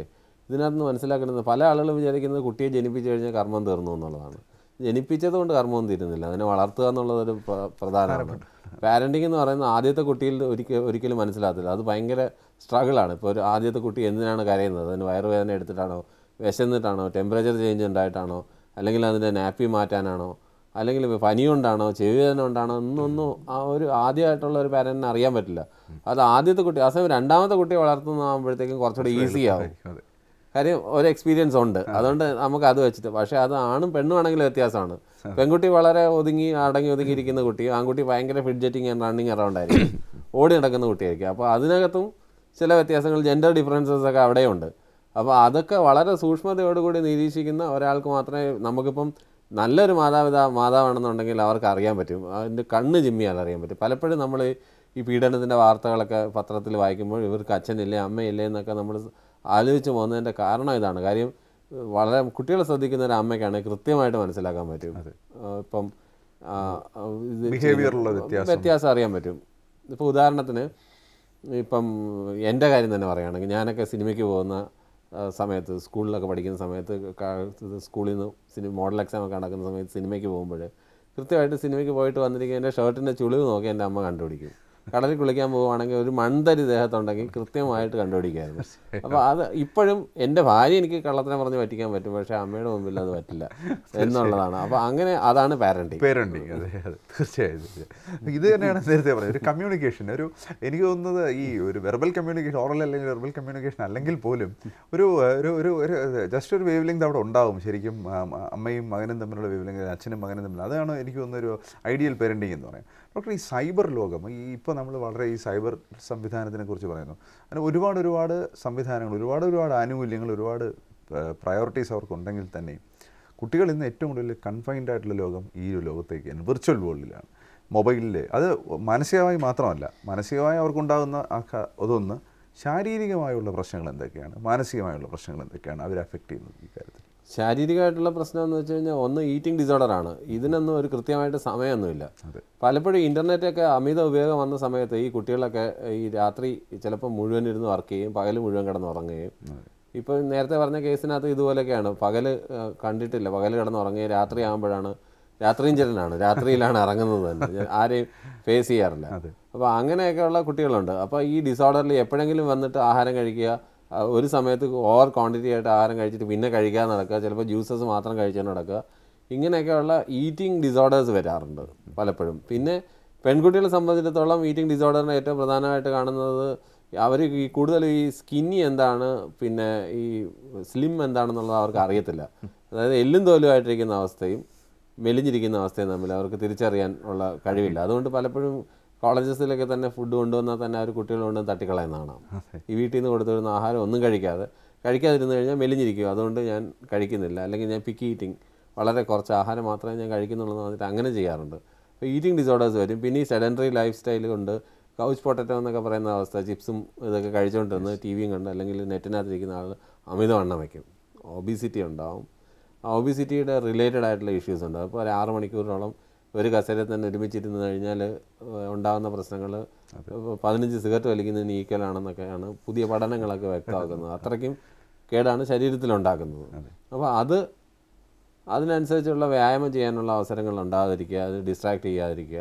ഇതിനകത്ത് നിന്ന് മനസ്സിലാക്കുന്നത് പല ആളുകളും വിചാരിക്കുന്നത് കുട്ടിയെ ജനിപ്പിച്ചു കഴിഞ്ഞാൽ കർമ്മം തീർന്നു എന്നുള്ളതാണ് ജനിപ്പിച്ചത് കൊണ്ട് കർമ്മം തീരുന്നില്ല അതിനെ വളർത്തുക എന്നുള്ളതൊരു പ്ര- പ്രധാനമാണ് പാരൻറ്റിങ് എന്ന് പറയുന്നത് ആദ്യത്തെ കുട്ടിയിൽ ഒരിക്കൽ ഒരിക്കലും മനസ്സിലാകത്തില്ല അത് ഭയങ്കര സ്ട്രഗിളാണ് ഇപ്പോൾ ഒരു ആദ്യത്തെ കുട്ടി എന്തിനാണ് കരയുന്നത് അതിന് വയറുവേദന എടുത്തിട്ടാണോ വിശന്നിട്ടാണോ ടെമ്പറേച്ചർ ചേഞ്ച് ഉണ്ടായിട്ടാണോ അല്ലെങ്കിൽ അതിൻ്റെ നാപ്പി മാറ്റാനാണോ അല്ലെങ്കിൽ പനി കൊണ്ടാണോ ചെവി വേദന കൊണ്ടാണോ എന്നൊന്നും ആ ഒരു ആദ്യമായിട്ടുള്ള ഒരു പാരൻറ്റിന് അറിയാൻ പറ്റില്ല അത് ആദ്യത്തെ കുട്ടി ആ സമയം രണ്ടാമത്തെ കുട്ടിയെ വളർത്തുന്നതാകുമ്പോഴത്തേക്കും കുറച്ചുകൂടി ഈസി ആവും അതെ കാര്യം ഒരു എക്സ്പീരിയൻസ് ഉണ്ട് അതുകൊണ്ട് നമുക്ക് അത് വെച്ചിട്ട് പക്ഷേ അത് ആണും പെണ്ണും ആണെങ്കിലും വ്യത്യാസമാണ് പെൺകുട്ടി വളരെ ഒതുങ്ങി അടങ്ങി ഒതുങ്ങിയിരിക്കുന്ന കുട്ടി ആൺകുട്ടി ഭയങ്കര ഫിഡ്ജറ്റിങ് ആൻഡ് റണ്ണിങ് അറൗണ്ട് ആയിരിക്കും ഓടി നടക്കുന്ന കുട്ടിയായിരിക്കും അപ്പോൾ അതിനകത്തും ചില വ്യത്യാസങ്ങൾ ജെൻഡർ ഡിഫറൻസസ് ഒക്കെ അവിടെയുണ്ട് അപ്പോൾ അതൊക്കെ വളരെ സൂക്ഷ്മതയോടുകൂടി നിരീക്ഷിക്കുന്ന ഒരാൾക്ക് മാത്രമേ നമുക്കിപ്പം നല്ലൊരു മാതാപിതാ മാതാവാണെന്നുണ്ടെങ്കിൽ അവർക്ക് അറിയാൻ പറ്റും അതിൻ്റെ കണ്ണ് ചിമ്മിയാൽ അറിയാൻ പറ്റും പലപ്പോഴും നമ്മൾ ഈ പീഡനത്തിൻ്റെ വാർത്തകളൊക്കെ പത്രത്തിൽ വായിക്കുമ്പോൾ ഇവർക്ക് അച്ഛനില്ലേ അമ്മയില്ലേ എന്നൊക്കെ നമ്മൾ ആലോചിച്ച് പോകുന്നതിൻ്റെ കാരണം ഇതാണ് കാര്യം വളരെ കുട്ടികളെ ശ്രദ്ധിക്കുന്ന ഒരു അമ്മയ്ക്കാണ് കൃത്യമായിട്ട് മനസ്സിലാക്കാൻ പറ്റും ആ, ഇപ്പം ആ, ആ, ഇത് ബിഹേവിയറിലുള്ള വ്യത്യാസം വ്യത്യാസം അറിയാൻ പറ്റും ഇപ്പോൾ ഉദാഹരണത്തിന് ഇപ്പം എൻ്റെ കാര്യം തന്നെ പറയുകയാണെങ്കിൽ ഞാനൊക്കെ സിനിമയ്ക്ക് പോകുന്ന ആ, സമയത്ത് സ്കൂളിലൊക്കെ പഠിക്കുന്ന സമയത്ത് ക- ഇത് സ്കൂളിൽ നിന്ന് സിനിമ മോഡൽ എക്സാം ഒക്കെ നടക്കുന്ന സമയത്ത് സിനിമയ്ക്ക് പോകുമ്പോൾ കൃത്യമായിട്ട് സിനിമയ്ക്ക് പോയിട്ട് വന്നിരിക്കുന്ന എൻ്റെ ഷർട്ടിൻ്റെ ചുളിവ് നോക്കി എൻ്റെ അമ്മ കണ്ടുപിടിക്കും കടലിൽ കുളിക്കാൻ പോവുകയാണെങ്കിൽ ഒരു മൺതരി ദേഹത്തുണ്ടെങ്കിൽ കൃത്യമായിട്ട് കണ്ടുപിടിക്കായിരുന്നു അപ്പോൾ അത് ഇപ്പോഴും എൻ്റെ ഭാര്യ എനിക്ക് കള്ളത്തിനെ പറഞ്ഞ് പറ്റിക്കാൻ പറ്റും പക്ഷേ അമ്മയുടെ മുമ്പിൽ അത് പറ്റില്ല എന്നുള്ളതാണ് അപ്പോൾ അങ്ങനെ അതാണ് പാരൻറ്റിങ് പേരൻറ്റിങ് അതെ അതെ തീർച്ചയായും തീർച്ചയായും. ഇത് തന്നെയാണ് നേരത്തെ പറഞ്ഞത് ഒരു കമ്മ്യൂണിക്കേഷൻ ഒരു എനിക്ക് തോന്നുന്നത് ഈ ഒരു വെർബൽ കമ്മ്യൂണിക്കേഷൻ ഓറൽ അല്ലെങ്കിൽ വെർബൽ കമ്മ്യൂണിക്കേഷൻ അല്ലെങ്കിൽ പോലും ഒരു ഒരു ഒരു ഒരു ജസ്റ്റ് ഒരു വേവ് ലെങ്ത് അവിടെ ഉണ്ടാവും ശരിക്കും ആ, അമ്മയും മകനും തമ്മിലുള്ള വേവ് ലെങ്ത് അച്ഛനും മകനും തമ്മിൽ അതാണ് എനിക്ക് തോന്നുന്ന ഒരു ഐഡിയൽ പേരൻറ്റിങ് എന്ന് പറയാം ഡോക്ടർ ഈ സൈബർ ലോകം ഈ ഇപ്പോൾ നമ്മൾ വളരെ ഈ സൈബർ സംവിധാനത്തിനെ കുറിച്ച് പറയുന്നു അതിന് ഒരുപാട് ഒരുപാട് സംവിധാനങ്ങൾ ഒരുപാട് ഒരുപാട് ആനുകൂല്യങ്ങൾ ഒരുപാട് പ്രയോറിറ്റീസ് അവർക്കുണ്ടെങ്കിൽ തന്നെയും കുട്ടികൾ ഇന്ന് ഏറ്റവും കൂടുതൽ കൺഫൈൻഡ് ആയിട്ടുള്ള ലോകം ഈ ഒരു ലോകത്തേക്കാണ് വിർച്വൽ വേൾഡിലാണ് മൊബൈലിൽ അത് മാനസികമായി മാത്രമല്ല മാനസികമായി അവർക്കുണ്ടാകുന്ന ആ ക- അതൊന്ന് ശാരീരികമായുള്ള പ്രശ്നങ്ങൾ എന്തൊക്കെയാണ് മാനസികമായുള്ള പ്രശ്നങ്ങൾ എന്തൊക്കെയാണ് അവരെ അഫക്റ്റ് ചെയ്യുന്നത് ഈ കാര്യത്തിൽ ശാരീരികമായിട്ടുള്ള പ്രശ്നം എന്ന് വെച്ച് കഴിഞ്ഞാൽ ഒന്ന് ഈറ്റിംഗ് ഡിസോർഡർ ആണ് ഇതിനൊന്നും ഒരു കൃത്യമായിട്ട് സമയമൊന്നുമില്ല അതെ. പലപ്പോഴും ഇൻ്റർനെറ്റൊക്കെ അമിത ഉപയോഗം വന്ന സമയത്ത് ഈ കുട്ടികളൊക്കെ ഈ രാത്രി ചിലപ്പോൾ മുഴുവൻ ഇരുന്ന് വർക്ക് ചെയ്യും പകൽ മുഴുവൻ കിടന്ന് ഉറങ്ങുകയും ഇപ്പോൾ നേരത്തെ പറഞ്ഞ കേസിനകത്ത് ഇതുപോലെയൊക്കെയാണ് പകൽ കണ്ടിട്ടില്ല പകൽ കിടന്ന് ഉറങ്ങുകയും രാത്രി ആകുമ്പോഴാണ് രാത്രിയും ചെല്ലനാണ് രാത്രിയിലാണ് ഇറങ്ങുന്നത് തന്നെ ഞാൻ ആരെയും ഫേസ് ചെയ്യാറില്ല അതെ. അപ്പോൾ അങ്ങനെയൊക്കെയുള്ള കുട്ടികളുണ്ട് അപ്പോൾ ഈ ഡിസോർഡറിൽ എപ്പോഴെങ്കിലും വന്നിട്ട് ആഹാരം കഴിക്കുക ആ, ഒരു സമയത്ത് ഓവർ ക്വാണ്ടിറ്റി ആയിട്ട് ആഹാരം കഴിച്ചിട്ട് പിന്നെ കഴിക്കാതെ നടക്കുക ചിലപ്പോൾ ജ്യൂസസ് മാത്രം കഴിച്ചുകൊണ്ട് നടക്കുക ഇങ്ങനെയൊക്കെയുള്ള ഈറ്റിംഗ് ഡിസോർഡേഴ്സ് വരാറുണ്ട് പലപ്പോഴും പിന്നെ പെൺകുട്ടികളെ സംബന്ധിച്ചിടത്തോളം ഈറ്റിംഗ് ഡിസോർഡറിനെ ഏറ്റവും പ്രധാനമായിട്ട് കാണുന്നത് അവർ ഈ കൂടുതലും ഈ സ്കിന്നി എന്താണ് പിന്നെ ഈ സ്ലിം എന്താണെന്നുള്ളത് അവർക്ക് അറിയത്തില്ല അതായത് എല്ലും തോലുമായിട്ടിരിക്കുന്ന അവസ്ഥയും മെലിഞ്ഞിരിക്കുന്ന അവസ്ഥയും തമ്മിൽ അവർക്ക് തിരിച്ചറിയാൻ ഉള്ള കഴിവില്ല അതുകൊണ്ട് പലപ്പോഴും കോളേജസിലൊക്കെ തന്നെ ഫുഡ് കൊണ്ടുവന്നാൽ തന്നെ അവർ കുട്ടികൾ കൊണ്ട് തട്ടിക്കളയുന്നതാണ് ഈ വീട്ടിൽ നിന്ന് കൊടുത്തുവിടുന്ന ആഹാരം ഒന്നും കഴിക്കാതെ കഴിക്കാതിരുന്ന് കഴിഞ്ഞാൽ മെലിഞ്ഞിരിക്കും അതുകൊണ്ട് ഞാൻ കഴിക്കുന്നില്ല അല്ലെങ്കിൽ ഞാൻ പിക്കി ഈറ്റിംഗ് വളരെ കുറച്ച് ആഹാരം മാത്രമേ ഞാൻ കഴിക്കുന്നുള്ളൂ എന്ന് പറഞ്ഞിട്ട് അങ്ങനെ ചെയ്യാറുണ്ട് അപ്പോൾ ഈറ്റിംഗ് ഡിസോർഡേഴ്സ് വരും പിന്നെ ഈ സെഡൻറ്ററി ലൈഫ് സ്റ്റൈൽ കൊണ്ട് കൗച്ച് പൊട്ടറ്റോ എന്നൊക്കെ പറയുന്ന അവസ്ഥ ചിപ്സും ഇതൊക്കെ കഴിച്ചുകൊണ്ടിരുന്ന് ടി വിയും കണ്ട് അല്ലെങ്കിൽ നെറ്റിനകത്തിരിക്കുന്ന ആൾ അമിതവണ്ണം വയ്ക്കും ഒബിസിറ്റി ഉണ്ടാവും ആ ഒബിസിറ്റിയുടെ റിലേറ്റഡ് ആയിട്ടുള്ള ഇഷ്യൂസ് ഉണ്ട് അപ്പോൾ ഒരു ആറ് മണിക്കൂറിനോളം ഒരു കസേരയിൽ തന്നെ ഒരുമിച്ചിരുന്ന് കഴിഞ്ഞാൽ ഉണ്ടാകുന്ന പ്രശ്നങ്ങൾ പതിനഞ്ച് സിഗരറ്റ് വലിക്കുന്നതിന് ഈക്വലാണെന്നൊക്കെയാണ് പുതിയ പഠനങ്ങളൊക്കെ വ്യക്തമാക്കുന്നത് അത്രയ്ക്കും കേടാണ് ശരീരത്തിലുണ്ടാക്കുന്നത് അപ്പോൾ അത് അതിനനുസരിച്ചുള്ള വ്യായാമം ചെയ്യാനുള്ള അവസരങ്ങൾ ഉണ്ടാകാതിരിക്കുക അത് ഡിസ്ട്രാക്ട് ചെയ്യാതിരിക്കുക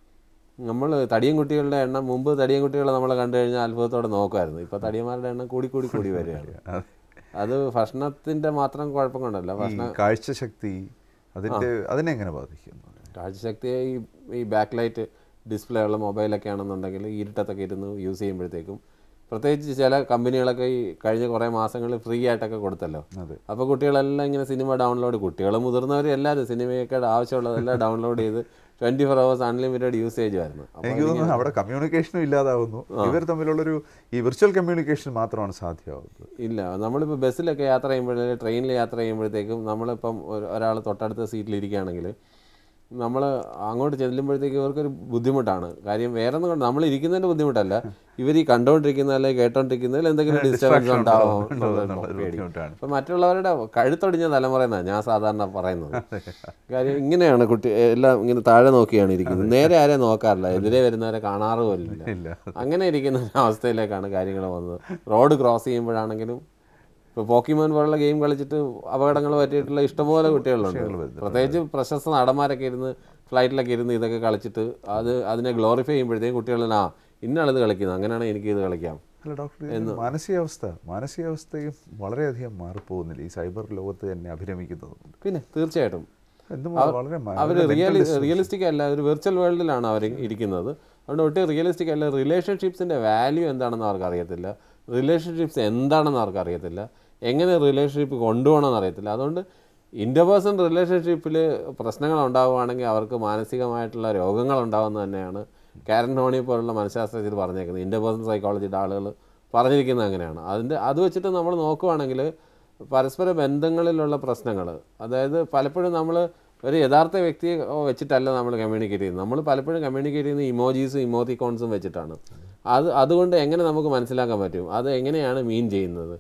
നമ്മൾ തടിയൻ കുട്ടികളുടെ എണ്ണം മുമ്പ് തടിയൻ കുട്ടികളെ നമ്മൾ കണ്ടു കഴിഞ്ഞാൽ അത്ഭുതത്തോടെ നോക്കുമായിരുന്നു ഇപ്പോൾ തടിയന്മാരുടെ എണ്ണം കൂടി കൂടി കൂടി വരികയാണ് അതെ. അത് ഭക്ഷണത്തിൻ്റെ മാത്രം കുഴപ്പം കൊണ്ടല്ല ഈ ഭക്ഷണ കാഴ്ചശക്തി അതിൻ്റെ അതിനെങ്ങനെ ബാധിക്കുന്നു കാഴ്ചശക്തിയെ ഈ ഈ ബാക്ക് ലൈറ്റ് ഡിസ്പ്ലേ ഉള്ള മൊബൈലൊക്കെ ആണെന്നുണ്ടെങ്കിൽ ഇരുട്ടത്തൊക്കെ ഇരുന്ന് യൂസ് ചെയ്യുമ്പോഴത്തേക്കും പ്രത്യേകിച്ച് ചില കമ്പനികളൊക്കെ ഈ കഴിഞ്ഞ കുറേ മാസങ്ങളിൽ ഫ്രീ ആയിട്ടൊക്കെ കൊടുത്തല്ലോ അതെ അപ്പോൾ കുട്ടികളെല്ലാം ഇങ്ങനെ സിനിമ ഡൗൺലോഡ് കുട്ടികൾ മുതിർന്നവർ എല്ലാവരും സിനിമയൊക്കെ ആവശ്യമുള്ളതെല്ലാം ഡൗൺലോഡ് ചെയ്ത് twenty four hours unlimited usage ആയിരുന്നു അപ്പോൾ എനിക്ക് തോന്നുന്നു അവിടെ കമ്മ്യൂണിക്കേഷനും ഇല്ലാതാവുന്നു ഇവർ തമ്മിലുള്ളൊരു ഈ വിർച്വൽ കമ്മ്യൂണിക്കേഷൻ മാത്രമാണ് സാധ്യമാവുന്നത് ഇല്ല നമ്മളിപ്പോൾ ബസ്സിലൊക്കെ യാത്ര ചെയ്യുമ്പോഴേ ട്രെയിനിൽ യാത്ര ചെയ്യുമ്പോഴത്തേക്കും നമ്മളിപ്പം ഒരാൾ തൊട്ടടുത്ത സീറ്റിലിരിക്കുകയാണെങ്കിൽ നമ്മൾ അങ്ങോട്ട് ചെല്ലുമ്പോഴത്തേക്ക് ഇവർക്കൊരു ബുദ്ധിമുട്ടാണ് കാര്യം വേറെ ഒന്നും കൊണ്ട് നമ്മൾ ഇരിക്കുന്നതിൻ്റെ ബുദ്ധിമുട്ടല്ല ഇവർ ഈ കണ്ടുകൊണ്ടിരിക്കുന്ന അല്ലെങ്കിൽ കേട്ടോണ്ടിരിക്കുന്നതിൽ എന്തെങ്കിലും ഡിസ്റ്റർബൻസ് ഉണ്ടാവും എന്നുള്ളൊരു ബുദ്ധിമുട്ടാണ് അപ്പം മറ്റുള്ളവരുടെ കഴുത്തൊടിഞ്ഞ തലമുറ എന്നാണ് ഞാൻ സാധാരണ പറയുന്നത് കാര്യം ഇങ്ങനെയാണ് കുട്ടി എല്ലാം ഇങ്ങനെ താഴെ നോക്കിയാണ് ഇരിക്കുന്നത് നേരെ ആരെയും നോക്കാറില്ല എതിരെ വരുന്നവരെ കാണാറ് പോലില്ല ഇല്ല അങ്ങനെ ഇരിക്കുന്ന ഒരു അവസ്ഥയിലേക്കാണ് കാര്യങ്ങൾ വന്നത് റോഡ് ക്രോസ് ചെയ്യുമ്പോഴാണെങ്കിലും ഇപ്പോൾ പോക്കിമോൻ പോലുള്ള ഗെയിം കളിച്ചിട്ട് അപകടങ്ങൾ പറ്റിയിട്ടുള്ള ഇഷ്ടംപോലെ കുട്ടികളുണ്ട് പ്രത്യേകിച്ച് പ്രശസ്ത നടന്മാരൊക്കെ ഇരുന്ന് ഫ്ലൈറ്റിലൊക്കെ ഇരുന്ന് ഇതൊക്കെ കളിച്ചിട്ട് അത് അതിനെ ഗ്ലോറിഫൈ ചെയ്യുമ്പോഴത്തേക്കും കുട്ടികളിൽ ആ ഇന്നാളിത് കളിക്കുന്നത് അങ്ങനെയാണ് എനിക്ക് ഇത് കളിക്കാം അല്ല ഡോക്ടർ ഇതിന്റെ മാനസികാവസ്ഥ മാനസികാവസ്ഥയും വളരെയധികം മാറിപ്പോകുന്നില്ല ഈ സൈബർ ലോകത്ത് തന്നെ അഭിരമിക്കുന്നതുകൊണ്ട് പിന്നെ തീർച്ചയായിട്ടും എന്തും വളരെ മ- അവർ വളരെ റിയലി mental distress. റിയലിസ്റ്റിക് അല്ല ഒരു വിർച്വൽ വേൾഡിലാണ് അവർ ഇരിക്കുന്നത് അതുകൊണ്ട് ഒട്ടും റിയലിസ്റ്റിക് അല്ല റിലേഷൻഷിപ്സിൻ്റെ വാല്യൂ എന്താണെന്ന് അവർക്ക് അറിയത്തില്ല റിലേഷൻഷിപ്സ് എന്താണെന്ന് അവർക്ക് അറിയത്തില്ല എങ്ങനെ റിലേഷൻഷിപ്പ് കൊണ്ടുപോകണമെന്ന് അറിയത്തില്ല അതുകൊണ്ട് ഇൻ്റർപേഴ്സൺ റിലേഷൻഷിപ്പിൽ പ്രശ്നങ്ങൾ ഉണ്ടാവുകയാണെങ്കിൽ അവർക്ക് മാനസികമായിട്ടുള്ള രോഗങ്ങൾ ഉണ്ടാകുന്നത് തന്നെയാണ് കാരൻ ഹോണി പോലുള്ള മനഃശാസ്ത്രജ്ഞർ പറഞ്ഞേക്കുന്നത് ഇൻ്റർപേഴ്സൺ സൈക്കോളജിയുടെ ആളുകൾ പറഞ്ഞിരിക്കുന്നത് അങ്ങനെയാണ് അതിൻ്റെ അത് വെച്ചിട്ട് നമ്മൾ നോക്കുവാണെങ്കിൽ പരസ്പര ബന്ധങ്ങളിലുള്ള പ്രശ്നങ്ങൾ അതായത് പലപ്പോഴും നമ്മൾ ഒരു യഥാർത്ഥ വ്യക്തിയെ വെച്ചിട്ടല്ല നമ്മൾ കമ്മ്യൂണിക്കേറ്റ് ചെയ്യുന്നത് നമ്മൾ പലപ്പോഴും കമ്മ്യൂണിക്കേറ്റ് ചെയ്യുന്നത് ഇമോജീസും ഇമോത്തിക്കോൺസും വെച്ചിട്ടാണ് അത് അതുകൊണ്ട് എങ്ങനെ നമുക്ക് മനസ്സിലാക്കാൻ പറ്റും അത് എങ്ങനെയാണ് മീൻ ചെയ്യുന്നത്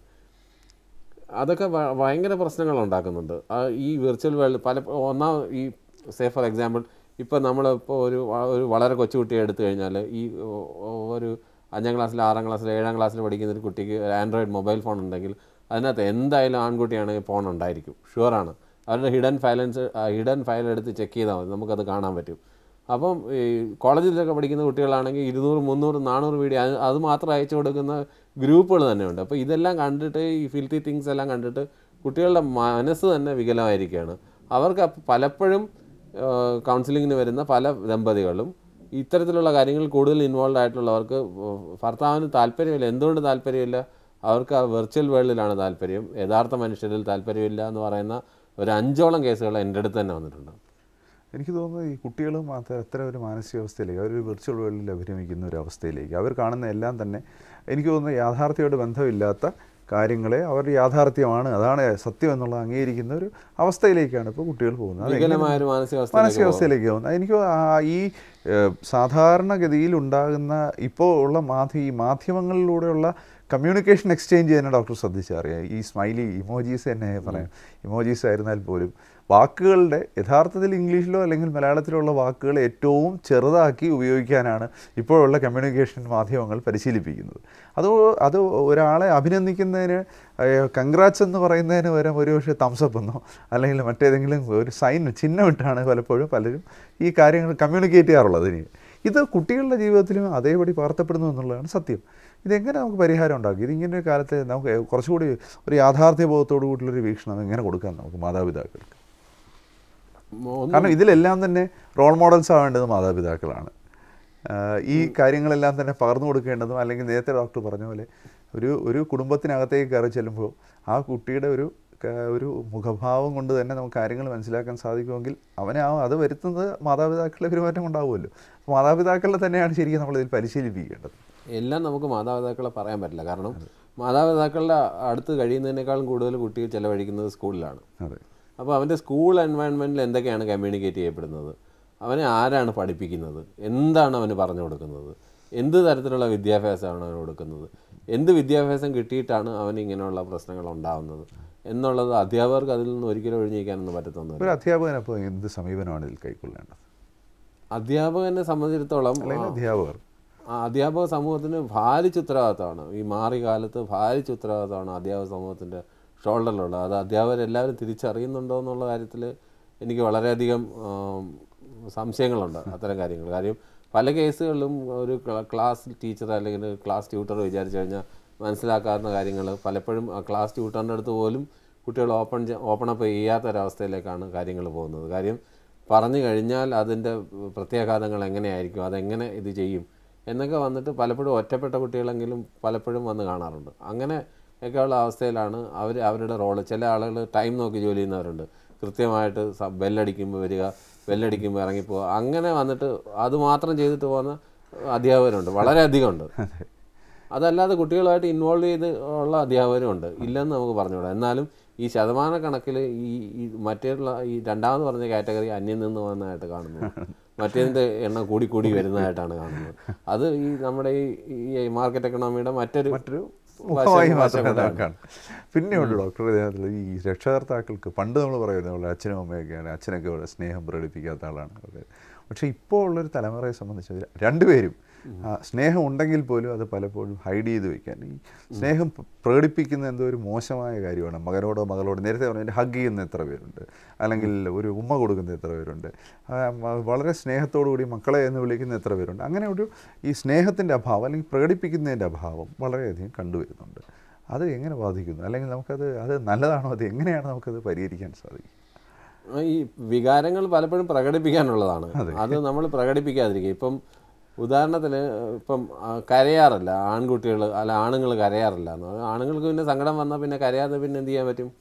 അതൊക്കെ ഭ- ഭയങ്കര പ്രശ്നങ്ങൾ ഉണ്ടാക്കുന്നുണ്ട് ആ ഈ വിർച്വൽ വേൾഡ് പല ഒന്നാം ഈ സേ ഫോർ എക്സാമ്പിൾ ഇപ്പം നമ്മളിപ്പോൾ ഒരു വ- ഒരു വളരെ കൊച്ചുകുട്ടിയെ എടുത്തു കഴിഞ്ഞാൽ ഈ ഒ- ഒ- ഒരു അഞ്ചാം ക്ലാസ്സിൽ ആറാം ക്ലാസ്സിൽ ഏഴാം ക്ലാസ്സിൽ പഠിക്കുന്ന ഒരു കുട്ടിക്ക് ആൻഡ്രോയിഡ് മൊബൈൽ ഫോൺ ഉണ്ടെങ്കിൽ അതിനകത്ത് എന്തായാലും ആൺകുട്ടിയാണെങ്കിൽ ഫോൺ ഉണ്ടായിരിക്കും ഷുവറാണ് അവരുടെ ഹിഡൻ ഫയലൻസ് ഹിഡൻ ഫയൽ എടുത്ത് ചെക്ക് ചെയ്താൽ മതി നമുക്കത് കാണാൻ പറ്റും അപ്പം ഈ കോളേജിലൊക്കെ പഠിക്കുന്ന കുട്ടികളാണെങ്കിൽ ഇരുന്നൂറ് മുന്നൂറ് നാനൂറ് വീഡിയോ അത് അത് മാത്രം അയച്ചു കൊടുക്കുന്ന ഗ്രൂപ്പുകൾ തന്നെയുണ്ട് അപ്പോൾ ഇതെല്ലാം കണ്ടിട്ട് ഈ ഫിൽത്തി തിങ്സ് എല്ലാം കണ്ടിട്ട് കുട്ടികളുടെ മനസ്സ് തന്നെ വികലമായിരിക്കുകയാണ് അവർക്ക് അപ്പ- പലപ്പോഴും കൗൺസിലിങ്ങിന് വരുന്ന പല ദമ്പതികളും ഇത്തരത്തിലുള്ള കാര്യങ്ങളിൽ കൂടുതൽ ഇൻവോൾവ് ആയിട്ടുള്ളവർക്ക് ഭർത്താവിന് താല്പര്യമില്ല എന്തുകൊണ്ട് താല്പര്യമില്ല അവർക്ക് ആ വെർച്വൽ വേൾഡിലാണ് താല്പര്യം യഥാർത്ഥ മനുഷ്യരിൽ താല്പര്യമില്ല എന്ന് പറയുന്ന ഒരു അഞ്ചോളം കേസുകൾ എൻ്റെ അടുത്ത് തന്നെ വന്നിട്ടുണ്ട് എനിക്ക് തോന്നുന്നത് ഈ കുട്ടികളും അത്ര അത്തരം ഒരു മാനസികാവസ്ഥയിലേക്ക് അവരൊരു വിർച്വൽ വേൾഡിൽ അഭിരമിക്കുന്ന ഒരു അവസ്ഥയിലേക്ക് അവർ കാണുന്ന എല്ലാം തന്നെ എനിക്ക് തോന്നുന്നു യാഥാർത്ഥ്യമായിട്ട് ബന്ധമില്ലാത്ത കാര്യങ്ങളെ അവരുടെ യാഥാർത്ഥ്യമാണ് അതാണ് സത്യം എന്നുള്ളത് അംഗീകരിക്കുന്ന ഒരു അവസ്ഥയിലേക്കാണ് ഇപ്പോൾ കുട്ടികൾ പോകുന്നത് അതെങ്ങനെ- വികലമായ ഒരു മാനസികാവസ്ഥ മാനസികാവസ്ഥയിലേക്ക് പോകുന്നത് എനിക്ക് ആ ഈ ഏഹ്, സാധാരണഗതിയിൽ ഉണ്ടാകുന്ന ഇപ്പോൾ ഉള്ള മാധ്യ ഈ മാധ്യമങ്ങളിലൂടെയുള്ള കമ്മ്യൂണിക്കേഷൻ എക്സ്ചേഞ്ച് തന്നെ ഡോക്ടർ ശ്രദ്ധിച്ചറിയാം ഈ സ്മൈലി ഇമോജീസ് തന്നെ പറയാം ഇമോജീസ് ആയിരുന്നാൽ പോലും വാക്കുകളുടെ യഥാർത്ഥത്തിൽ ഇംഗ്ലീഷിലോ അല്ലെങ്കിൽ മലയാളത്തിലോ ഉള്ള വാക്കുകൾ ഏറ്റവും ചെറുതാക്കി ഉപയോഗിക്കാനാണ് ഇപ്പോഴുള്ള കമ്മ്യൂണിക്കേഷൻ മാധ്യമങ്ങൾ പരിശീലിപ്പിക്കുന്നത് അത് അത് ഒരാളെ അഭിനന്ദിക്കുന്നതിന് കൺഗ്രാറ്റ്സ് എന്ന് പറയുന്നതിന് പകരം ഒരു പക്ഷേ തംസപ്പ് എന്നോ അല്ലെങ്കിൽ മറ്റേതെങ്കിലും ഒരു സൈൻ ചിഹ്നമിട്ടാണ് പലപ്പോഴും പലരും ഈ കാര്യങ്ങൾ കമ്മ്യൂണിക്കേറ്റ് ചെയ്യാറുള്ളത് ഇനി ഇത് കുട്ടികളുടെ ജീവിതത്തിലും അതേപടി പകർത്തപ്പെടുന്നു എന്നുള്ളതാണ് സത്യം ഇതെങ്ങനെ നമുക്ക് പരിഹാരം ഉണ്ടാക്കും ഇതിങ്ങനെ ഒരു കാലത്ത് നമുക്ക് കുറച്ചുകൂടി ഒരു യാഥാർത്ഥ്യ ബോധത്തോടു കൂടിയുള്ളൊരു വീക്ഷണം എങ്ങനെ കൊടുക്കാം നമുക്ക് മാതാപിതാക്കൾക്ക് ഒന്ന് കാരണം ഇതിലെല്ലാം തന്നെ റോൾ മോഡൽസ് ആവേണ്ടത് മാതാപിതാക്കളാണ് ആഹ് ഈ കാര്യങ്ങളെല്ലാം തന്നെ പകർന്നു കൊടുക്കേണ്ടതും അല്ലെങ്കിൽ നേരത്തെ ഡോക്ടർ പറഞ്ഞ പോലെ ഒരു ഒരു കുടുംബത്തിനകത്തേക്ക് കയറി ചെല്ലുമ്പോൾ ആ കുട്ടിയുടെ ഒരു ക- ഒരു മുഖഭാവം കൊണ്ട് തന്നെ നമുക്ക് കാര്യങ്ങൾ മനസ്സിലാക്കാൻ സാധിക്കുമെങ്കിൽ അവനെ ആ അത് വരുത്തുന്നത് മാതാപിതാക്കളുടെ പെരുമാറ്റം ഉണ്ടാവുമല്ലോ അപ്പോൾ മാതാപിതാക്കളെ തന്നെയാണ് ശരിക്കും നമ്മളിതിൽ പരിശീലിപ്പിക്കേണ്ടത് എല്ലാം നമുക്ക് മാതാപിതാക്കളെ പറയാൻ പറ്റില്ല കാരണം മാതാപിതാക്കളുടെ അടുത്ത് കഴിയുന്നതിനേക്കാളും കൂടുതൽ കുട്ടികൾ ചിലവഴിക്കുന്നത് സ്കൂളിലാണ് അതെ അപ്പോൾ അവൻ്റെ സ്കൂൾ എൻവയൺമെൻറ്റിൽ എന്തൊക്കെയാണ് കമ്മ്യൂണിക്കേറ്റ് ചെയ്യപ്പെടുന്നത് അവനെ ആരാണ് പഠിപ്പിക്കുന്നത് എന്താണ് അവന് പറഞ്ഞു കൊടുക്കുന്നത് എന്ത് തരത്തിലുള്ള വിദ്യാഭ്യാസമാണ് അവന് കൊടുക്കുന്നത് എന്ത് വിദ്യാഭ്യാസം കിട്ടിയിട്ടാണ് അവന് ഇങ്ങനെയുള്ള പ്രശ്നങ്ങൾ ഉണ്ടാവുന്നത് എന്നുള്ളത് അധ്യാപകർക്ക് അതിൽ നിന്ന് ഒരിക്കലും ഒഴിഞ്ഞിരിക്കാനൊന്നും പറ്റത്തൊന്നുമില്ല ഒരു അധ്യാപകൻ അപ്പോൾ എന്ത് സമീപനമാണ് ഇതിൽ കൈക്കൊള്ളേണ്ടത് അധ്യാപകനെ സംബന്ധിച്ചിടത്തോളം അല്ലെങ്കിൽ അധ്യാപകർ ആ അധ്യാപക സമൂഹത്തിന് ഭാരിച്ച ഉത്തരവാദിത്തമാണ് ഈ മാറിയ കാലത്ത് ഭാരിച്ച ഉത്തരവാദിത്തമാണ് അധ്യാപക സമൂഹത്തിൻ്റെ ഷോൾഡറിലുള്ളത് അത് അധ്യാപകരെല്ലാവരും തിരിച്ചറിയുന്നുണ്ടോ എന്നുള്ള കാര്യത്തിൽ എനിക്ക് വളരെയധികം ആം, സംശയങ്ങളുണ്ട് അത്തരം കാര്യങ്ങൾ കാര്യം പല കേസുകളിലും ഒരു ക്ല- ക്ലാസ് ടീച്ചർ അല്ലെങ്കിൽ ക്ലാസ് ട്യൂട്ടർ വിചാരിച്ചു കഴിഞ്ഞാൽ മനസ്സിലാക്കാവുന്ന കാര്യങ്ങൾ പലപ്പോഴും ആ ക്ലാസ് ട്യൂട്ടറിൻ്റെ അടുത്ത് പോലും കുട്ടികൾ ഓപ്പൺ ഓപ്പൺ അപ്പ് ചെയ്യാത്ത ഒരവസ്ഥയിലേക്കാണ് കാര്യങ്ങൾ പോകുന്നത് കാര്യം പറഞ്ഞു കഴിഞ്ഞാൽ അതിൻ്റെ പ്രത്യാഘാതങ്ങൾ എങ്ങനെയായിരിക്കും അതെങ്ങനെ ഇത് ചെയ്യും എന്നൊക്കെ വന്നിട്ട് പലപ്പോഴും ഒറ്റപ്പെട്ട കുട്ടികളെങ്കിലും പലപ്പോഴും വന്ന് കാണാറുണ്ട് അങ്ങനെ ഒക്കെയുള്ള അവസ്ഥയിലാണ് അവർ അവരുടെ റോള് ചില ആളുകൾ ടൈം നോക്കി ജോലി ചെയ്യുന്നവരുണ്ട് കൃത്യമായിട്ട് സ- ബെല്ലടിക്കുമ്പോൾ വരിക ബെല്ലടിക്കുമ്പോൾ ഇറങ്ങിപ്പോവുക അങ്ങനെ വന്നിട്ട് അത് മാത്രം ചെയ്തിട്ട് പോകുന്ന അധ്യാപകരുണ്ട് വളരെയധികം ഉണ്ട് അതല്ലാതെ കുട്ടികളുമായിട്ട് ഇൻവോൾവ് ചെയ്ത് ഉള്ള അധ്യാപകരും ഉണ്ട് ഇല്ലെന്ന് നമുക്ക് പറഞ്ഞുകൂടാ എന്നാലും ഈ ശതമാന കണക്കിൽ ഈ ഈ മറ്റുള്ള ഈ രണ്ടാമത് പറഞ്ഞ കാറ്റഗറി അന്യം നിന്ന് വന്നതായിട്ട് കാണുന്നു മറ്റേതിൻ്റെ എണ്ണം കൂടി കൂടി വരുന്നതായിട്ടാണ് കാണുന്നത് അത് ഈ നമ്മുടെ ഈ ഈ മാർക്കറ്റ് എക്കണോമിയുടെ മറ്റൊരു മറ്റൊരു വശം- മുഖമായി വശം മാത്രമേ കൊണ്ടാണ്. നോക്കാൻ പിന്നെയുണ്ട് ഡോക്ടർ ഇതിനകത്തുള്ള ഈ രക്ഷകർത്താക്കൾക്ക് പണ്ട് നമ്മൾ പറയുന്നത് പോലെ അച്ഛനും അമ്മയൊക്കെയാണ് അച്ഛനൊക്കെ ഇവിടെ സ്നേഹം പ്രകടിപ്പിക്കാത്ത ആളാണ് അവര്. പക്ഷേ ഇപ്പോൾ ഉള്ളൊരു തലമുറയെ സംബന്ധിച്ച് രണ്ടുപേരും ആ, സ്നേഹം ഉണ്ടെങ്കിൽ പോലും അത് പലപ്പോഴും ഹൈഡ് ചെയ്ത് വെക്കാൻ ഈ സ്നേഹം പ- പ്രകടിപ്പിക്കുന്ന എന്തോ ഒരു മോശമായ കാര്യമാണ് മകനോടോ മകളോടോ നേരത്തെ പറഞ്ഞു ഹഗ് ചെയ്യുന്ന എത്ര പേരുണ്ട് അല്ലെങ്കിൽ ഒരു ഉമ്മ കൊടുക്കുന്ന എത്ര പേരുണ്ട് ആ, മ- വളരെ സ്നേഹത്തോടു കൂടി മക്കളെ എന്ന് വിളിക്കുന്ന എത്ര പേരുണ്ട് അങ്ങനെ ഒരു ഈ സ്നേഹത്തിൻ്റെ അഭാവം അല്ലെങ്കിൽ പ്രകടിപ്പിക്കുന്നതിൻ്റെ അഭാവം വളരെയധികം കണ്ടുവരുന്നുണ്ട് അത് എങ്ങനെ ബാധിക്കുന്നു അല്ലെങ്കിൽ നമുക്കത് അത് നല്ലതാണോ അത് എങ്ങനെയാണ് നമുക്കത് പരിഹരിക്കാൻ സാധിക്കും ഈ വികാരങ്ങൾ പലപ്പോഴും പ്രകടിപ്പിക്കാനുള്ളതാണ് അത് നമ്മൾ പ്രകടിപ്പിക്കാതിരിക്കുക ഇപ്പം ഉദാഹരണത്തിന് ഇപ്പം ആ, കരയാറില്ല ആൺകുട്ടികൾ അല്ല ആണുങ്ങൾ കരയാറില്ല എന്ന് പറഞ്ഞാൽ ആണുങ്ങൾക്ക് പിന്നെ സങ്കടം വന്നാൽ പിന്നെ കരയാതെ പിന്നെ എന്ത് ചെയ്യാൻ പറ്റും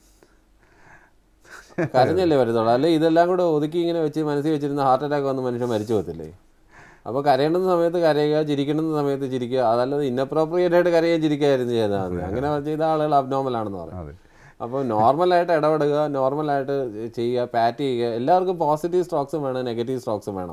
കരഞ്ഞല്ലേ വരത്തുള്ളൂ അല്ലെ ഇതെല്ലാം കൂടെ ഒതുക്കി ഇങ്ങനെ വെച്ച് മനസ്സിൽ വെച്ചിരുന്ന ഹാർട്ട് അറ്റാക്ക് വന്ന് മനുഷ്യൻ മരിച്ചു പോകത്തില്ലേ അപ്പോൾ കരയേണ്ടുന്ന സമയത്ത് കരയുക ചിരിക്കേണ്ടുന്ന സമയത്ത് ചിരിക്കുക അതല്ലാതെ ഇന്നപ്രോപ്രിയേറ്റ് ആയിട്ട് കരയുകയും ചിരിക്കുകയായിരുന്നു ചെയ്താൽ മതി അങ്ങനെ ചെയ്ത ആളുകൾ അബ്നോർമൽ ആണെന്ന് പറയും അതെ അപ്പോൾ നോർമലായിട്ട് ഇടപെടുക നോർമലായിട്ട് ചെയ്യുക പാറ്റ് ചെയ്യുക എല്ലാവർക്കും പോസിറ്റീവ് സ്ട്രോക്സും വേണം നെഗറ്റീവ് സ്ട്രോക്സും വേണം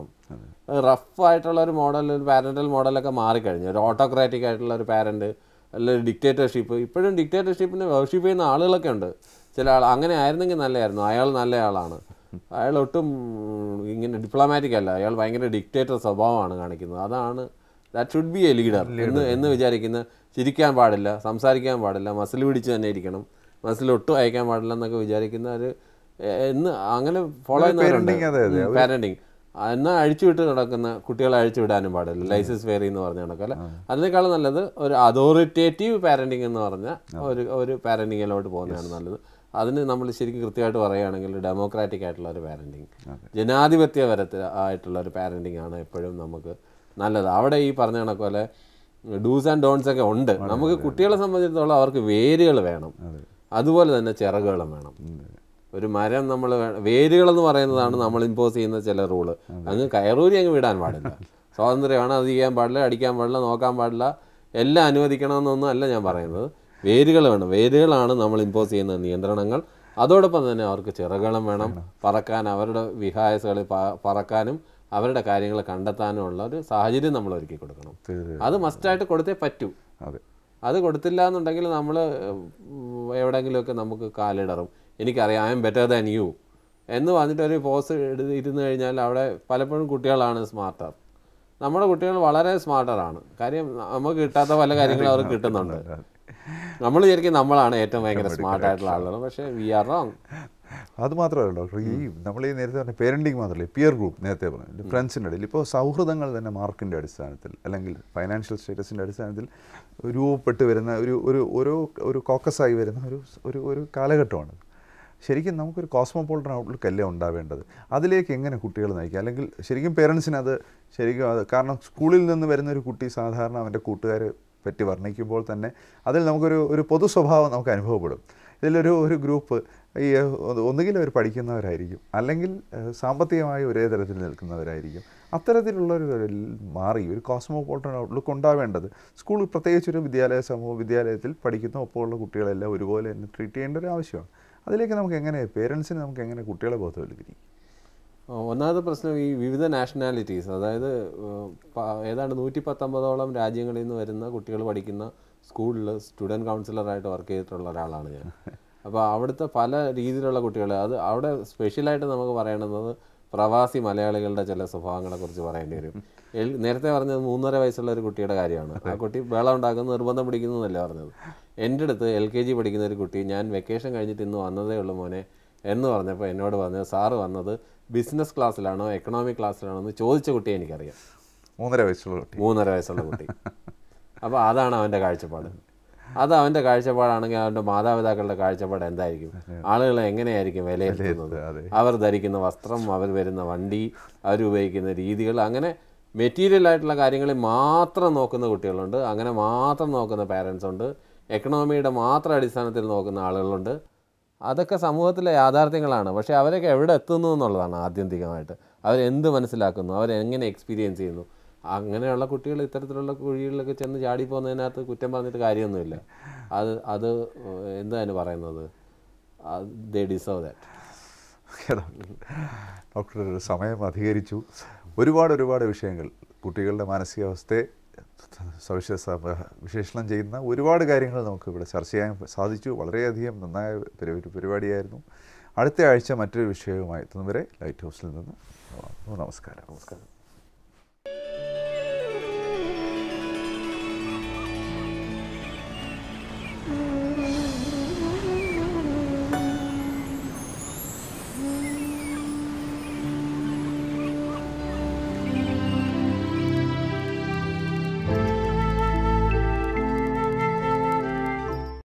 റഫ് ആയിട്ടുള്ള ഒരു മോഡൽ ഒരു പാരന്റൽ മോഡലൊക്കെ മാറിക്കഴിഞ്ഞു ഒരു ഓട്ടോക്രാറ്റിക് ആയിട്ടുള്ള ഒരു പാരന്റ് അല്ലെങ്കിൽ ഡിക്റ്റേറ്റർഷിപ്പ് ഇപ്പോഴും ഡിക്റ്റേറ്റർഷിപ്പിനെ വർഷിപ്പ് ചെയ്യുന്ന ആളുകളൊക്കെ ഉണ്ട് ചില ആൾ അങ്ങനെ ആയിരുന്നെങ്കിൽ നല്ലതായിരുന്നു അയാൾ നല്ല ആളാണ് അയാൾ ഒട്ടും ഉം, ഇങ്ങനെ ഡിപ്ലോമാറ്റിക് അല്ല അയാൾ ഭയങ്കര ഡിക്റ്റേറ്റർ സ്വഭാവമാണ് കാണിക്കുന്നത് അതാണ് that should be a leader എന്ന് എന്ന് വിചാരിക്കുന്ന ചിരിക്കാൻ പാടില്ല സംസാരിക്കാൻ പാടില്ല മസിൽ പിടിച്ച് തന്നെ ഇരിക്കണം മസിൽ ഒട്ടും അയക്കാൻ പാടില്ല എന്നൊക്കെ വിചാരിക്കുന്ന ഒരു എ- എന്ന് അങ്ങനെ ഫോളോ parenting അതെ, അതെ. ചെയ്യുന്നവരുണ്ട് പാരന്റിങ് എന്നാൽ അഴിച്ചുവിട്ട് നടക്കുന്ന കുട്ടികളെ അഴിച്ചു വിടാനും പാടില്ല ലൈസൻസ് ഫെയറി എന്ന് പറഞ്ഞ കണക്കല്ല അതിനേക്കാളും നല്ലത് ഒരു അതോറിറ്റേറ്റീവ് പാരന്റിങ് എന്ന് പറഞ്ഞ ഒരു ഒരു പാരന്റിങ്ങിലോട്ട് പോകുന്നതാണ് നല്ലത് അതിന് നമ്മൾ ശരിക്കും കൃത്യമായിട്ട് പറയുകയാണെങ്കിൽ ഡെമോക്രാറ്റിക് ആയിട്ടുള്ള ഒരു പാരന്റിങ് ജനാധിപത്യ പരത്തിൽ ആയിട്ടുള്ള ഒരു പാരന്റിങ് ആണ് എപ്പോഴും നമുക്ക് നല്ലത് അവിടെ ഈ പറഞ്ഞ കണക്ക് പോലെ ഡൂസ് ആൻഡ് ഡോൺസ് ഒക്കെ ഉണ്ട് നമുക്ക് കുട്ടികളെ സംബന്ധിച്ചിടത്തോളം അവർക്ക് വേരുകൾ വേണം അതുപോലെ തന്നെ ചിറകുകളും വേണം ഒരു മരം നമ്മൾ വേരുകൾ എന്ന് പറയുന്നതാണ് നമ്മൾ ഇമ്പോസ് ചെയ്യുന്ന ചില റൂള് അങ്ങ് കയറൂരി അങ്ങ് വിടാൻ പാടില്ല സ്വാതന്ത്ര്യമാണ് അത് ചെയ്യാൻ പാടില്ല അടിക്കാൻ പാടില്ല നോക്കാൻ പാടില്ല എല്ലാം അനുവദിക്കണമെന്നൊന്നും അല്ല ഞാൻ പറയുന്നത് വേരുകൾ വേണം വേരുകളാണ് നമ്മൾ ഇമ്പോസ് ചെയ്യുന്ന നിയന്ത്രണങ്ങൾ അതോടൊപ്പം തന്നെ അവർക്ക് ചിറകുകളും വേണം പറക്കാൻ അവരുടെ വിഹായസുകളിൽ പ- പറക്കാനും അവരുടെ കാര്യങ്ങൾ കണ്ടെത്താനും ഉള്ള ഒരു സാഹചര്യം നമ്മൾ ഒരുക്കി കൊടുക്കണം തീർച്ചയായും. അത് മസ്റ്റായിട്ട് കൊടുത്തേ പറ്റൂ അതെ അത് കൊടുത്തില്ല എന്നുണ്ടെങ്കിൽ നമ്മൾ എവിടെയെങ്കിലുമൊക്കെ നമുക്ക് കാലിടറും എനിക്കറിയാം I am better than you എന്ന് പറഞ്ഞിട്ട് ഒരു പോസ് ഇരുന്ന് കഴിഞ്ഞാൽ അവിടെ പലപ്പോഴും കുട്ടികളാണ് സ്മാർട്ടർ നമ്മുടെ കുട്ടികൾ വളരെ സ്മാർട്ടറാണ് കാര്യം നമുക്ക് കിട്ടാത്ത പല കാര്യങ്ങളും അവർക്ക് കിട്ടുന്നുണ്ട് നമ്മൾ ശരിക്കും നമ്മളാണ് ഏറ്റവും ഭയങ്കര സ്മാർട്ട് ആയിട്ടുള്ള ആളുകൾ പക്ഷേ വി ആർ റോങ് അത് മാത്രമല്ല ഡോക്ടർ ഈ നമ്മൾ ഈ നേരത്തെ പറഞ്ഞ പേരൻറ്റിങ് മാത്രമല്ല പിയർ ഗ്രൂപ്പ് നേരത്തെ പറഞ്ഞു ഫ്രണ്ട്സിൻ്റെ ഇടയിൽ ഇപ്പോൾ സൗഹൃദങ്ങൾ തന്നെ മാർക്കിൻ്റെ അടിസ്ഥാനത്തിൽ അല്ലെങ്കിൽ ഫൈനാൻഷ്യൽ സ്റ്റേറ്റസിൻ്റെ അടിസ്ഥാനത്തിൽ രൂപപ്പെട്ട് വരുന്ന ഒരു ഒരു ഓരോ ഒരു കോക്കസായി വരുന്ന ഒരു ഒരു ഒരു കാലഘട്ടമാണ് ശരിക്കും നമുക്കൊരു കോസ്മോപോളിറ്റൻ ഔട്ട്ലുക്ക് അല്ലേ ഉണ്ടാവേണ്ടത് അതിലേക്ക് എങ്ങനെ കുട്ടികൾ നയിക്കുക അല്ലെങ്കിൽ ശരിക്കും പേരൻസിന് അത് ശരിക്കും അത് കാരണം സ്കൂളിൽ നിന്ന് വരുന്ന ഒരു കുട്ടി സാധാരണ അവൻ്റെ കൂട്ടുകാരെ പറ്റി വർണ്ണിക്കുമ്പോൾ തന്നെ അതിൽ നമുക്കൊരു ഒരു പൊതു സ്വഭാവം നമുക്ക് അനുഭവപ്പെടും ഇതിലൊരു ഒരു ഗ്രൂപ്പ് ഈ ഒന്ന് ഒന്നുകിൽ അവർ പഠിക്കുന്നവരായിരിക്കും അല്ലെങ്കിൽ ഏഹ്, സാമ്പത്തികമായി ഒരേ തരത്തിൽ നിൽക്കുന്നവരായിരിക്കും അത്തരത്തിലുള്ളൊരു ഒരു മാറി ഒരു കോസ്മോപോളിറ്റൻ ഔട്ട്ലുക്ക് ഉണ്ടാവേണ്ടത് സ്കൂൾ പ്രത്യേകിച്ച് ഒരു വിദ്യാലയ സമൂഹ വിദ്യാലയത്തിൽ പഠിക്കുന്ന ഒപ്പമുള്ള കുട്ടികളെല്ലാം ഒരുപോലെ തന്നെ ട്രീറ്റ് ചെയ്യേണ്ട ഒരു ആവശ്യമാണ് അതിലേക്ക് നമുക്ക് എങ്ങനെ പേരൻസിന് നമുക്ക് എങ്ങനെ കുട്ടികളെ ബോധവൽക്കരിക്കും ഒന്നാമത്തെ പ്രശ്നം ഈ വിവിധ നാഷണാലിറ്റീസ് അതായത് ഏഹ്, പ- ഏതാണ്ട് നൂറ്റി പത്തൊമ്പതോളം രാജ്യങ്ങളിൽ നിന്ന് വരുന്ന കുട്ടികൾ പഠിക്കുന്ന സ്കൂളിൽ സ്റ്റുഡൻറ് കൗൺസിലറായിട്ട് വർക്ക് ചെയ്തിട്ടുള്ള ഒരാളാണ് ഞാൻ അപ്പോൾ അവിടുത്തെ പല രീതിയിലുള്ള കുട്ടികൾ അത് അവിടെ സ്പെഷ്യലായിട്ട് നമുക്ക് പറയണത് പ്രവാസി മലയാളികളുടെ ചില സ്വഭാവങ്ങളെക്കുറിച്ച് പറയേണ്ടി വരും എൽ- നേരത്തെ പറഞ്ഞത് മൂന്നര വയസ്സുള്ള ഒരു കുട്ടിയുടെ കാര്യമാണ് ആ കുട്ടി ബഹളം ഉണ്ടാക്കുന്ന നിർബന്ധം പിടിക്കുന്നു എന്നല്ല പറഞ്ഞത് എൻ്റെ അടുത്ത് എൽ കെ ജി പഠിക്കുന്ന ഒരു കുട്ടി ഞാൻ വെക്കേഷൻ കഴിഞ്ഞിട്ട് ഇന്ന് വന്നതേ ഉള്ളൂ മോനെ എന്ന് പറഞ്ഞപ്പോൾ എന്നോട് പറഞ്ഞത് സാറ് വന്നത് ബിസിനസ് ക്ലാസ്സിലാണോ എക്കണോമിക് ക്ലാസ്സിലാണോ എന്ന് ചോദിച്ച കുട്ടിയെ എനിക്കറിയാം മൂന്നര വയസ്സുള്ള കുട്ടി മൂന്നര വയസ്സുള്ള കുട്ടി അപ്പോൾ അതാണ് അവൻ്റെ കാഴ്ചപ്പാട് അത് അവൻ്റെ കാഴ്ചപ്പാടാണെങ്കിൽ അവൻ്റെ മാതാപിതാക്കളുടെ കാഴ്ചപ്പാട് എന്തായിരിക്കും ആളുകളെ എങ്ങനെയായിരിക്കും വിലയിരുത്തുന്നത് അതെ. അവർ ധരിക്കുന്ന വസ്ത്രം അവർ വരുന്ന വണ്ടി അവർ ഉപയോഗിക്കുന്ന രീതികൾ അങ്ങനെ മെറ്റീരിയൽ ആയിട്ടുള്ള കാര്യങ്ങളിൽ മാത്രം നോക്കുന്ന കുട്ടികളുണ്ട് അങ്ങനെ മാത്രം നോക്കുന്ന പാരൻസ് ഉണ്ട് എക്കണോമിയുടെ മാത്രം അടിസ്ഥാനത്തിൽ നോക്കുന്ന ആളുകളുണ്ട് അതൊക്കെ സമൂഹത്തിലെ യാഥാർത്ഥ്യങ്ങളാണ് പക്ഷേ അവരൊക്കെ എവിടെ എത്തുന്നു എന്നുള്ളതാണ് ആത്യന്തികമായിട്ട് അവരെന്ത് മനസ്സിലാക്കുന്നു അവരെങ്ങനെ എക്സ്പീരിയൻസ് ചെയ്യുന്നു അങ്ങനെയുള്ള കുട്ടികൾ ഇത്തരത്തിലുള്ള കുഴികളിലൊക്കെ ചെന്ന് ചാടി പോകുന്നതിനകത്ത് കുറ്റം പറഞ്ഞിട്ട് കാര്യമൊന്നുമില്ല അത് അത് എന്താണ് പറയുന്നത് they deserve that okay doctor doctor ഒരു സമയം അധികരിച്ചു ഒരുപാട് ഒരുപാട് വിഷയങ്ങൾ കുട്ടികളുടെ മാനസികാവസ്ഥയെ സവിശേഷ വിശേഷണം ചെയ്യുന്ന ഒരുപാട് കാര്യങ്ങൾ നമുക്ക് ഇവിടെ ചർച്ച ചെയ്യാൻ സാധിച്ചു വളരെയധികം നന്നായ പരി- ഒരു പരിപാടിയായിരുന്നു അടുത്ത ആഴ്ച മറ്റൊരു വിഷയവുമായി എത്തുന്നവരെ ലൈറ്റ് ഹൗസിൽ നിന്ന് നമസ്കാരം നമസ്കാരം ഉം,